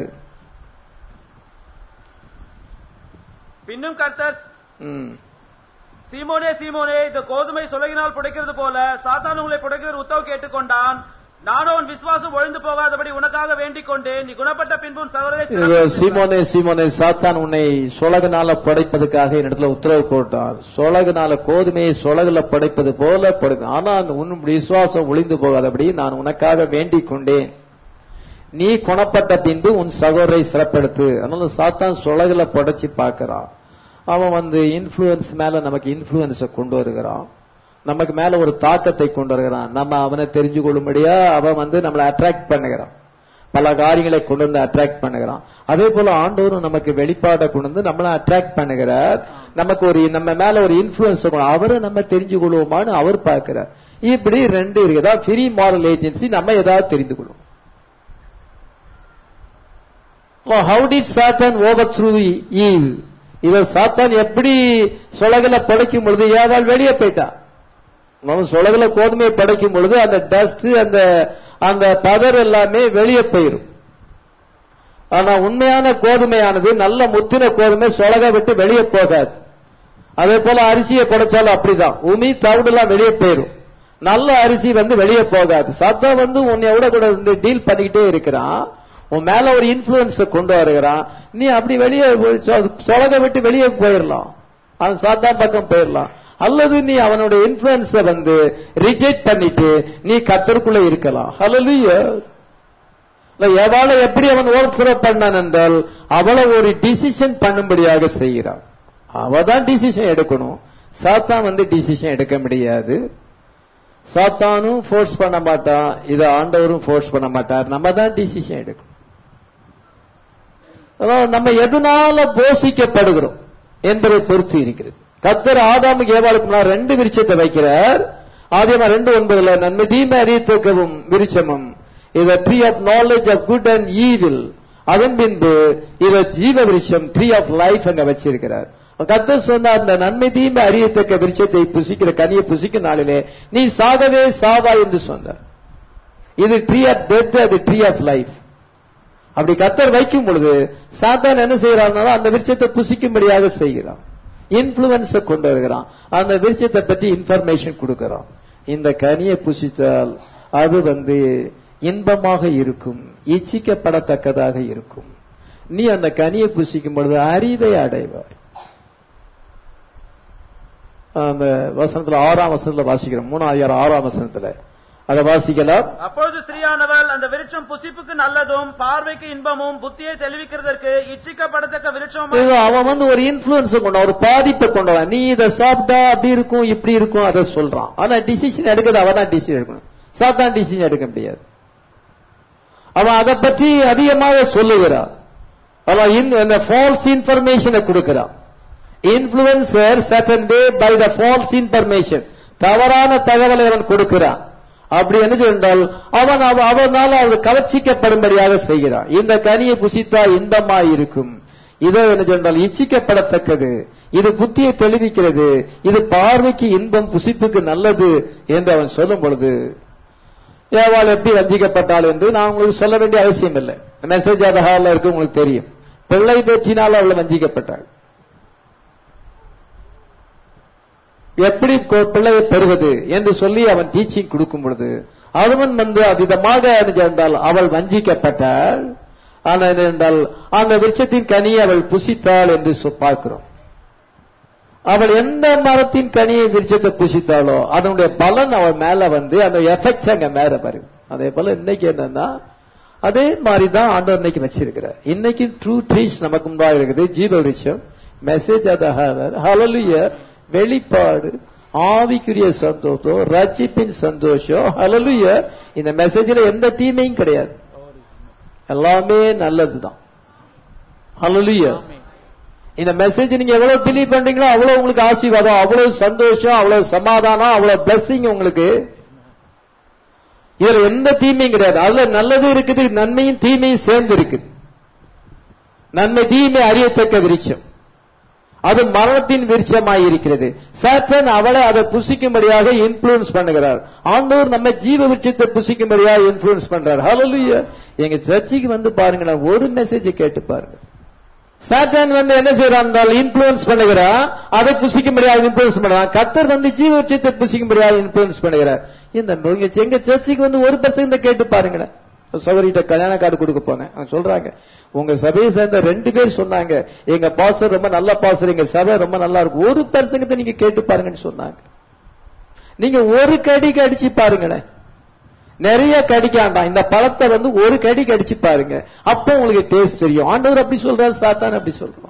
பின்னும் கர்த்தர் ம் சீமோனே சீமோனே இந்த கோதுமை சுலகினால் புடைக்கிறது போல சாத்தான் உங்களை புடைக்கிறது உத்தவ கேட்டுக்கொண்டான் நானும் அவன் விசுவாசம் ஒழிந்து போகாதபடி உனக்காக வேண்டிக் கொண்டேன் நீ குணப்பட்ட பின்பு உன் சகோதரரை இது சிறப்பாக சீமோனே சீமோனே சாத்தான் உன்னை சொலகுனால படைப்பதுக்காக என்னிடத்துல உத்தரவு போட்டான் சொலகுனால கோதுமையை சொலகுல படைப்பது போல படைப்பு ஆனா அந்த உன் விசுவாசம் ஒளிந்து போகாதபடி நான் உனக்காக வேண்டிக் கொண்டேன் நீ குணப்பட்ட பின்பு உன் சகோதரை சிறப்படுத்து அதனால சாத்தான் சொலகுல படைச்சு பார்க்கறான் அவன் வந்து இன்ஃபுளுன்ஸ் மேல நமக்கு இன்ஃபுளுன்ஸ கொண்டு வருகிறான் நமக்கு மேல ஒரு தாக்கத்தை கொண்டு வருகிறான் நம்ம அவனை தெரிஞ்சு கொள்ளும்படியா அவன் வந்து நம்மளை அட்ராக்ட் பண்ணுகிறான் பல காரியங்களை கொண்டு வந்து அட்ராக்ட் பண்ணுகிறான் அதே போல ஆண்டவரும் நமக்கு வெளிப்பாட்டை கொண்டு வந்து நம்மள அட்ராக்ட் பண்ணுகிறார் நமக்கு ஒரு நம்ம மேல ஒரு இன்ஃபுளுன்ஸ் அவரை நம்ம தெரிஞ்சு கொள்வோமான்னு அவர் பார்க்கிறார் இப்படி ரெண்டு இருக்குதா ஃப்ரீ மாரல் ஏஜென்சி நம்ம ஏதாவது தெரிந்து கொள்வோம் how did Satan overthrow Eve இவ சாத்தான் எப்படி சொலகுல படைக்கும் பொழுது ஏவாள் வெளியே போயிட்டா அவன் சொலகுல கோதுமையை படைக்கும் பொழுது அந்த டஸ்ட் அந்த அந்த பதர் எல்லாமே வெளியே போயிரும் ஆனா உண்மையான கோதுமையானது நல்ல முத்தின கோதுமை சொலக விட்டு வெளியே போகாது அதே போல அரிசியை படைச்சாலும் அப்படிதான் உமி தவிடெல்லாம் வெளியே போயிரும் நல்ல அரிசி வந்து வெளியே போகாது சத்தா வந்து உன்னையோட கூட வந்து டீல் பண்ணிக்கிட்டே இருக்கிறான் உன் மேல ஒரு இன்ஃபுளுன்ஸ கொண்டு வருகிறான் நீ அப்படி வெளியே போய் சொ- சொலக விட்டு வெளியே போயிடலாம் அவன் சாத்தா பக்கம் போயிடலாம் அல்லது நீ அவனுடைய இன்ஃபுளுன்ஸ வந்து ரிஜெக்ட் பண்ணிட்டு நீ கத்தருக்குள்ள இருக்கலாம் ஹalleluya இல்ல எவாளை எப்படி அவன் ஓவர் த்ரோ பண்ணான் என்றால் அவளை ஒரு டிசிஷன் பண்ணும்படியாக செய்கிறான் அவ தான் டிசிஷன் எடுக்கணும் சாத்தான் வந்து டிசிஷன் எடுக்க முடியாது சாத்தானும் ஃபோர்ஸ் பண்ண மாட்டான் இதை ஆண்டவரும் ஃபோர்ஸ் பண்ண மாட்டார் நம்ம தான் டிசிஷன் எடுக்கணும் அதாவது நம்ம எதனால போஷிக்கப்படுகிறோம் என்பதை பொறுத்து இருக்கிறது கத்தர் ஆதாமுக்கு ஏவாளுக்கு முன்னால் ரெண்டு விருட்சத்தை வைக்கிறார் ஆதியமா ரெண்டு ஒன்பதுல நன்மை தீமை அறியத்தக்கவும் விருட்சமும் இத tree of knowledge of good and evil அதன் பின்பு இத ஜீவ விருட்சம் ட்ரீ ஆஃப் லைஃப் அங்க வச்சிருக்கிறார் கத்தர் சொன்னார் அந்த நன்மை தீமை அறியத்தக்க விருட்சத்தை புசிக்கிற கனியை புசிக்கும் நாளிலே நீ சாகவே சாவா என்று சொன்னார் இது ட்ரீ ஆஃப் டெத் அது ட்ரீ ஆஃப் லைஃப் அப்படி கத்தர் வைக்கும் பொழுது சாத்தான் என்ன செய்யறான்னா அந்த விருட்சத்தை புசிக்கும்படியாக செய்கிறான் இன்ஃபுளுன்ஸ கொண்டு வருகிறான் அந்த விருட்சத்தை பற்றி இன்ஃபர்மேஷன் கொடுக்கிறான் இந்த கனியை புசித்தால் அது வந்து இன்பமாக இருக்கும் இச்சிக்கப்படத்தக்கதாக இருக்கும் நீ அந்த கனியை புசிக்கும் பொழுது அறிவை அடைவாய் அந்த வசனத்துல ஆறாம் வசனத்துல வாசிக்கிறோம் மூணாம் அதிகாரம் ஆறாம் வசனத்துல அதை வாசிக்கலாம் அப்பொழுது ஸ்திரீயானவள் அந்த விருட்சம் புசிப்புக்கு நல்லதும் பார்வைக்கு இன்பமும் புத்தியை தெளிவிக்கிறதற்கு இச்சிக்கப்படத்தக்க விருட்சமும் இது அவன் வந்து ஒரு இன்ஃபுளுன்ஸ் கொண்டு ஒரு பாதிப்பை கொண்டு வரான் நீ இதை சாப்பிட்டா அப்படி இருக்கும் இப்படி இருக்கும் அதை சொல்றான் ஆனா டிசிஷன் எடுக்கிறது அவன் தான் டிசிஷன் எடுக்கணும் சாத்தான் டிசிஷன் எடுக்க முடியாது அவன் அதை பற்றி அதிகமாக சொல்லுகிறான் அவன் in- அந்த ஃபால்ஸ் இன்ஃபர்மேஷனை கொடுக்கிறான் influence her certain way by the false information தவறான தகவலை அவன் கொடுக்கிறான் அப்படி என்ன சொன்னால் அவன் அவ- அவனால் அவர் கவர்ச்சிக்கப்படும்படியாக செய்கிறான் இந்த கனியை புசித்தா இன்பமா இருக்கும் இதோ என்ன சொன்னால் இச்சிக்கப்படத்தக்கது இது புத்தியை தெளிவிக்கிறது இது பார்வைக்கு இன்பம் புசிப்புக்கு நல்லது என்று அவன் சொல்லும் பொழுது ஏவாள் எப்படி வஞ்சிக்கப்பட்டாள் என்று நான் உங்களுக்கு சொல்ல வேண்டிய அவசியம் இல்லை மெசேஜ் அது ஹாலில் இருக்கு உங்களுக்கு தெரியும் பிள்ளை பேச்சினால் அவள் வஞ்சிக்கப்பட்டாள் எப்படி கொ- பிள்ளையை பெறுவது என்று சொல்லி அவன் டீச்சிங் கொடுக்கும் பொழுது அவன் வந்து அவ்விதமாக என்றால் அவள் வஞ்சிக்கப்பட்டாள் ஆனால் என்றால் அந்த விருட்சத்தின் கனியை அவள் புசித்தாள் என்று சொ- பார்க்கிறோம் அவள் எந்த மரத்தின் கனியை விருட்சத்தை புசித்தாளோ அதனுடைய பலன் அவள் மேல வந்து அந்த எஃபெக்ட் அங்க மேல வரும் அதே போல இன்னைக்கு என்னன்னா அதே மாதிரி தான் ஆண்டவர் இன்னைக்கு வச்சிருக்கிறார் இன்னைக்கு ட்ரூ ட்ரீஸ் நமக்கு முன்பாக இருக்குது ஜீவ விருட்சம் மெசேஜ் அத ஹலலுய வெளிப்பாடு ஆவிக்குரிய சந்தோஷம் ரட்சிப்பின் சந்தோஷம் ஹலலுய இந்த மெசேஜ்ல எந்த தீமையும் கிடையாது எல்லாமே நல்லதுதான் ஹalleluya இந்த மெசேஜ் நீங்க எவ்வளவு பிலீவ் பண்றீங்களோ அவ்வளவு உங்களுக்கு ஆசீர்வாதம் அவ்வளவு சந்தோஷம் அவ்வளவு சமாதானம் அவ்வளவு பிளஸிங் உங்களுக்கு இதுல எந்த தீமையும் கிடையாது அதுல நல்லது இருக்குது நன்மையும் தீமையும் சேர்ந்து இருக்குது நன்மை தீமை அறியத்தக்க விருட்சம் அது மரணத்தின் விருட்சமாய் இருக்கிறது சாத்தன் அவளை அதை புசிக்கும்படியாக இன்ஃபுளுன்ஸ் பண்ணுகிறார் ஆண்டவர் நம்ம ஜீவ விருட்சத்தை புசிக்கும்படியாக இன்ஃபுளுன்ஸ் பண்றார் ஹalleluya எங்க சர்ச்சுக்கு வந்து பாருங்களேன் ஒரு மெசேஜ் கேட்டு பாருங்க சாத்தான் வந்து என்ன செய்யறான் என்றால் இன்ஃபுளுன்ஸ் பண்ணுகிறான் அதை புசிக்கும்படியாக இன்ஃபுளுன்ஸ் பண்றான் கத்தர் வந்து ஜீவ விருட்சத்தை புசிக்கும்படியாக இன்ஃபுளுன்ஸ் பண்ணுகிறார் இந்த உங்க எங்க சர்ச்சுக்கு வந்து ஒரு பர்சன்ட் கேட்டு பாருங்களேன் சௌகரிட்ட கல்யாண கார்டு கொடுக்க போனேன் அவங்க சொல்றாங்க உங்க சபையை சேர்ந்த ரெண்டு பேர் சொன்னாங்க எங்க பாசர் ரொம்ப நல்ல பாசர் எங்க சபை ரொம்ப நல்லா இருக்கும் ஒரு பர்சங்கத்தை நீங்க கேட்டு பாருங்கன்னு சொன்னாங்க நீங்க ஒரு கடிக்கு அடிச்சு பாருங்களேன் நிறைய கடிக்காண்டாம் இந்த பழத்தை வந்து ஒரு கடிக்கு அடிச்சு பாருங்க அப்போ உங்களுக்கு டேஸ்ட் தெரியும் ஆண்டவர் அப்படி சொல்றாரு சாத்தான் அப்படி சொல்றான்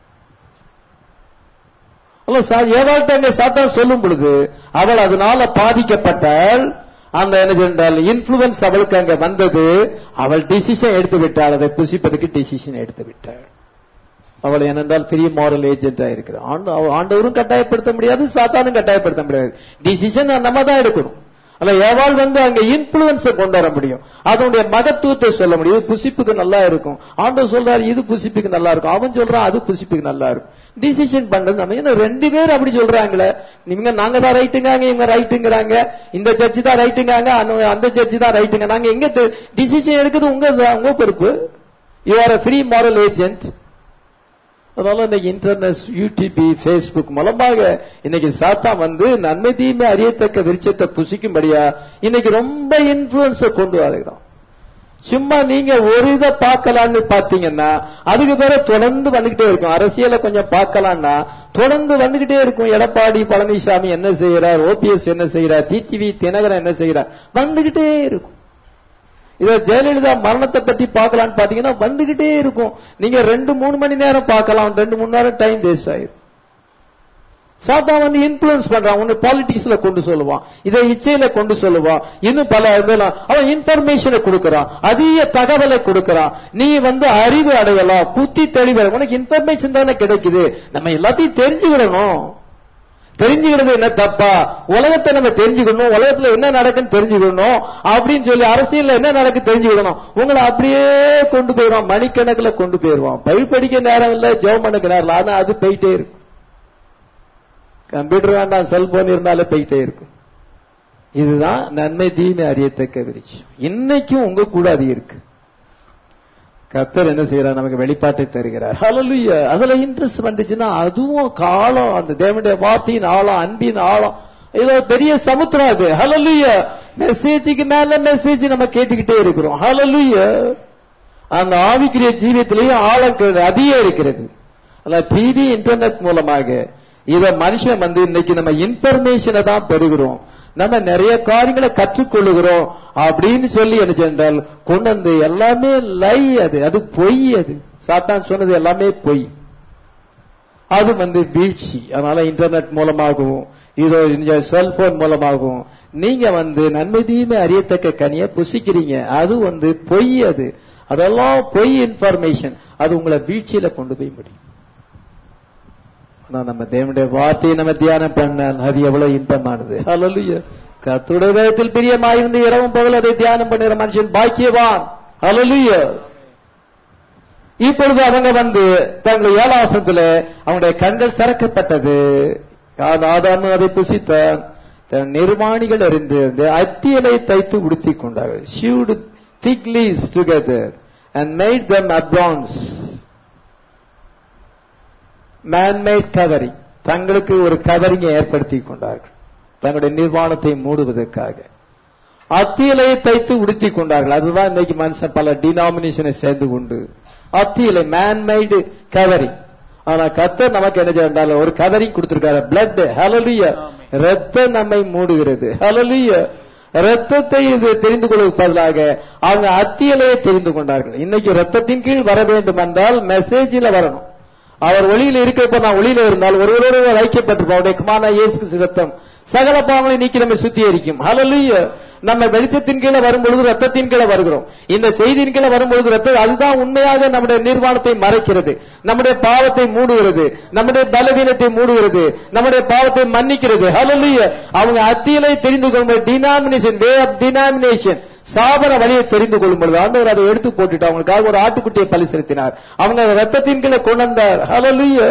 அல்ல சா- ஏவாள்கிட்ட அங்க சாத்தான் சொல்லும் பொழுது அவள் அதனால பாதிக்கப்பட்டால் அந்த என்ன சொன்னால் இன்ஃபுளுன்ஸ் அவளுக்கு அங்க வந்தது அவள் டிசிஷன் எடுத்து விட்டாள் அதை புசிப்பதற்கு டிசிஷன் எடுத்து விட்டாள் அவள் என்னென்றால் பெரிய மாரல் ஏஜென்டா இருக்கிறார் ஆண்டு அவ- ஆண்டவரும் கட்டாயப்படுத்த முடியாது சாத்தானும் கட்டாயப்படுத்த முடியாது டிசிஷன் நம்ம தான் எடுக்கணும் அல்ல ஏவாள் வந்து அங்க இன்ஃபுளுன்ஸ கொண்டு வர முடியும் அதனுடைய மகத்துவத்தை சொல்ல முடியும் இது புசிப்புக்கு நல்லா இருக்கும் ஆண்டவர் சொல்றாரு இது புசிப்புக்கு நல்லா இருக்கும் அவன் சொல்றான் அது புசிப்புக்கு நல்லா இருக்கும் டிசிஷன் பண்றது நம்ம என்ன ரெண்டு பேர் அப்படி சொல்றாங்களே நீங்க நாங்க தான் ரைட்டுங்காங்க இவங்க ரைட்டுங்கிறாங்க இந்த சர்ச்சு தான் ரைட்டுங்காங்க அந்த- அந்த சர்ச்சு தான் ரைட்டுங்க நாங்க எங்க டிசிஷன் எடுக்கிறது உங்க உங்க பொறுப்பு you are free moral agent அதனால இன்னைக்கு இன்டர்நெட் யூடிபி ஃபேஸ்புக் மூலமாக இன்னைக்கு சாத்தா வந்து நன்மை தீமை அறியத்தக்க விருட்சத்தை புசிக்கும்படியா இன்னைக்கு ரொம்ப இன்ஃபுளுன்ஸ கொண்டு வருகிறோம் சும்மா நீங்க ஒரு இதை பார்க்கலாம்னு பாத்தீங்கன்னா அதுக்கு பிறகு தொடர்ந்து வந்துகிட்டே இருக்கும் அரசியலை கொஞ்சம் பார்க்கலாம்னா தொடர்ந்து வந்துகிட்டே இருக்கும் எடப்பாடி பழனிசாமி என்ன செய்யறார் ஓபிஎஸ் என்ன செய்யறார் டிடிவி தினகரன் என்ன செய்யறார் வந்துகிட்டே இருக்கும் இத ஜெயலலிதா மரணத்தை பத்தி பார்க்கலாம்னு பாத்தீங்கன்னா வந்துகிட்டே இருக்கும் நீங்க ரெண்டு மூணு மணி நேரம் பார்க்கலாம் ரெண்டு மூணு நேரம் டைம் வேஸ்ட் ஆயிரும் சாத்தா வந்து இன்ஃபுளுன்ஸ் பண்றான் உன்னை பாலிடிக்ஸ்ல கொண்டு சொல்லுவான் இதை இச்சையில கொண்டு சொல்லுவான் இன்னும் பல இதெல்லாம் அவன் இன்ஃபர்மேஷனை கொடுக்கறான் அதிக தகவலை கொடுக்கறான் நீ வந்து அறிவு அடையலாம் புத்தி தெளிவு உனக்கு இன்ஃபர்மேஷன் தானே கிடைக்குது நம்ம எல்லாத்தையும் தெரிஞ்சுக்கிடணும் தெரிஞ்சுக்கிறது என்ன தப்பா உலகத்தை நம்ம தெரிஞ்சுக்கணும் உலகத்துல என்ன நடக்குன்னு தெரிஞ்சுக்கணும் அப்படின்னு சொல்லி அரசியல்ல என்ன நடக்கு தெரிஞ்சுக்கணும் உங்களை அப்படியே கொண்டு போயிடுவான் மணிக்கணக்கில் கொண்டு போயிடுவான் பயில் படிக்க நேரம் இல்ல ஜெபம் பண்ணுக்கு நேரம் இல்ல ஆனா அது போயிட்டே இருக்கும் கம்ப்யூட்டர் வேண்டாம் செல்போன் இருந்தாலே போயிட்டே இருக்கும் இதுதான் நன்மை தீமை அறியத்தக்க விருட்சம் இன்னைக்கும் உங்க கூட அது இருக்கு கத்தர் என்ன செய்யறார் நமக்கு வெளிப்பாட்டை தருகிறார் ஹalleluya அதுல இன்ட்ரெஸ்ட் வந்துச்சுன்னா அதுவும் காலம் அந்த தேவனுடைய வார்த்தையின் ஆழம் அன்பின் ஆழம் ஏதோ பெரிய சமுத்திரம் அது ஹalleluya மெசேஜுக்கு மேல மெசேஜ் நம்ம கேட்டுக்கிட்டே இருக்கிறோம் ஹalleluya அந்த ஆவிக்குரிய ஜீவியத்திலேயும் ஆழம் கே- அதிகம் இருக்கிறது அல்ல டிவி இன்டர்நெட் மூலமாக இத மனுஷன் வந்து இன்னைக்கு நம்ம இன்ஃபர்மேஷனை தான் பெறுகிறோம் நம்ம நிறைய காரியங்களை கற்றுக்கொள்ளுகிறோம் அப்படின்னு சொல்லி என்ன சென்றால் கொண்டு வந்து எல்லாமே லை அது அது பொய் அது சாத்தான் சொன்னது எல்லாமே பொய் அது வந்து வீழ்ச்சி அதனால இன்டர்நெட் மூலமாகவும் இதோ இந்த செல்போன் மூலமாகவும் நீங்க வந்து நன்மை தீமை அறியத்தக்க கனியை புசிக்கிறீங்க அது வந்து பொய் அது அதெல்லாம் பொய் இன்ஃபர்மேஷன் அது உங்களை வீழ்ச்சியில கொண்டு போய் முடியும் ஆனா நம்ம தேவனுடைய வார்த்தையை நம்ம தியானம் பண்ணால் அது எவ்வளவு இன்பமானது ஹalleluya கர்த்தருடைய வேதத்தில் பிரியமாயிருந்து இரவும் பகல் அதை தியானம் பண்ணுகிற மனுஷன் பாக்கியவான் ஹalleluya இப்பொழுது அவங்க வந்து தங்கள் ஏழாசத்துல அவங்களுடைய கண்கள் திறக்கப்பட்டது ஆதாமு அதை புசித்தான் தன் நிர்மாணிகள் அறிந்து அந்த அத்தியலை தைத்து உடுத்திக் கொண்டார்கள் sewed fig leaves together and made them aprons manmade covering தங்களுக்கு ஒரு கவரிங்கை ஏற்படுத்தி கொண்டார்கள் தங்களுடைய நிர்வாணத்தை மூடுவதற்காக அத்தியலையை தைத்து உடுத்திக் கொண்டார்கள் அதுதான் இன்னைக்கு மனுஷன் பல டினாமினேஷனை சேர்ந்து கொண்டு அத்தியலை மேன்மேடு கவரிங் ஆனா கத்தர் நமக்கு என்ன செய்யறாரு ஒரு கவரிங் கொடுத்திருக்காரு பிளட் ஹலலிய ரத்தம் நம்மை மூடுகிறது ஹலலிய ரத்தத்தை இது தெரிந்து கொள்வதற்கு பதிலாக அவங்க அத்தியலையை தெரிந்து கொண்டார்கள் இன்னைக்கு ரத்தத்தின் கீழ் வர வேண்டும் என்றால் மெசேஜில் வரணும் அவர் ஒளியில் இருக்கப்ப நான் ஒளியில இருந்தால் ஒருவரோடு ஐக்கியப்பட்டிருப்போம் அவருடைய குமாரனா இயேசு கிறிஸ்து ரத்தம் சகல பாவங்களை நீக்கி நம்மை சுத்திகரிக்கும் ஹalleluya நம்ம வெளிச்சத்தின் கீழே வரும்பொழுது ரத்தத்தின் கீழே வருகிறோம் இந்த செய்தியின் கீழே வரும்பொழுது ரத்தம் அதுதான் உண்மையாக நம்முடைய நிர்வாணத்தை மறைக்கிறது நம்முடைய பாவத்தை மூடுகிறது நம்முடைய பலவீனத்தை மூடுகிறது நம்முடைய பாவத்தை மன்னிக்கிறது ஹalleluya அவங்க அத்தியலை தெரிந்து கொள்ளும் டினாமினேஷன் வே ஆஃப் டினாமினேஷன் சாபன வழியை தெரிந்து கொள்ளும் பொழுது ஆண்டவர் அதை எடுத்து போட்டுட்டு அவங்களுக்காக ஒரு ஆட்டுக்குட்டியை பலி செலுத்தினார் அவங்க அதை ரத்தத்தின் கீழே கொண்டு வந்தார் ஹalleluya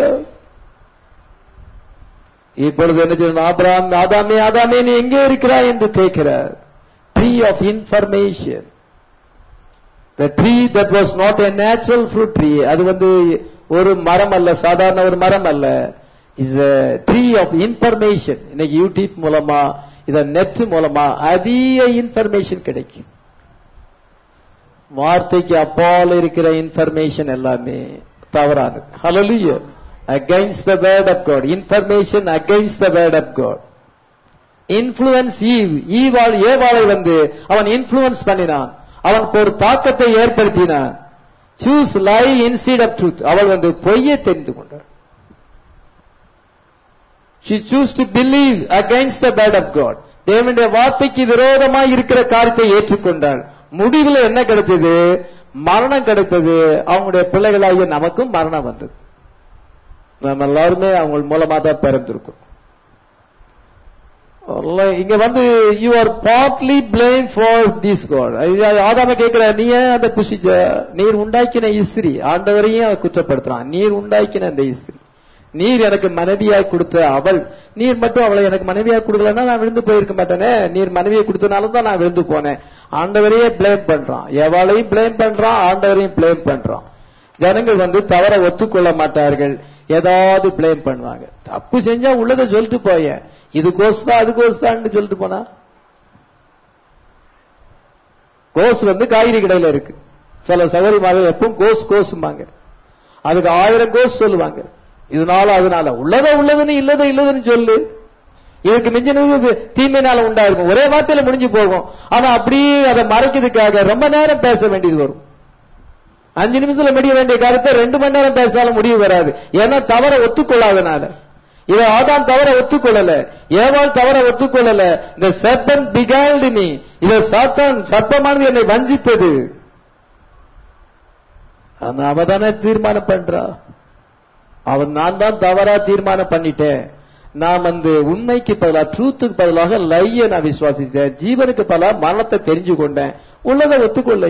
இப்பொழுது என்ன சொல்லணும் ஆபிரகாம் ஆதாமே ஆதாமே நீ எங்கே இருக்கிறாய் என்று கேட்கிறார் tree of information the tree that was not a natural fruit tree அது வந்து ஒரு மரம் அல்ல சாதாரண ஒரு மரம் அல்ல is a tree of information இன்னைக்கு யூடியூப் மூலமா இத நெட் மூலமா அதிக இன்ஃபர்மேஷன் கிடைக்கும் வார்த்தைக்கு அப்பால் இருக்கிற இன்ஃபர்மேஷன் எல்லாமே தவறானது ஹalleluya against the word of god information against the word of god influence Eve ஈவாள் ஏவாளை வந்து அவன் இன்ஃபுளுன்ஸ் பண்ணினான் அவனுக்கு ஒரு தாக்கத்தை ஏற்படுத்தினான் choose lie instead of truth அவள் வந்து பொய்யை தெரிந்து கொண்டாள் she choose to believe against the word of god தேவனுடைய வார்த்தைக்கு விரோதமாய் இருக்கிற காரியத்தை ஏற்றுக்கொண்டாள் முடிவில் என்ன கிடைச்சது மரணம் கிடைத்தது அவங்களுடைய பிள்ளைகளாகிய நமக்கும் மரணம் வந்தது நம்ம எல்லாருமே அவங்க மூலமா தான் பிறந்திருக்கோம் இங்க வந்து you are partly blame for this God ஆதாம கேட்கிற நீ ஏன் அதை புசிச்ச நீர் உண்டாக்கின இஸ்திரி ஆண்டவரையும் அவன் குற்றப்படுத்துறான் நீர் உண்டாக்கின அந்த இஸ்திரி நீர் எனக்கு மனைவியாய் கொடுத்த அவள் நீர் மட்டும் அவளை எனக்கு மனைவியாய் கொடுக்கலன்னா நான் விழுந்து போயிருக்க மாட்டேனே நீர் மனைவியை கொடுத்தனால தான் நான் விழுந்து போனேன் ஆண்டவரையே பிளேம் பண்றான் எவளையும் பிளேம் பண்றான் ஆண்டவரையும் பிளேம் பண்றான் ஜனங்கள் வந்து தவற ஒத்துக்கொள்ள மாட்டார்கள் ஏதாவது பிளேம் பண்ணுவாங்க தப்பு செஞ்சா உள்ளதை சொல்லிட்டு போய இது கோஸ் தான் அது கோஸ் தான் சொல்லிட்டு போனா கோஸ் வந்து காய்கறி கடையில இருக்கு சில சௌகரியமாக எப்பவும் கோஸ் கோசும்பாங்க அதுக்கு ஆயிரம் கோஸ் சொல்லுவாங்க இதனால அதனால உள்ளத உள்ளதுன்னு இல்லத இல்லதுன்னு சொல்லு இதுக்கு மிஞ்சினது தீமையினால உண்டாயிருக்கும் ஒரே வார்த்தையில முடிஞ்சு போகும் ஆனா அப்படியே அதை மறைக்கிறதுக்காக ரொம்ப நேரம் பேச வேண்டியது வரும் அஞ்சு நிமிஷத்துல முடிய வேண்டிய கருத்தை ரெண்டு மணி நேரம் பேசினாலும் முடிவு வராது ஏன்னா தவற ஒத்துக்கொள்ளாதனால இத ஆதாம் தவற ஒத்துக்கொள்ளல ஏவாள் தவற ஒத்துக்கொள்ளல இந்த சர்பன் பிகால்டு நீ இத சாத்தான் சர்ப்பமானது என்னை வஞ்சித்தது ஆனா அவ தானே தீர்மானம் பண்றா அவன் நான் தான் தவறா தீர்மானம் பண்ணிட்டேன் நான் வந்து உண்மைக்கு பதிலாக ட்ரூத்துக்கு பதிலாக லைய நான் விசுவாசித்தேன் ஜீவனுக்கு பதிலாக மரணத்தை தெரிஞ்சு கொண்டேன் உள்ளதை ஒத்துக்கொள்ள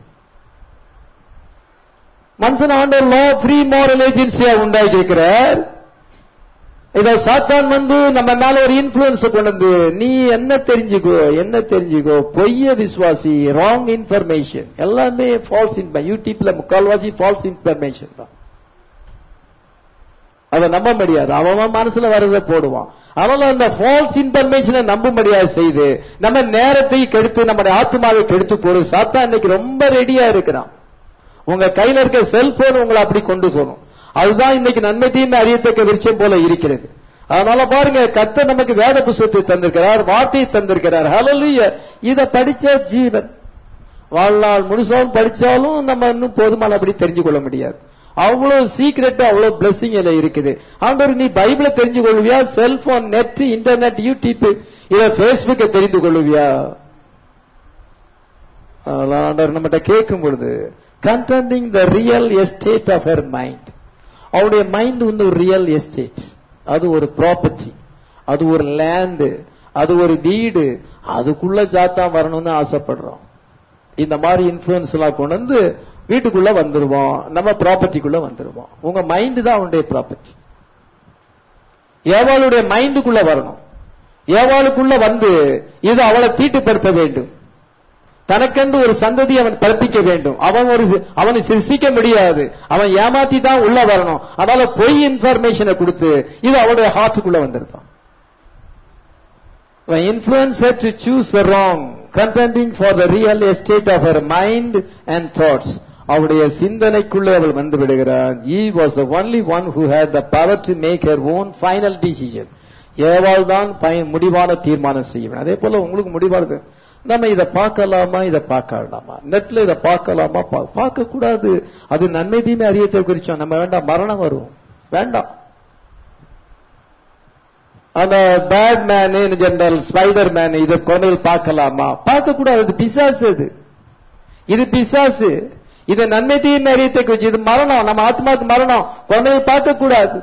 மனுஷன் ஆண்டவர் லா ஃப்ரீ மாரல் ஏஜென்சியா உண்டாக்கி இருக்கிறார் இத சாத்தான் வந்து நம்ம மேல ஒரு இன்ஃபுளுன்ஸ் கொண்டு வந்து நீ என்ன தெரிஞ்சுக்கோ என்ன தெரிஞ்சுக்கோ பொய்ய விசுவாசி ராங் இன்ஃபர்மேஷன் எல்லாமே ஃபால்ஸ் இன்ஃபர் யூடியூப்ல முக்கால்வாசி ஃபால்ஸ் இன்ஃபர்மேஷன் தான் அதை நம்ப முடியாது அவன் மனசுல வர்றதை போடுவான் அதனால அந்த ஃபால்ஸ் இன்ஃபர்மேஷனை நம்ப முடியாது செய்து நம்ம நேரத்தை கெடுத்து நம்முடைய ஆத்மாவை கெடுத்து போறது சாத்தான் இன்னைக்கு ரொம்ப ரெடியா இருக்கிறான் உங்க கையில இருக்க செல்போன் உங்களை அப்படி கொண்டு போகணும் அதுதான் இன்னைக்கு நன்மை தீமை அறியத்தக்க விருட்சம் போல இருக்கிறது அதனால பாருங்க கத்த நமக்கு வேத புஸ்தத்தை தந்திருக்கிறார் வார்த்தையை தந்திருக்கிறார் ஹalleluya இத படிச்ச ஜீவன் வாழ்நாள் முழுசாலும் படிச்சாலும் நம்ம இன்னும் போதுமான அப்படி தெரிஞ்சு கொள்ள முடியாது அவ்வளவு சீக்கிரட் அவ்வளவு பிளஸிங் இதுல இருக்குது ஆண்டவர் நீ பைபிளை தெரிஞ்சு கொள்வியா செல்போன் நெட் இன்டர்நெட் யூடியூப் இத பேஸ்புக்கை தெரிந்து கொள்வியா அதெல்லாம் ஆண்டவர் நம்மகிட்ட கேட்கும் பொழுது contending the real estate of her mind அவருடைய மைண்ட் வந்து ஒரு ரியல் எஸ்டேட் அது ஒரு ப்ராப்பர்ட்டி அது ஒரு லேண்டு அது ஒரு வீடு அதுக்குள்ள சாத்தா வரணும்னு ஆசைப்படுறோம் இந்த மாதிரி இன்ஃபுளுன்ஸ் எல்லாம் கொண்டு வந்து வீட்டுக்குள்ள வந்துருவோம் நம்ம ப்ராப்பர்ட்டிக்குள்ள வந்துருவோம் உங்க மைண்ட் தான் அவனுடைய ப்ராப்பர்ட்டி ஏவாளுடைய மைண்டுக்குள்ள வரணும் ஏவாளுக்குள்ள வந்து இது அவளை தீட்டுப்படுத்த வேண்டும் தனக்கென்று ஒரு சந்ததி அவன் பிறப்பிக்க வேண்டும் அவன் ஒரு அவனை சிருஷ்டிக்க முடியாது அவன் ஏமாத்தி தான் உள்ள வரணும் அதனால பொய் இன்ஃபர்மேஷனை கொடுத்து இது அவனுடைய ஹார்ட்டுக்குள்ள வந்திருப்பான் influence her to choose the wrong, contending for the real estate of her mind and thoughts. அவருடைய சிந்தனைக்குள்ளே அவள் வந்து விடுகிறார் she was the only one who had the power to make her own final decision ஏவாள் தான் முடிவான தீர்மானம் செய்யும் அதே போல உங்களுக்கு முடிவானது நம்ம இதை பார்க்கலாமா இதை பார்க்கலாமா நெட்ல இதை பார்க்கலாமா பார்க்க கூடாது அது நன்மை தீமை அறியத்தை குறிச்சோம் நம்ம வேண்டாம் மரணம் வரும் வேண்டாம் அந்த Batman general Spiderman இதை குழந்தைகள் பார்க்கலாமா பார்க்க கூடாது இது பிசாசு இது இது பிசாசு இது நன்மை தீமை அறியத்தை குறிச்சு இது மரணம் நம்ம ஆத்மாக்கு மரணம் குழந்தைகள் பார்க்க கூடாது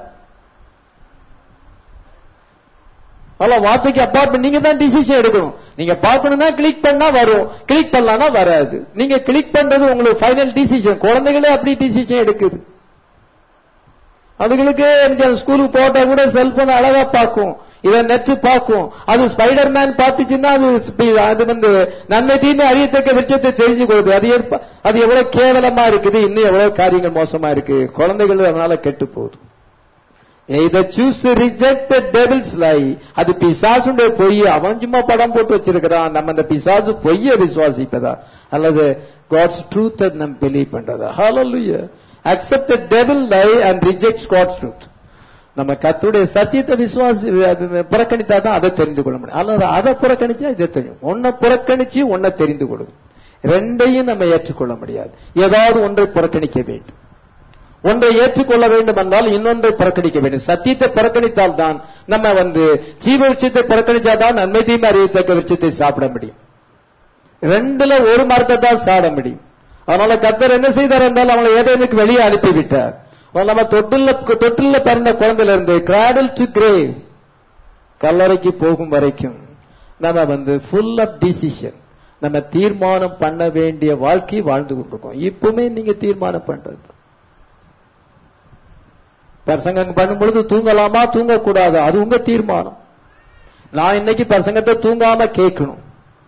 அவ்வளோ வார்த்தைக்கு அப்பார்ட்மெண்ட் நீங்க தான் டிசிஷன் எடுக்கணும் நீங்க பார்க்கணும்னா கிளிக் பண்ணா வரும் கிளிக் பண்ணலாம்னா வராது நீங்க கிளிக் பண்றது உங்களுக்கு ஃபைனல் டிசிஷன் குழந்தைகளே அப்படி டிசிஷன் எடுக்குது அதுகளுக்கு ஸ்கூலுக்கு போட்டா கூட செல்போன் அழகா பார்க்கும் இதை நெட்டு பார்க்கும் அது ஸ்பைடர் மேன் பார்த்துச்சுன்னா அது அது வந்து நன்மை தீமை அறியத்தக்க விருட்சத்தை தெரிஞ்சு கொடுக்குது அது அது எவ்வளவு கேவலமா இருக்குது இன்னும் எவ்வளவு காரியங்கள் மோசமா இருக்கு குழந்தைகள் அதனால கெட்டு போகுது இதை choose to reject the devil's lie அது பிசாசுடைய பொய் அவன் சும்மா படம் போட்டு வச்சிருக்கிறான் நம்ம அந்த பிசாசு பொய்ய விசுவாசிப்பதா அல்லது காட்ஸ் ட்ரூத் நம்ம பிலீவ் பண்றதா ஹalleluya accept the devil lie and reject God's truth நம்ம கத்துடைய சத்தியத்தை விசுவாசி புறக்கணித்தா தான் அதை தெரிந்து கொள்ள முடியும் அல்லது அதை புறக்கணிச்சா இதை தெரியும் ஒன்னை புறக்கணிச்சு ஒன்னை தெரிந்து கொள்ளும் ரெண்டையும் நம்ம ஏற்றுக்கொள்ள முடியாது ஏதாவது ஒன்றை புறக்கணிக்க வேண்டும் ஒன்றை ஏற்றுக்கொள்ள வேண்டும் என்றால் இன்னொன்றை புறக்கணிக்க வேண்டும் சத்தியத்தை புறக்கணித்தால் தான் நம்ம வந்து ஜீவ விருட்சத்தை புறக்கணிச்சாதான் நன்மை தீமை அறியத்தக்க விருட்சத்தை சாப்பிட முடியும் ரெண்டுல ஒரு மரத்தை தான் சாட முடியும் அதனால கத்தர் என்ன செய்தார் என்றால் அவங்களை ஏதேனுக்கு வெளியே அனுப்பிவிட்டார் நம்ம தொட்டில் தொட்டில பிறந்த குழந்தையில இருந்து கிராடல் டு கிரேவ் கல்லறைக்கு போகும் வரைக்கும் நம்ம வந்து ஃபுல் ஆஃப் டிசிஷன் நம்ம தீர்மானம் பண்ண வேண்டிய வாழ்க்கையை வாழ்ந்து கொண்டிருக்கோம் இப்பவுமே நீங்க தீர்மானம் பண்றது பிரசங்கம் பண்ணும் பொழுது தூங்கலாமா தூங்கக்கூடாது அது உங்க தீர்மானம் நான் இன்னைக்கு பிரசங்கத்தை தூங்காம கேட்கணும்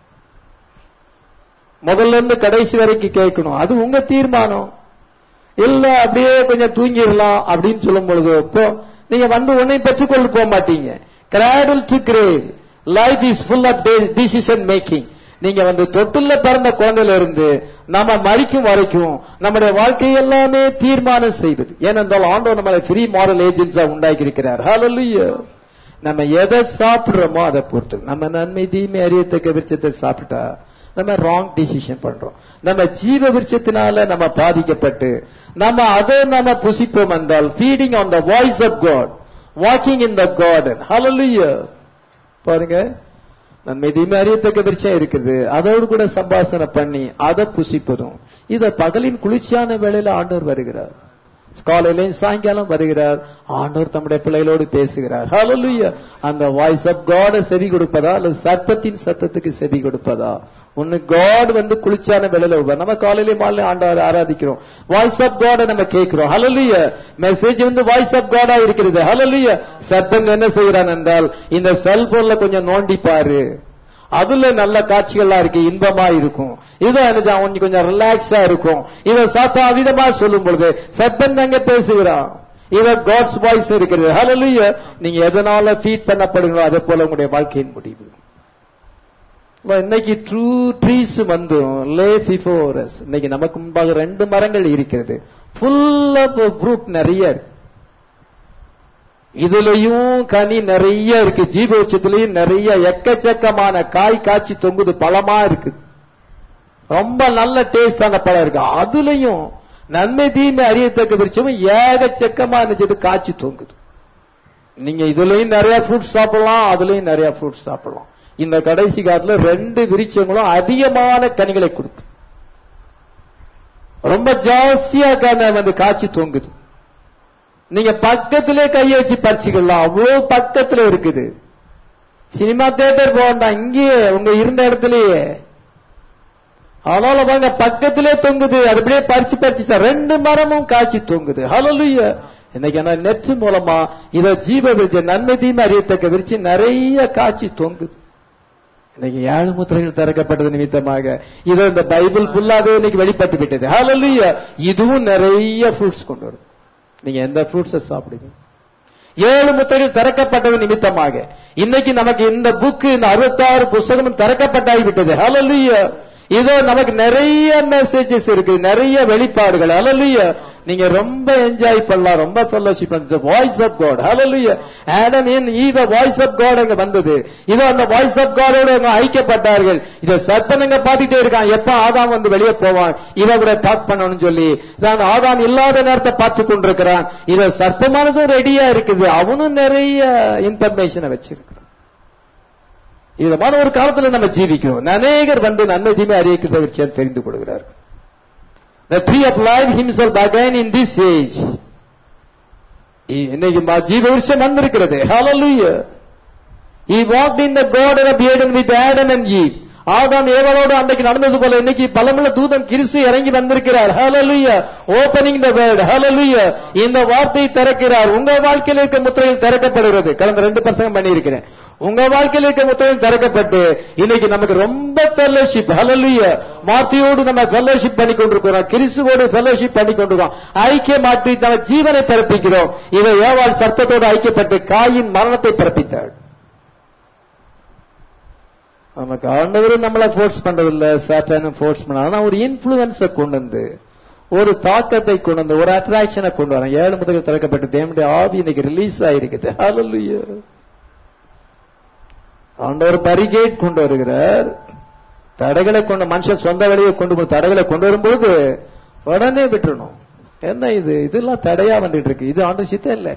முதல்ல இருந்து கடைசி வரைக்கும் கேட்கணும் அது உங்க தீர்மானம் இல்ல அப்படியே கொஞ்சம் தூங்கிடலாம் அப்படின்னு சொல்லும் பொழுது இப்போ நீங்க வந்து உன்னையும் பெற்றுக்கொள்ள போக மாட்டீங்க cradle to grave life is full of decision making நீங்க வந்து தொட்டுல பிறந்த குழந்தையில இருந்து நாம மறிக்கும் வரைக்கும் நம்முடைய வாழ்க்கை எல்லாமே தீர்மானம் செய்வது ஏனென்றால் ஆண்டவர் நம்மளை ஃப்ரீ மாரல் ஏஜென்ட்ஸா உண்டாக்கி இருக்கிறார் ஹalleluya நம்ம எதை சாப்பிடுறோமோ அதை பொறுத்து நம்ம நன்மை தீமை அறியத்தக்க விருட்சத்தை சாப்பிட்டா நம்ம ராங் டிசிஷன் பண்றோம் நம்ம ஜீவ விருட்சத்தினால நம்ம பாதிக்கப்பட்டு நம்ம அதை நம்ம புசிப்போம் என்றால் feeding on the voice of God walking in the garden ஹalleluya பாருங்க நன்மை தீமை அறியத்தக்க விருட்சம் இருக்குது அதோடு கூட சம்பாசனை பண்ணி அதை புசிப்பதும் இத பகலின் குளிர்ச்சியான வேளையில ஆண்டவர் வருகிறார் காலையிலையும் சாயங்காலம் வருகிறார் ஆண்டவர் தம்முடைய பிள்ளைகளோடு பேசுகிறார் ஹalleluya அந்த வாய்ஸ் ஆஃப் காட் செவி கொடுப்பதா அல்லது சர்ப்பத்தின் சத்தத்துக்கு செவி கொடுப்பதா ஒன்னு காட் வந்து குளிர்ச்சியான வேளையில வருவார். நம்ம காலையில மாலை ஆண்டவர் ஆராதிக்கிறோம் வாய்ஸ் ஆஃப் காட நம்ம கேட்கிறோம் ஹalleluya மெசேஜ் வந்து வாய்ஸ் ஆஃப் காடா இருக்கிறது ஹalleluya சத்தங்க என்ன செய்கிறான் என்றால் இந்த செல்போன்ல கொஞ்சம் நோண்டி பாரு அதுல நல்ல காட்சிகள்லாம் இருக்கு இன்பமா இருக்கும் இது அனுஜா கொஞ்சம் கொஞ்சம் ரிலாக்ஸா இருக்கும் இத சாத்தா அவிதமா சொல்லும் பொழுது சத்தன் அங்க பேசுகிறான் இத காட்ஸ் வாய்ஸ் இருக்கிறது ஹalleluya நீங்க எதனால ஃபீட் பண்ணப்படுங்களோ அதே போல உங்களுடைய வாழ்க்கையின் முடிவு இப்ப இன்னைக்கு ட்ரூ ட்ரீஸ் வந்தும் லே பிஃபோரஸ் இன்னைக்கு நமக்கு முன்பாக ரெண்டு மரங்கள் இருக்கிறது ஃபுல் ஆஃப் ஃப்ரூட் நிறைய இருக்கு இதுலயும் கனி நிறைய இருக்கு ஜீவோட்சத்திலையும் நிறைய எக்கச்சக்கமான காய் காய்ச்சி தொங்குது பழமா இருக்குது ரொம்ப நல்ல டேஸ்டான பழம் இருக்கு அதுலயும் நன்மை தீமை அறியத்தக்க விருட்சமும் ஏகச்சக்கமா இருந்துச்சு காய்ச்சி தொங்குது நீங்க இதுலயும் நிறைய ஃப்ரூட்ஸ் சாப்பிடலாம் அதுலயும் நிறைய ஃப்ரூட்ஸ் சாப்பிடலாம் இந்த கடைசி காலத்துல ரெண்டு விருட்சங்களும் அதிகமான கனிகளை கொடுக்கும் ரொம்ப ஜாஸ்தியா கன வந்து காய்ச்சி தொங்குது நீங்க பக்கத்திலே கையை வச்சு பறிச்சுக்கலாம் அவ்வளவு பக்கத்துல இருக்குது சினிமா தியேட்டர் போகண்டாம் இங்கேயே உங்க இருந்த இடத்துலயே அதனால வாங்க பக்கத்திலே தொங்குது அது அப்படியே பறிச்சு பறிச்சு சார் ரெண்டு மரமும் காய்ச்சி தொங்குது ஹalleluya இன்னைக்கு ஆனா நெட் மூலமா இத ஜீவ விருட்ச நன்மை தீமை அறியத்தக்க விரிச்சு நிறைய காய்ச்சி தொங்குது இன்னைக்கு ஏழு முத்திரைகள் திறக்கப்பட்டது நிமித்தமாக இது இந்த பைபிள் ஃபுல்லாவே இன்னைக்கு வெளிப்பட்டு விட்டது ஹalleluya இதுவும் நிறைய ஃப்ரூட்ஸ் கொண்டு வரும் நீங்க எந்த ஃப்ரூட்ஸை சாப்பிடுங்க ஏழு முத்திரைகள் திறக்கப்பட்டது நிமித்தமாக இன்னைக்கு நமக்கு இந்த புக்கு இந்த அறுபத்தாறு புஸ்தகமும் திறக்கப்பட்டாகிவிட்டது ஹalleluya இதோ நமக்கு நிறைய மெசேஜஸ் இருக்கு நிறைய வெளிப்பாடுகள் ஹalleluya நீங்க ரொம்ப என்ஜாய் பண்ணலாம் ரொம்ப ஃபெல்லோஷிப் பண்ணது voice of God hallelujah Adam and Eve voice of God அங்க வந்தது இதோ அந்த வாய்ஸ் ஆஃப் காடோட அவங்க ஐக்கியப்பட்டார்கள் இத சர்ப்பனுங்க பாத்துட்டே இருக்கான் எப்ப ஆதாம் வந்து வெளியே போவான் இவ கூட டாக் பண்ணணும்னு சொல்லி தான் ஆதாம் இல்லாத நேரத்தை பார்த்து கொண்டிருக்கிறான் இத சர்ப்பமானதும் ரெடியா இருக்குது அவனும் நிறைய இன்ஃபர்மேஷனை வச்சிருக்கிறான் விதமான ஒரு காலத்துல நம்ம ஜீவிக்கிறோம் அநேகர் வந்து நன்மை தீமை அறிவிக்கிற விஷயம் தெரிந்து கொள்கிறார் The tree of life himself again in this age. இன்னைக்கு ஜீவ விருஷம் வந்திருக்கிறது Hallelujah. He walked in the garden of Eden with Adam and Eve. ஆதாம் ஏவலோடு அன்றைக்கு நடந்தது போல இன்னைக்கு பலமுள்ள தூதன் கிறிஸ்து இறங்கி வந்திருக்கிறார் ஹalleluya ஓபனிங் த வேர்ட் ஹalleluya இந்த வார்த்தை திறக்கிறார் உங்க வாழ்க்கையில் இருக்க முத்திரையில் திறக்கப்படுகிறது கடந்த ரெண்டு பசங்க பண்ணி இருக்கிறேன் உங்க வாழ்க்கையில் இருக்க முத்திரையில் திறக்கப்பட்டு இன்னைக்கு நமக்கு ரொம்ப ஃபெல்லோஷிப் ஹalleluya மாத்தியோடு நம்ம ஃபெல்லோஷிப் பண்ணி கொண்டிருக்கிறோம் கிறிஸ்துவோடு ஃபெல்லோஷிப் பண்ணி கொண்டிருக்கோம் ஐக்கியமாற்றி நம்ம ஜீவனை பிறப்பிக்கிறோம் இதை ஏவாள் சர்ப்பத்தோடு ஐக்கியப்பட்டு காயின் மரணத்தை பிறப்பித்தாள் நமக்கு ஆண்டவரும் நம்மள ஃபோர்ஸ் பண்றதில்ல சாத்தானும் ஃபோர்ஸ் பண்ண ஆனா ஒரு இன்ஃபுளுன்ஸ கொண்டு வந்து ஒரு தாக்கத்தை கொண்டு வந்து ஒரு அட்ராக்ஷனை கொண்டு வரோம் ஏழு முதல் திறக்கப்பட்டு தேவனுடைய ஆவி இன்னைக்கு ரிலீஸ் ஆயிருக்குது ஹalleluya ஆண்டவர் பரிகேட் கொண்டு வருகிறார் தடைகளை கொண்டு மனுஷன் சொந்த வழியை கொண்டு போய் தடைகளை கொண்டு வரும்போது உடனே விட்டுறணும் என்ன இது இதெல்லாம் தடையா வந்துட்டு இருக்கு இது ஆண்டு சித்தம் இல்லை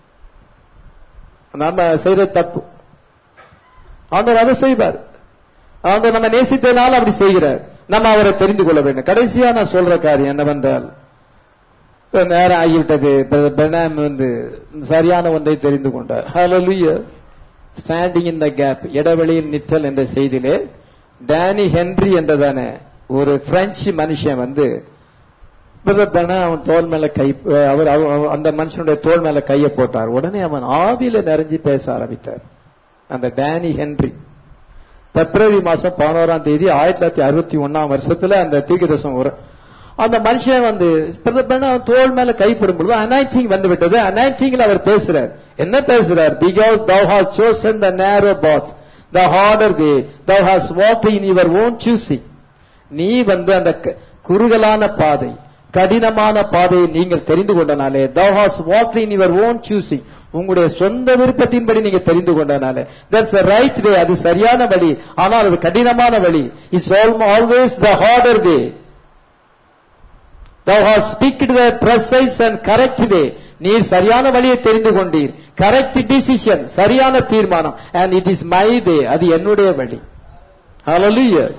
நம்ம செய்த தப்பு ஆண்டவர் அதை செய்வார் ஆண்டவர் நம்ம நேசித்தனால அப்படி செய்கிறார் நம்ம அவரை தெரிந்து கொள்ள வேண்டும் கடைசியா நான் சொல்ற காரியம் என்னவென்றால் இப்ப நேரம் ஆகிவிட்டது பெனாம் வந்து சரியான ஒன்றை தெரிந்து கொண்டார் ஹalleluya ஸ்டாண்டிங் இன் த கேப் இடைவெளியில் நிற்றல் என்ற செய்தியிலே டேனி ஹென்றி என்றதான ஒரு பிரெஞ்சு மனுஷன் வந்து அவன் தோல் மேல கை அவர் அந்த மனுஷனுடைய தோல் மேல கையை போட்டார் உடனே அவன் ஆவியில நிறைஞ்சு பேச ஆரம்பித்தார் அந்த டேனி ஹென்றி பிப்ரவரி மாசம் பதினோராம் தேதி ஆயிரத்தி தொள்ளாயிரத்தி அறுபத்தி ஒன்னாம் வருஷத்துல அந்த தீர்க்கதர்சனம் வரும் அந்த மனுஷன் வந்து தோல் மேல கைப்படும் பொழுது அனாய்டிங் வந்து விட்டது அனாய்டிங்ல அவர் பேசுறார் என்ன பேசுறார் because thou hast chosen the narrow path the harder way thou hast walked in your own choosing நீ வந்து அந்த குறுகலான பாதை கடினமான பாதையை நீங்கள் தெரிந்து கொண்டனாலே thou hast walked in your own choosing உங்களுடைய சொந்த விருப்பத்தின்படி நீங்க தெரிந்து கொண்டனாலே that's the right way அது சரியான வழி ஆனால் அது கடினமான வழி it's always the harder way thou hast picked the precise and correct way நீர் சரியான வழியை தெரிந்து கொண்டீர் கரெக்ட் டிசிஷன் சரியான தீர்மானம் and it is my way அது என்னுடைய வழி hallelujah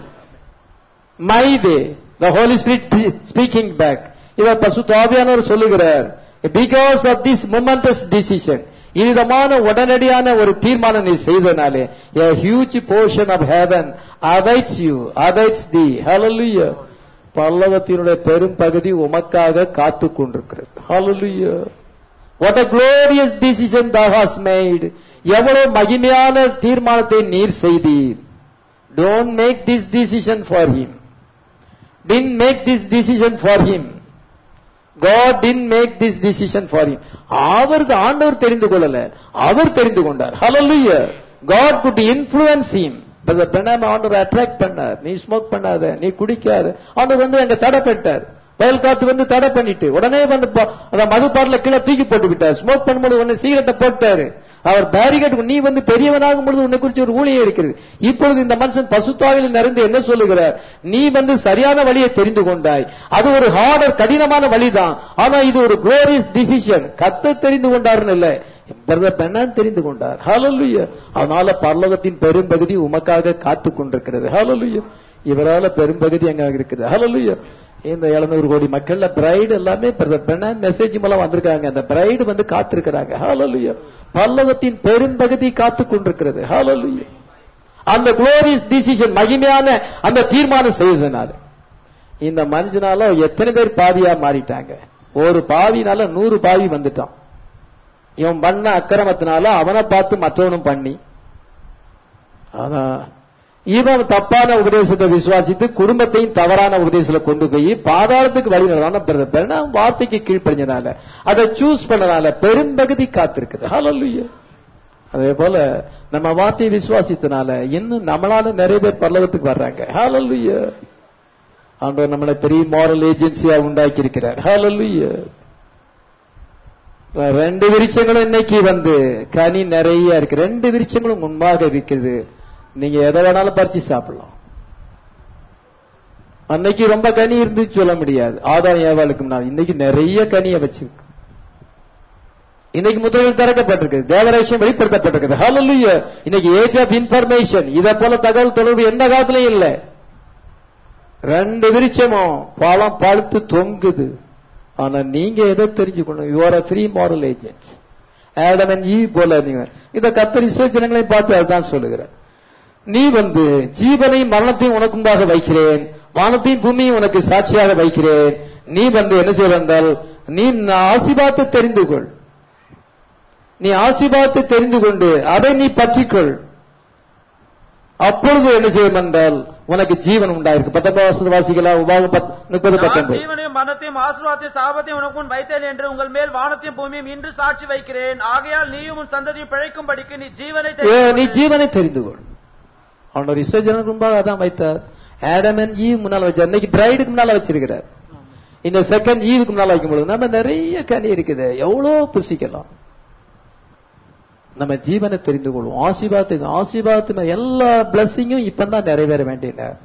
my way the holy spirit speaking back இவர் பசுத்தாவியானவர் சொல்லுகிறார் because of this momentous decision இவ்விதமான உடனடியான ஒரு தீர்மானம் நீ செய்தனாலே a huge portion of heaven awaits you awaits thee hallelujah பல்லவத்தினுடைய பெரும் பகுதி உமக்காக காத்துக் கொண்டிருக்கிறது hallelujah what a glorious decision thou hast made எவ்வளவு மகிமையான தீர்மானத்தை நீர் செய்தீர் don't make this decision for him didn't make this decision for him God didn't make this decision for him அவருக்கு ஆண்டவர் தெரிந்து கொள்ளல அவர் தெரிந்து கொண்டார் hallelujah God could influence him brother பெண்ணாம ஆண்டவர் அட்ராக்ட் பண்ணார் நீ ஸ்மோக் பண்ணாத நீ குடிக்காத ஆண்டவர் வந்து அங்க தடை பண்ணிட்டார் வயல் காத்து வந்து தடை பண்ணிட்டு உடனே வந்து ப- அந்த மது பாட்டில கீழே தூக்கி போட்டு விட்டார் ஸ்மோக் பண்ணும்போது உடனே சீரட்டை போட்டாரு அவர் பேரிகேட் நீ வந்து பெரியவனாகும் பொழுது உன்னை குறித்து ஒரு ஊழியம் இருக்கிறது இப்பொழுது இந்த மனுஷன் பசுத்தாவில் நிறைந்து என்ன சொல்லுகிறார் நீ வந்து சரியான வழியை தெரிந்து கொண்டாய் அது ஒரு ஹார்டர் கடினமான வழிதான் ஆனா இது ஒரு குளோரியஸ் டிசிஷன் கத்த தெரிந்து கொண்டாருன்னு இல்ல பிரதர் பெண்ணான் தெரிந்து கொண்டார் ஹalleluya அதனால பரலோகத்தின் பெரும்பகுதி உமக்காக காத்துக் கொண்டிருக்கிறது ஹalleluya இவரால பெரும்பகுதி அங்க இருக்குது ஹalleluya இந்த 700 கோடி மக்கள்ல பிரைடு எல்லாமே பிரதர் பெண்ணான் மெசேஜ் மூலம் வந்திருக்காங்க அந்த பிரைடு வந்து காத்திருக்கிறாங்க ஹalleluya பரலோகத்தின் பெரும்பகுதி காத்துக் கொண்டிருக்கிறது ஹalleluya அந்த குளோரியஸ் டிசிஷன் மகிமையான அந்த தீர்மானம் செய்ததுனால இந்த மனுஷனால எத்தனை பேர் பாவியா மாறிட்டாங்க ஒரு பாவினால நூறு பாவி வந்துட்டான் இவன் பண்ண அக்கிரமத்தினால அவனை பார்த்து மற்றவனும் பண்ணி அதான் இவன் தப்பான உபதேசத்தை விசுவாசித்து குடும்பத்தையும் தவறான உபதேசத்துல கொண்டு போய் பாதாளத்துக்கு வழி நடந்தான வார்த்தைக்கு கீழ்ப்படிஞ்சனால அதை சூஸ் பண்ணனால பெரும்பகுதி காத்திருக்குது ஹalleluya அதே போல நம்ம வார்த்தையை விசுவாசித்தனால இன்னும் நம்மளால நிறைய பேர் பரலோகத்துக்கு வர்றாங்க ஹalleluya ஆண்டவர் நம்மளை பெரிய மாரல் ஏஜென்சியா உண்டாக்கி இருக்கிறார் ஹalleluya ரெண்டு விருட்சங்களும் இன்னைக்கு வந்து கனி நிறைய இருக்கு ரெண்டு விருட்சங்களும் முன்பாக இருக்கிறது நீங்க எதை வேணாலும் பறிச்சு சாப்பிடலாம் அன்னைக்கு ரொம்ப கனி இருந்துச்சு சொல்ல முடியாது ஆதாயம் ஏவாளுக்கு முன்னாடி இன்னைக்கு நிறைய கனியை வச்சிருக்கு இன்னைக்கு முதலில் திறக்கப்பட்டிருக்கு தேவரேஷம் வெளிப்படுத்தப்பட்டிருக்குது ஹalleluya இன்னைக்கு ஏஜ் ஆஃப் இன்ஃபர்மேஷன் இத போல தகவல் தொடர்பு எந்த காலத்திலயும் இல்ல ரெண்டு விருட்சமும் பழம் பழுத்து தொங்குது ஆனா நீங்க எதை தெரிஞ்சுக்கணும் you are a free moral agent Adam and Eve போல நீங்க இத கத்தரி ஜனங்களையும் பார்த்து அதுதான் சொல்லுகிறேன் நீ வந்து ஜீவனையும் மரணத்தையும் உனக்கு முன்பாக வைக்கிறேன் வானத்தையும் பூமியும் உனக்கு சாட்சியாக வைக்கிறேன் நீ வந்து என்ன செய்ய என்றால் நீ ஆசிபாத்தை தெரிந்து கொள் நீ ஆசிபாத்தை தெரிந்து கொண்டு அதை நீ பற்றிக்கொள் அப்பொழுது என்ன செய்யும் என்றால் உனக்கு ஜீவன் உண்டாயிருக்கு பத்தொன்பது வருஷத்து வாசிகளா உபாகம் பத்- முப்பது நான் பத்தொன்பது ஜீவனையும் மரணத்தையும் ஆசீர்வாதத்தையும் சாபத்தையும் உனக்கு முன் வைத்தேன் என்று உங்கள் மேல் வானத்தையும் பூமியும் இன்று சாட்சி வைக்கிறேன் ஆகையால் நீயும் உன் சந்ததியும் பிழைக்கும்படிக்கு நீ ஜீவனை ஏ, தெரிந்து நீ கொள். ஜீவனை தெரிந்து கொள் அவனோட இசைஜனுக்கு முன்பாக அதான் வைத்தார் ஆடம் அண்ட் ஈவ் முன்னால வச்சார் இன்னைக்கு பிரைடுக்கு முன்னால வச்சிருக்கிறார் இந்த செகண்ட் ஈவுக்கு முன்னால வைக்கும்போது நம்ம நிறைய கனி இருக்குது எவ்வளவு புசிக்கலாம் நம்ம ஜீவனை தெரிந்து கொள்வோம் ஆசீர்வாதத்தை ஆசீர்வாதத்தின எல்லா பிளஸ்ஸிங்கும் இப்பதான் நிறைவேற வேண்டிய நேரம்.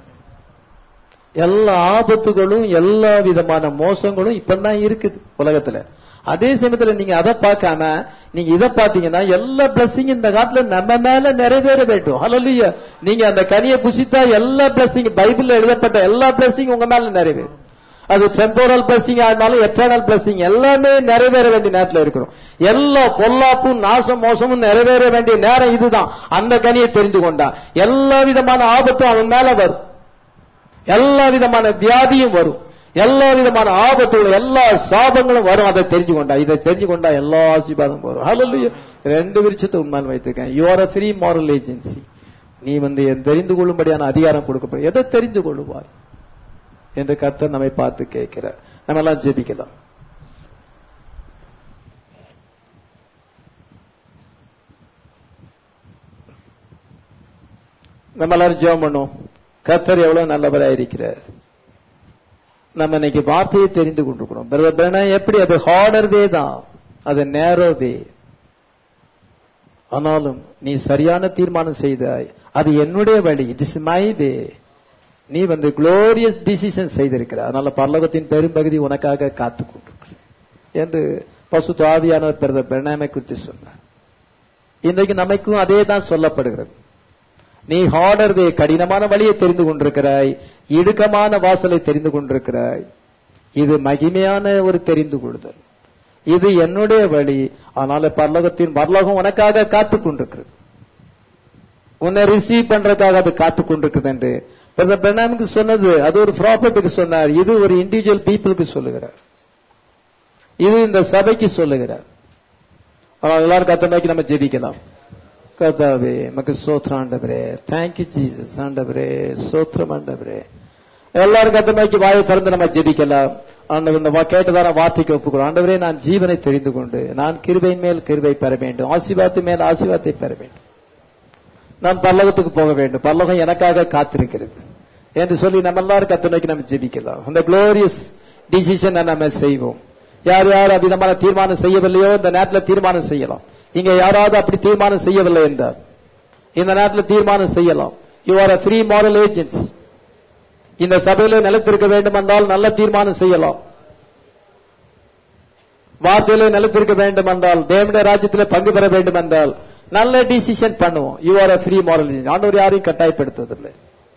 எல்லா ஆபத்துகளும் எல்லா விதமான மோசங்களும் இப்பதான் இருக்குது உலகத்துல அதே சமயத்துல நீங்க அதை பார்க்காம நீங்க இதை பார்த்தீங்கன்னா எல்லா பிளஸிங் இந்த காலத்துல நம்ம மேல நிறைவேற வேண்டும் ஹalleluya நீங்க அந்த கனியை புசித்தா எல்லா பிளஸிங் பைபிள்ல எழுதப்பட்ட எல்லா பிளஸிங் உங்க மேல நிறைவேறும் அது டெம்போரல் பிளஸிங் ஆனாலும் எட்டர்னல் பிளஸிங் எல்லாமே நிறைவேற வேண்டிய நேரத்துல இருக்கிறோம் எல்லா பொல்லாப்பும் நாசம் மோசமும் நிறைவேற வேண்டிய நேரம் இதுதான் அந்த கனியை தெரிந்து கொண்டா எல்லா விதமான ஆபத்தும் அவன் மேல வரும் எல்லா விதமான வியாதியும் வரும் எல்லா விதமான ஆபத்துகளும் எல்லா சாபங்களும் வரும் அதை தெரிஞ்சு கொண்டா இதை தெரிஞ்சு கொண்டா எல்லா ஆசீர்வாதம் வரும் ஹalleluya ரெண்டு விருட்சத்தை உண்மையில் வைத்திருக்கேன் you are a free moral agency நீ வந்து என் தெரிந்து கொள்ளும்படியான அதிகாரம் கொடுக்கப்படும் எதை தெரிந்து கொள்ளுவாய் என்று கர்த்தர் நம்மை பார்த்து கேட்கிறார் நம்ம எல்லாம் ஜெபிக்கலாம் நம்ம எல்லாரும் ஜெபம் பண்ணுவோம் கர்த்தர் எவ்வளவு நல்லவராய் இருக்கிறார் நம்ம இன்னைக்கு வார்த்தையை தெரிந்து கொண்டிருக்கிறோம் பிரதர் பிரணாம் எப்படி அது ஹார்டர் வே தான் அது நேரோ வே ஆனாலும் நீ சரியான தீர்மானம் செய்தாய் அது என்னுடைய வழி இட் இஸ் மை வே நீ வந்து குளோரியஸ் டிசிஷன் செய்திருக்கிற அதனால பரலோகத்தின் பெரும்பகுதி உனக்காக காத்து கொண்டிருக்கிறது என்று பசு ஆவியானவர் பிறந்த பிரணாமை குறித்து சொன்னார் இன்றைக்கு நமக்கும் அதே தான் சொல்லப்படுகிறது நீ ஹார்டர் வே கடினமான வழியை தெரிந்து கொண்டிருக்கிறாய் இடுக்கமான வாசலை தெரிந்து கொண்டிருக்கிறாய் இது மகிமையான ஒரு தெரிந்து கொள்ளுதல் இது என்னுடைய வழி அதனால பரலோகத்தின் பரலோகம் உனக்காக காத்து கொண்டிருக்கிறது உன்னை ரிசீவ் பண்றதுக்காக அது காத்து கொண்டிருக்குது என்று பிரதர் பிரணாமுக்கு சொன்னது அது ஒரு ப்ராப்பர்ட்டுக்கு சொன்னார் இது ஒரு இண்டிவிஜுவல் பீப்புளுக்கு சொல்லுகிறார் இது இந்த சபைக்கு சொல்லுகிறார் ஆனால் எல்லாரும் கத்த நோக்கி நம்ம ஜெபிக்கலாம் கர்த்தாவே நமக்கு சோத்திரம் ஆண்டவரே தேங்க்யூ ஜீசஸ் ஆண்டவரே சோத்திரம் ஆண்டவரே எல்லாரும் கத்த நோக்கி வாயை திறந்து நம்ம ஜெபிக்கலாம் ஆண்டவர் இந்த வா- கேட்டதான வார்த்தைக்கு ஒப்புக்கிறோம் ஆண்டவரே நான் ஜீவனை தெரிந்து கொண்டு நான் கிருபையின் மேல் கிருபை பெற வேண்டும் ஆசீர்வாதத்தின் மேல் ஆசீர்வாதத்தை பெற வேண்டும் நான் பல்லவத்துக்கு போக வேண்டும் பல்லவம் எனக்காக காத்திருக்கிறது என்று சொல்லி நம்ம எல்லாரும் கத்த நோக்கி நம்ம ஜெபிக்கலாம் அந்த குளோரியஸ் டிசிஷன் நம்ம செய்வோம் யார் யார் அவ்விதமான தீர்மானம் செய்யவில்லையோ இந்த நேரத்தில் தீர்மானம் செய்யலாம் இங்க யாராவது அப்படி தீர்மானம் செய்யவில்லை என்றார் இந்த நேரத்தில் தீர்மானம் செய்யலாம் you are a free moral agents இந்த சபையில நிலைத்திருக்க வேண்டும் என்றால் நல்ல தீர்மானம் செய்யலாம் வார்த்தையில நிலைத்திருக்க வேண்டும் என்றால் தேவனுடைய ராஜ்யத்தில் பங்கு பெற வேண்டும் என்றால் நல்ல டிசிஷன் பண்ணுவோம் you are a free moral ஆண்டவர் யாரையும் கட்டாயப்படுத்துவதில்லை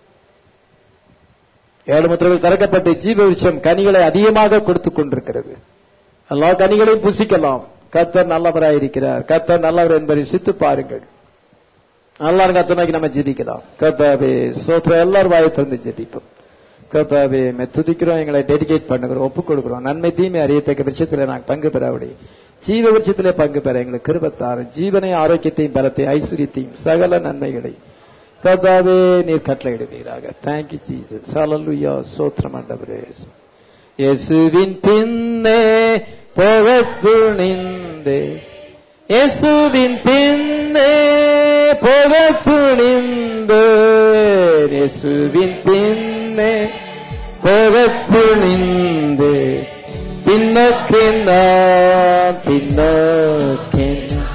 ஏழு முத்திரைகள் திறக்கப்பட்டு ஜீவ விருட்சம் கனிகளை அதிகமாக கொடுத்துக் கொண்டிருக்கிறது எல்லா கனிகளையும் புசிக்கலாம் கர்த்தர் நல்லவராயிருக்கிறார் கர்த்தர் நல்லவர் என்பதை சித்து பாருங்கள் எல்லாரும் கத்த நோக்கி நம்ம ஜெபிக்கலாம் கர்த்தாவே சோத்திரம் எல்லாரும் வாயை திறந்து ஜெபிப்போம் கர்த்தாவே மே துதிக்கிறோம் எங்களை டெடிகேட் பண்ணுகிறோம் ஒப்புக் கொடுக்கிறோம் நன்மை தீமை அறியத்தக்க விஷயத்தில் நாங்கள் பங்கு பெறவில்லை ஜீவ விருட்சத்திலே பங்கு பெற எங்களுக்கு கிருபத்தாறு ஜீவனை ஆரோக்கியத்தையும் பலத்தை ஐஸ்வர்யத்தையும் சகல நன்மைகளை கர்த்தாவே நீர் கட்டளையிடுவீராக தேங்க்யூ ஜீசஸ் ஹalleluya சோத்திரம் ஆண்டவரே இயேசுவின் பின்னே போகத் துணிந்தே இயேசுவின் பின்னே போகத் துணிந்து இயேசுவின் பின்னே போகத் துணிந்து பின்னோக்கி நான் பின்னோக்கி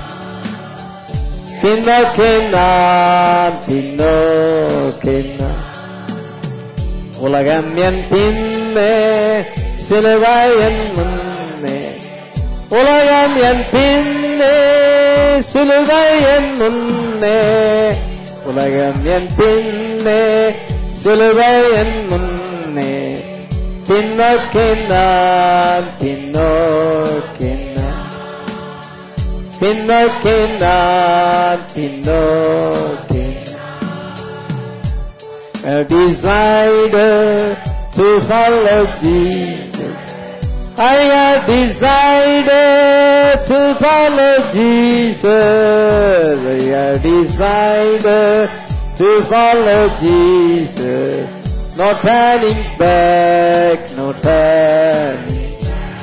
பின்னோக்கி நான் பின்னோக்கி நான் உலகம் என் பின்னே சிலுவாய் என் முன்னே உலகம் என் பின்னே சிலுவாய் என் முன்னே உலகம் என் பின்னே சிலுவாய் என் முன்னே பின்னோக்கி நான் பின்னோக்கி நான் பின்னோக்கி நான் பின்னோக்கி a desire to follow Jesus. I have decided to follow Jesus. I have decided to follow Jesus. No turning back, no turning.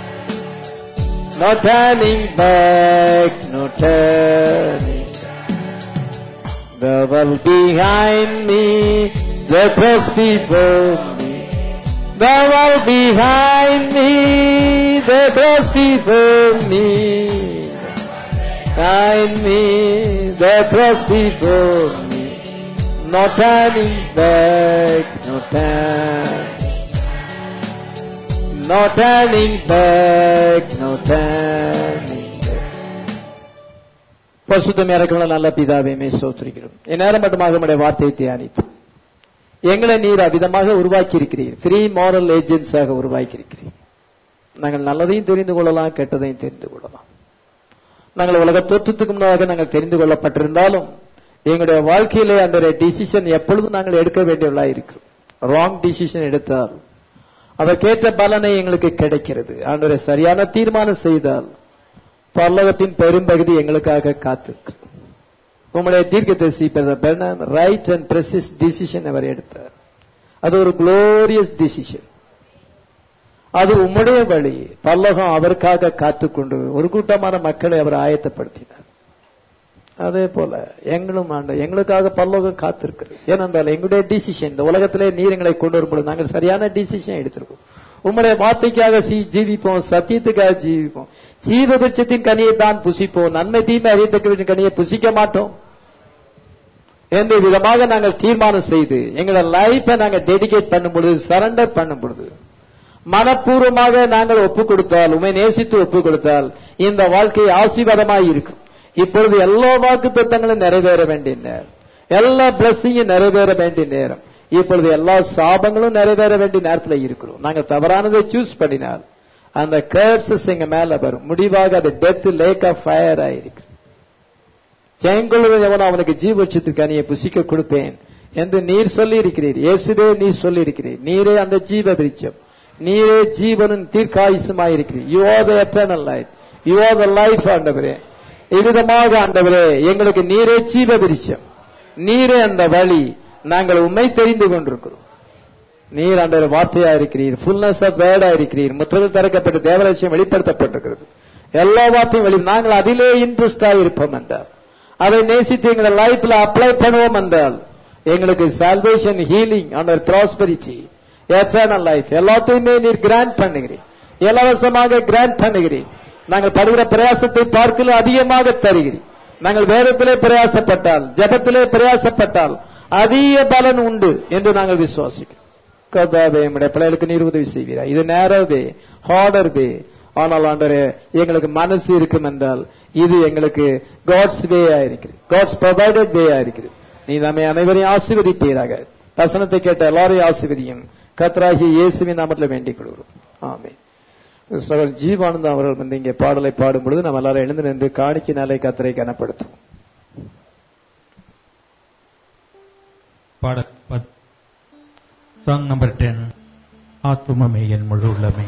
No turning back, no turning. The world behind me, the cross before me. The world behind me, the cross before me. Behind me, the cross before me. No turning back, no turning. No turning back, no turning back. பரிசுத்தம் இறக்கமுள்ள நல்ல பிதாவே மே சோத்திரிக்கிறோம் இந்நேரம் மட்டுமாக உடைய வார்த்தையை தியானித்து எங்களை நீர் அவ்விதமாக உருவாக்கி இருக்கிறீர் ஃப்ரீ மாரல் ஏஜென்ட்ஸாக உருவாக்கி இருக்கிறீர் நாங்கள் நல்லதையும் தெரிந்து கொள்ளலாம் கெட்டதையும் தெரிந்து கொள்ளலாம் நாங்கள் உலக தோற்றத்துக்கு முன்னதாக நாங்கள் தெரிந்து கொள்ளப்பட்டிருந்தாலும் எங்களுடைய வாழ்க்கையிலே அந்த டிசிஷன் எப்பொழுதும் நாங்கள் எடுக்க வேண்டியவர்களா இருக்கிறோம் ராங் டிசிஷன் எடுத்தால் அதற்கேற்ற பலனை எங்களுக்கு கிடைக்கிறது ஆண்டவரை சரியான தீர்மானம் செய்தால் பரலோகத்தின் பெரும்பகுதி எங்களுக்காக காத்திருக்கு உங்களுடைய தீர்க்கதரிசி பெர்னாம் ரைட் அண்ட் பிரசிஸ் டிசிஷன் அவர் எடுத்தார் அது ஒரு குளோரியஸ் டிசிஷன் அது உம்முடைய வழி பல்லகம் அவருக்காக காத்துக்கொண்டு ஒரு கூட்டமான மக்களை அவர் ஆயத்தப்படுத்தினார் அதே போல எங்களும் ஆண்ட எங்களுக்காக பல்லோகம் காத்திருக்கிறது ஏனென்றால் எங்களுடைய டிசிஷன் இந்த உலகத்திலே நீர் எங்களை கொண்டு வரும்போது நாங்கள் சரியான டிசிஷன் எடுத்திருக்கோம் உம்முடைய வார்த்தைக்காக சீ- ஜீவிப்போம் சத்தியத்துக்காக ஜீவிப்போம் ஜீவ விருட்சத்தின் கனியை தான் புசிப்போம் நன்மை தீமை அறியத்தக்க கனியை புசிக்க மாட்டோம் எந்த விதமாக நாங்கள் தீர்மானம் செய்து எங்களோட லைஃபை நாங்கள் டெடிகேட் பண்ணும் பொழுது சரண்டர் பண்ணும் பொழுது மனப்பூர்வமாக நாங்கள் ஒப்பு கொடுத்தால் உமை நேசித்து ஒப்பு கொடுத்தால் இந்த வாழ்க்கை ஆசீர்வாதமாய் இருக்கும் இப்பொழுது எல்லா வாக்கு தத்தங்களும் நிறைவேற வேண்டிய நேரம் எல்லா பிளஸ்ஸிங்கும் நிறைவேற வேண்டிய நேரம் இப்பொழுது எல்லா சாபங்களும் நிறைவேற வேண்டிய நேரத்தில் இருக்கிறோம் நாங்கள் தவறானதை சூஸ் பண்ணினால் அந்த கேர்சஸ் எங்க மேல வரும் முடிவாக அது டெத் லேக் ஆஃப் ஃபயர் ஆயிருக்கு ஜெயங்கொள்வது எவனோ அவனுக்கு ஜீவட்சத்துக்கு அணியை புசிக்க கொடுப்பேன் என்று நீர் சொல்லி இருக்கிறீர் இயேசுவே நீர் சொல்லி இருக்கிறீர் நீரே அந்த ஜீவ விருட்சம் நீரே ஜீவனும் தீர்க்காயுசுமாய் இருக்கிறீர் you are the eternal life you are the life ஆண்டவரே இவ்விதமாக ஆண்டவரே எங்களுக்கு நீரே ஜீவ விருட்சம் நீரே அந்த வழி நாங்கள் உண்மை தெரிந்து கொண்டிருக்கிறோம் நீர் ஆண்டவர் வார்த்தையா இருக்கிறீர் ஃபுல்னஸ் ஆஃப் வேர்டா இருக்கிறீர் முத்திரையில் திறக்கப்பட்ட தேவராசியம் வெளிப்படுத்தப்பட்டிருக்கிறது எல்லா வார்த்தையும் வெளி நாங்கள் அதிலே இன்ட்ரெஸ்டா இருப்போம் என்றார் அதை நேசித்து எங்களை லைஃப்ல அப்ளை பண்ணுவோம் என்றால் எங்களுக்கு சால்வேஷன் ஹீலிங் ஆண்டவர் ப்ராஸ்பரிட்டி எட்டர்னல் லைஃப் எல்லாத்தையுமே நீர் கிராண்ட் பண்ணுகிறீர் இலவசமாக கிராண்ட் பண்ணுகிறீர் நாங்கள் படுகிற பிரயாசத்தை பார்க்கல அதிகமாக தருகிறீர் நாங்கள் வேதத்திலே பிரயாசப்பட்டால் ஜபத்திலே பிரயாசப்பட்டால் அதிக பலன் உண்டு என்று நாங்கள் விசுவாசிக்கிறோம் கர்த்தாவே நம்முடைய பிள்ளைகளுக்கு நீர் உதவி செய்வீரா இது நேரவே ஹார்டர் வே ஆனால் ஆண்டரே எங்களுக்கு மனசு இருக்கும் என்றால் இது எங்களுக்கு காட்ஸ் வேயா இருக்கிறது காட்ஸ் ப்ரொவைடட் வேயா இருக்கிறது நீ நம்மை அனைவரையும் ஆசீர்வதிப்பீராக வசனத்தை கேட்ட எல்லாரையும் ஆசீர்வதியும் கத்ராகி இயேசுவின் நாமத்தில் வேண்டிக் கொள்கிறோம் ஆமே சகல் ஜீவானந்தம் அவர்கள் வந்து இங்கே பாடலை பாடும் பொழுது நம்ம எல்லாரும் எழுந்து நின்று காணிக்கினாலே கத்தரை கனப்படுத்தும் பாட சாங் நம்பர் டென் ஆத்துமமே என் முழு உள்ளமே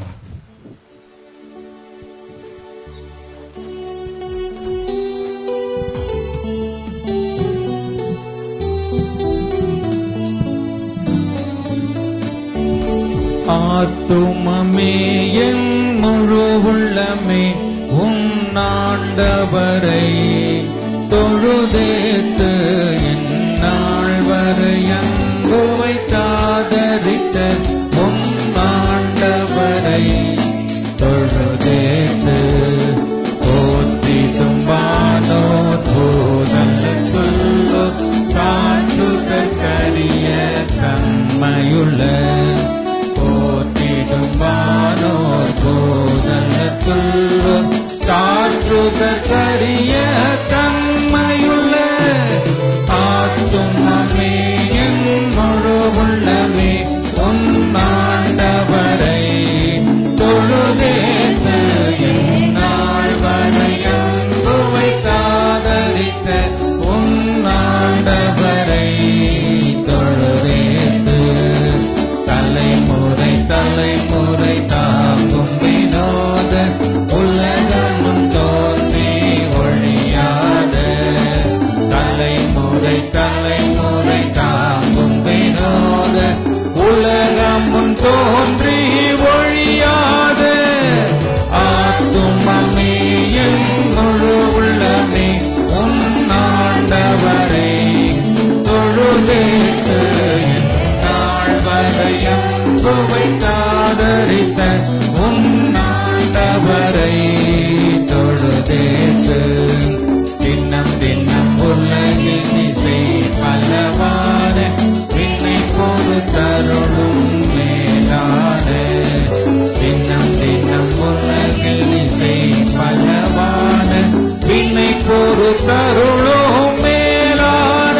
ஆத்துமமே என் முழு உள்ளமே உன் ஆண்டவரை தொழுதேத்து என் நாள் வரை அன்பு வைத்தாதரித்த உன் ஆண்டவரை தொழுதேத்து போற்றிடும் வானோ தூதல்ல சொல்லோ காற்றுகள் கரிய தன்மையுள்ள போற்றிடும் வானோர் போதனத்துள்ளோ காற்றுகள் கரிய தன்மையுள்ள ஆத்துமமே என் முழு உள்ளமே உன்னாண்டவரை தொழுதேத்து என்னாள் வரை அன்பு வைத்தாதரித்த உன்னாண்டவரை தொழுதேத்து தலைமுறை தலைமுறை தாங்கும் வினோத உலகமும் தோன்றி ஒழியாத தலைமுறை தலைமுறை தாங்கும் வினோத உலகமும் தோன்றி ஒழியாத ஆத்துமமே என் முழு உள்ளமே உன்னாண்டவரை தொழுதேத்து என் நாள் வரையம் சுவைத்தாதரித்த உன்னாண்டவரை தொழுதேத்து தின்னம் தின்னம் உலகில் இசை பலவான விண்ணை பொறுத்தருளும் மேலான தின்னம் தின்னம் உலகில் இசை பலவான விண்ணை பொறுத்தருளும் மேலான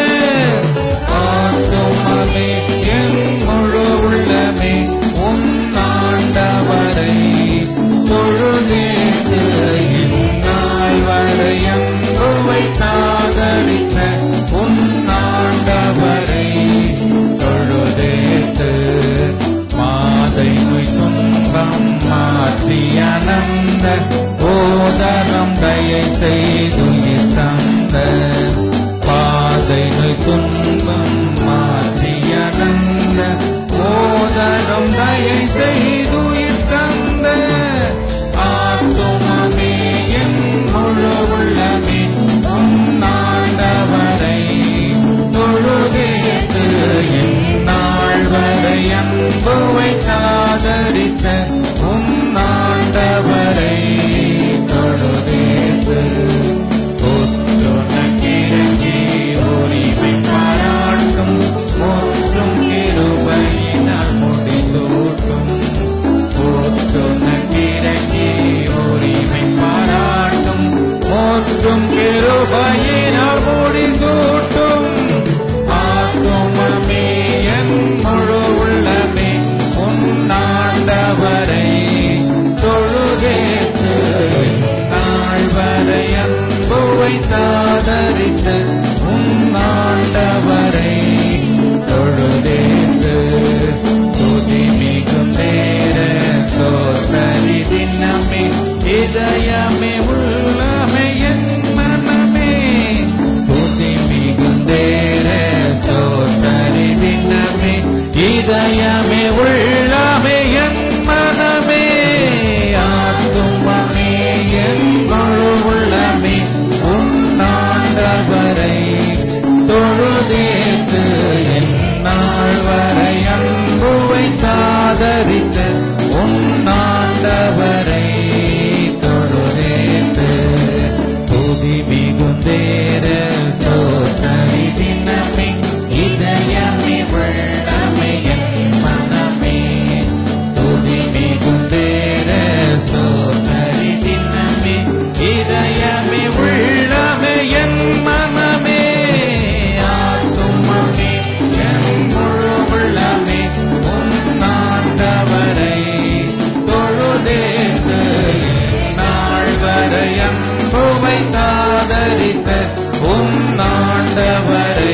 ஆத்துமமே என் முழு உள்ளமே உன்னாண்டவரை தொழுதேத்து இந்நாள் வரை அன்பு வைத்தாதரித்த உன்னாண்டவரை தொழுதேத்து மாதை நோய் துன்பம் மாற்றி அனந்த போதனம் தயை செய்து தந்த பாதை நோய் துன்பம் மாற்றி அனந்த போதனம் தயை செய்து தந்த ஆத்துமமே என் முழு உள்ளமே உன்னாண்டவரை தொழுதேத்து என் நாள் வரை அன்பு வைத்தாதரித்த என்றும் கிருபையினால் முடிந்தூட்டும் ஆத்துமமே என் முழு உள்ளமே உன்னாண்டவரை தொழுகேற்று நாள் வரை அன்புவை தாதரித்த உன்னாண்டவரை தொழுதேற்று துதி மிகுந்தேர சோதரி தினமே இதயமே உள்ளமே என் மனமே துதி மிகுந்தேர சோதரி தினமே இதயமே உள்ளமே என் மனமே ஆத்துமமே என் முழு உள்ளமே உன்னாண்டவரை தொழுதேத்து என் நாள் வரை அன்புவை தாதரித்த உன்னாண்டவரை தொழுதேத்து துதி மிகுந்தேர சோதரி தினமே இதயமே வெள்ளமே என் மனமே துதி மிகுந்தேர சோதரி தினமே இதயமே உள்ளமே என் மனமே ஆத்துமமே என் முழு உள்ளமே உன்னாண்டவரை தொழுதேத்து நாள் வரை அன்புவை தாதரித்த உன்னாண்டவரை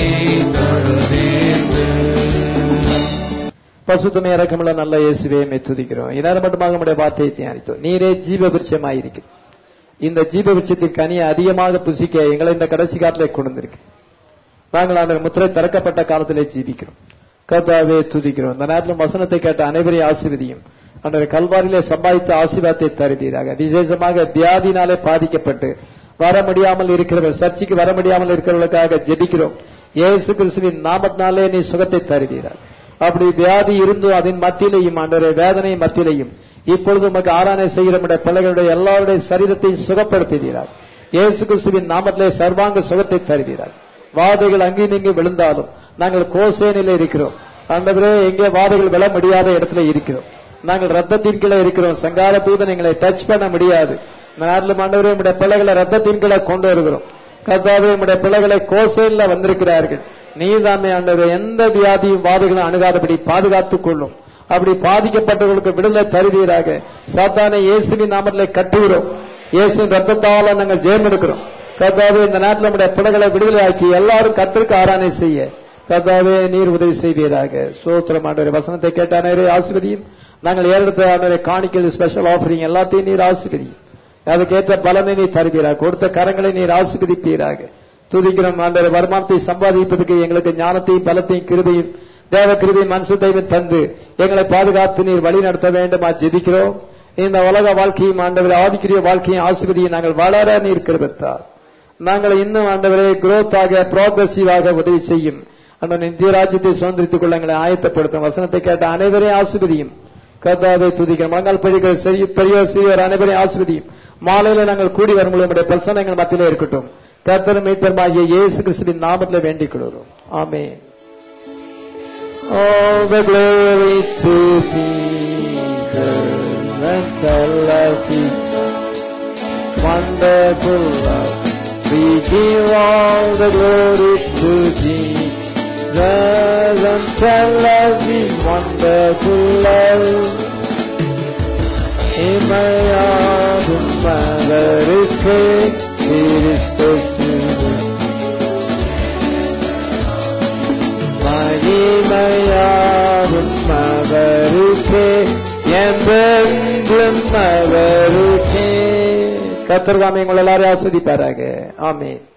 தொழுதேத்து பசுத்தமே இறக்கமுள்ள நல்ல இயேசுவே மெய் துதிக்கிறோம் இந்நேரம் மட்டுமாக நம்முடைய வார்த்தையை தியானித்தோம் நீரே ஜீவ விருட்சமாயிருக்கிறது இந்த ஜீவ விருட்சத்தின் கனியை அதிகமாக புசிக்க எங்களை இந்த கடைசி காலத்திலே கொண்டு வந்திருக்கு நாங்கள் அந்த முத்திரை திறக்கப்பட்ட காலத்திலே ஜீவிக்கிறோம் கர்த்தாவே துதிக்கிறோம் இந்த நேரத்தில் வசனத்தை கேட்ட அனைவரையும் ஆசீர்வதியும் அந்த கல்வாரிலே சம்பாதித்த ஆசீர்வாதத்தை தருவீராக விசேஷமாக வியாதினாலே பாதிக்கப்பட்டு வர முடியாமல் இருக்கிறவர் சர்ச்சைக்கு வர முடியாமல் இருக்கிறவர்களுக்காக ஜெபிக்கிறோம் இயேசு கிறிஸ்துவின் நாமத்தினாலே நீ சுகத்தை தருவீராக அப்படி வியாதி இருந்தும் அதன் மத்தியிலையும் ஆண்டவரே வேதனை மத்தியிலையும் இப்பொழுது உமக்கு ஆராதனை செய்கிற நம்முடைய பிள்ளைகளுடைய எல்லாருடைய சரீரத்தை சுகப்படுத்துகிறார் இயேசு கிறிஸ்துவின் நாமத்திலே சர்வாங்க சுகத்தை தருகிறார் வாதைகள் அங்கே நீங்க விழுந்தாலும் நாங்கள் கோசேனில இருக்கிறோம் ஆண்டவரே எங்கே வாதைகள் விழ முடியாத இடத்துல இருக்கிறோம் நாங்கள் ரத்தத்தின் கீழே இருக்கிறோம் சங்கார தூதன் எங்களை டச் பண்ண முடியாது இந்த நேரத்தில் ஆண்டவரே நம்முடைய பிள்ளைகளை ரத்தத்தின் கீழே கொண்டு வருகிறோம் கர்த்தாவே நம்முடைய பிள்ளைகளை கோசேன்ல வந்திருக்கிறார்கள் நீதாமே ஆண்டவரே எந்த வியாதியும் வாதைகளும் அணுகாதபடி பாதுகாத்துக் கொள்ளும் அப்படி பாதிக்கப்பட்டவர்களுக்கு விடுதலை தருவீராக சாத்தானை இயேசுவின் நாமத்திலே கட்டுகிறோம் இயேசுவின் ரத்தத்தால நாங்கள் ஜெயம் எடுக்கிறோம் கர்த்தாவே இந்த நாட்டில் நம்முடைய பிள்ளைகளை விடுதலை ஆக்கி எல்லாரும் கத்திற்கு ஆராதனை செய்ய கர்த்தாவே நீர் உதவி செய்வீராக சோத்திரம் ஆண்டவரே வசனத்தை கேட்ட அனைவரே ஆசிர்வதியும் நாங்கள் ஏறெடுத்த ஆண்டவரே காணிக்கல் ஸ்பெஷல் ஆஃபரிங் எல்லாத்தையும் நீர் ஆசிர்வதியும் அதுக்கேற்ற பலனை நீ தருவீராக கொடுத்த கரங்களை நீர் ஆசிர்வதிப்பீராக துதிக்கிறோம் ஆண்டவரே வருமானத்தை சம்பாதிப்பதற்கு எங்களுக்கு ஞானத்தையும் பலத்தையும் கிருபையும் தேவ கிருபையும் மனசுத்தையும் தந்து எங்களை பாதுகாத்து நீர் வழி நடத்த வேண்டுமா ஜெபிக்கிறோம் இந்த உலக வாழ்க்கையும் ஆண்டவரே ஆதிக்கிரிய வாழ்க்கையும் ஆசிர்வதியை நாங்கள் வளர நீர் கிருபத்தார் நாங்கள் இன்னும் ஆண்டவரே growth ஆக ப்ராக்ரசிவாக உதவி செய்யும் அந்த நித்திய ராஜ்யத்தை சுதந்திரித்துக் கொள்ள எங்களை ஆயத்தப்படுத்தும் வசனத்தை கேட்ட அனைவரையும் ஆசிர்வதியும் கர்த்தாவை துதிக்கிறோம் மங்கள் பெரிய பெரிய பெரியவர் சிறியவர் அனைவரையும் ஆசிர்வதியும் மாலையில நாங்கள் கூடி வரும்போது நம்முடைய பிரசனங்கள் மத்தியிலே இருக்கட்டும் கர்த்தரும் மீட்பருமாகிய இயேசு கிறிஸ்துவின் நாமத்தில் வேண்டிக் கொள்கிறோம் ஆமென் All the glory to Jesus and tell us His wonderful love. We give all the glory to Jesus and tell us His wonderful love. In my heart and mother is king, it is the children. மகிமையாரும் அவருக்கே என்றென்றும் அவருக்கே கத்தர்காமி உங்கள் எல்லாரையும் ஆஸ்வதிப்பாராக ஆமென்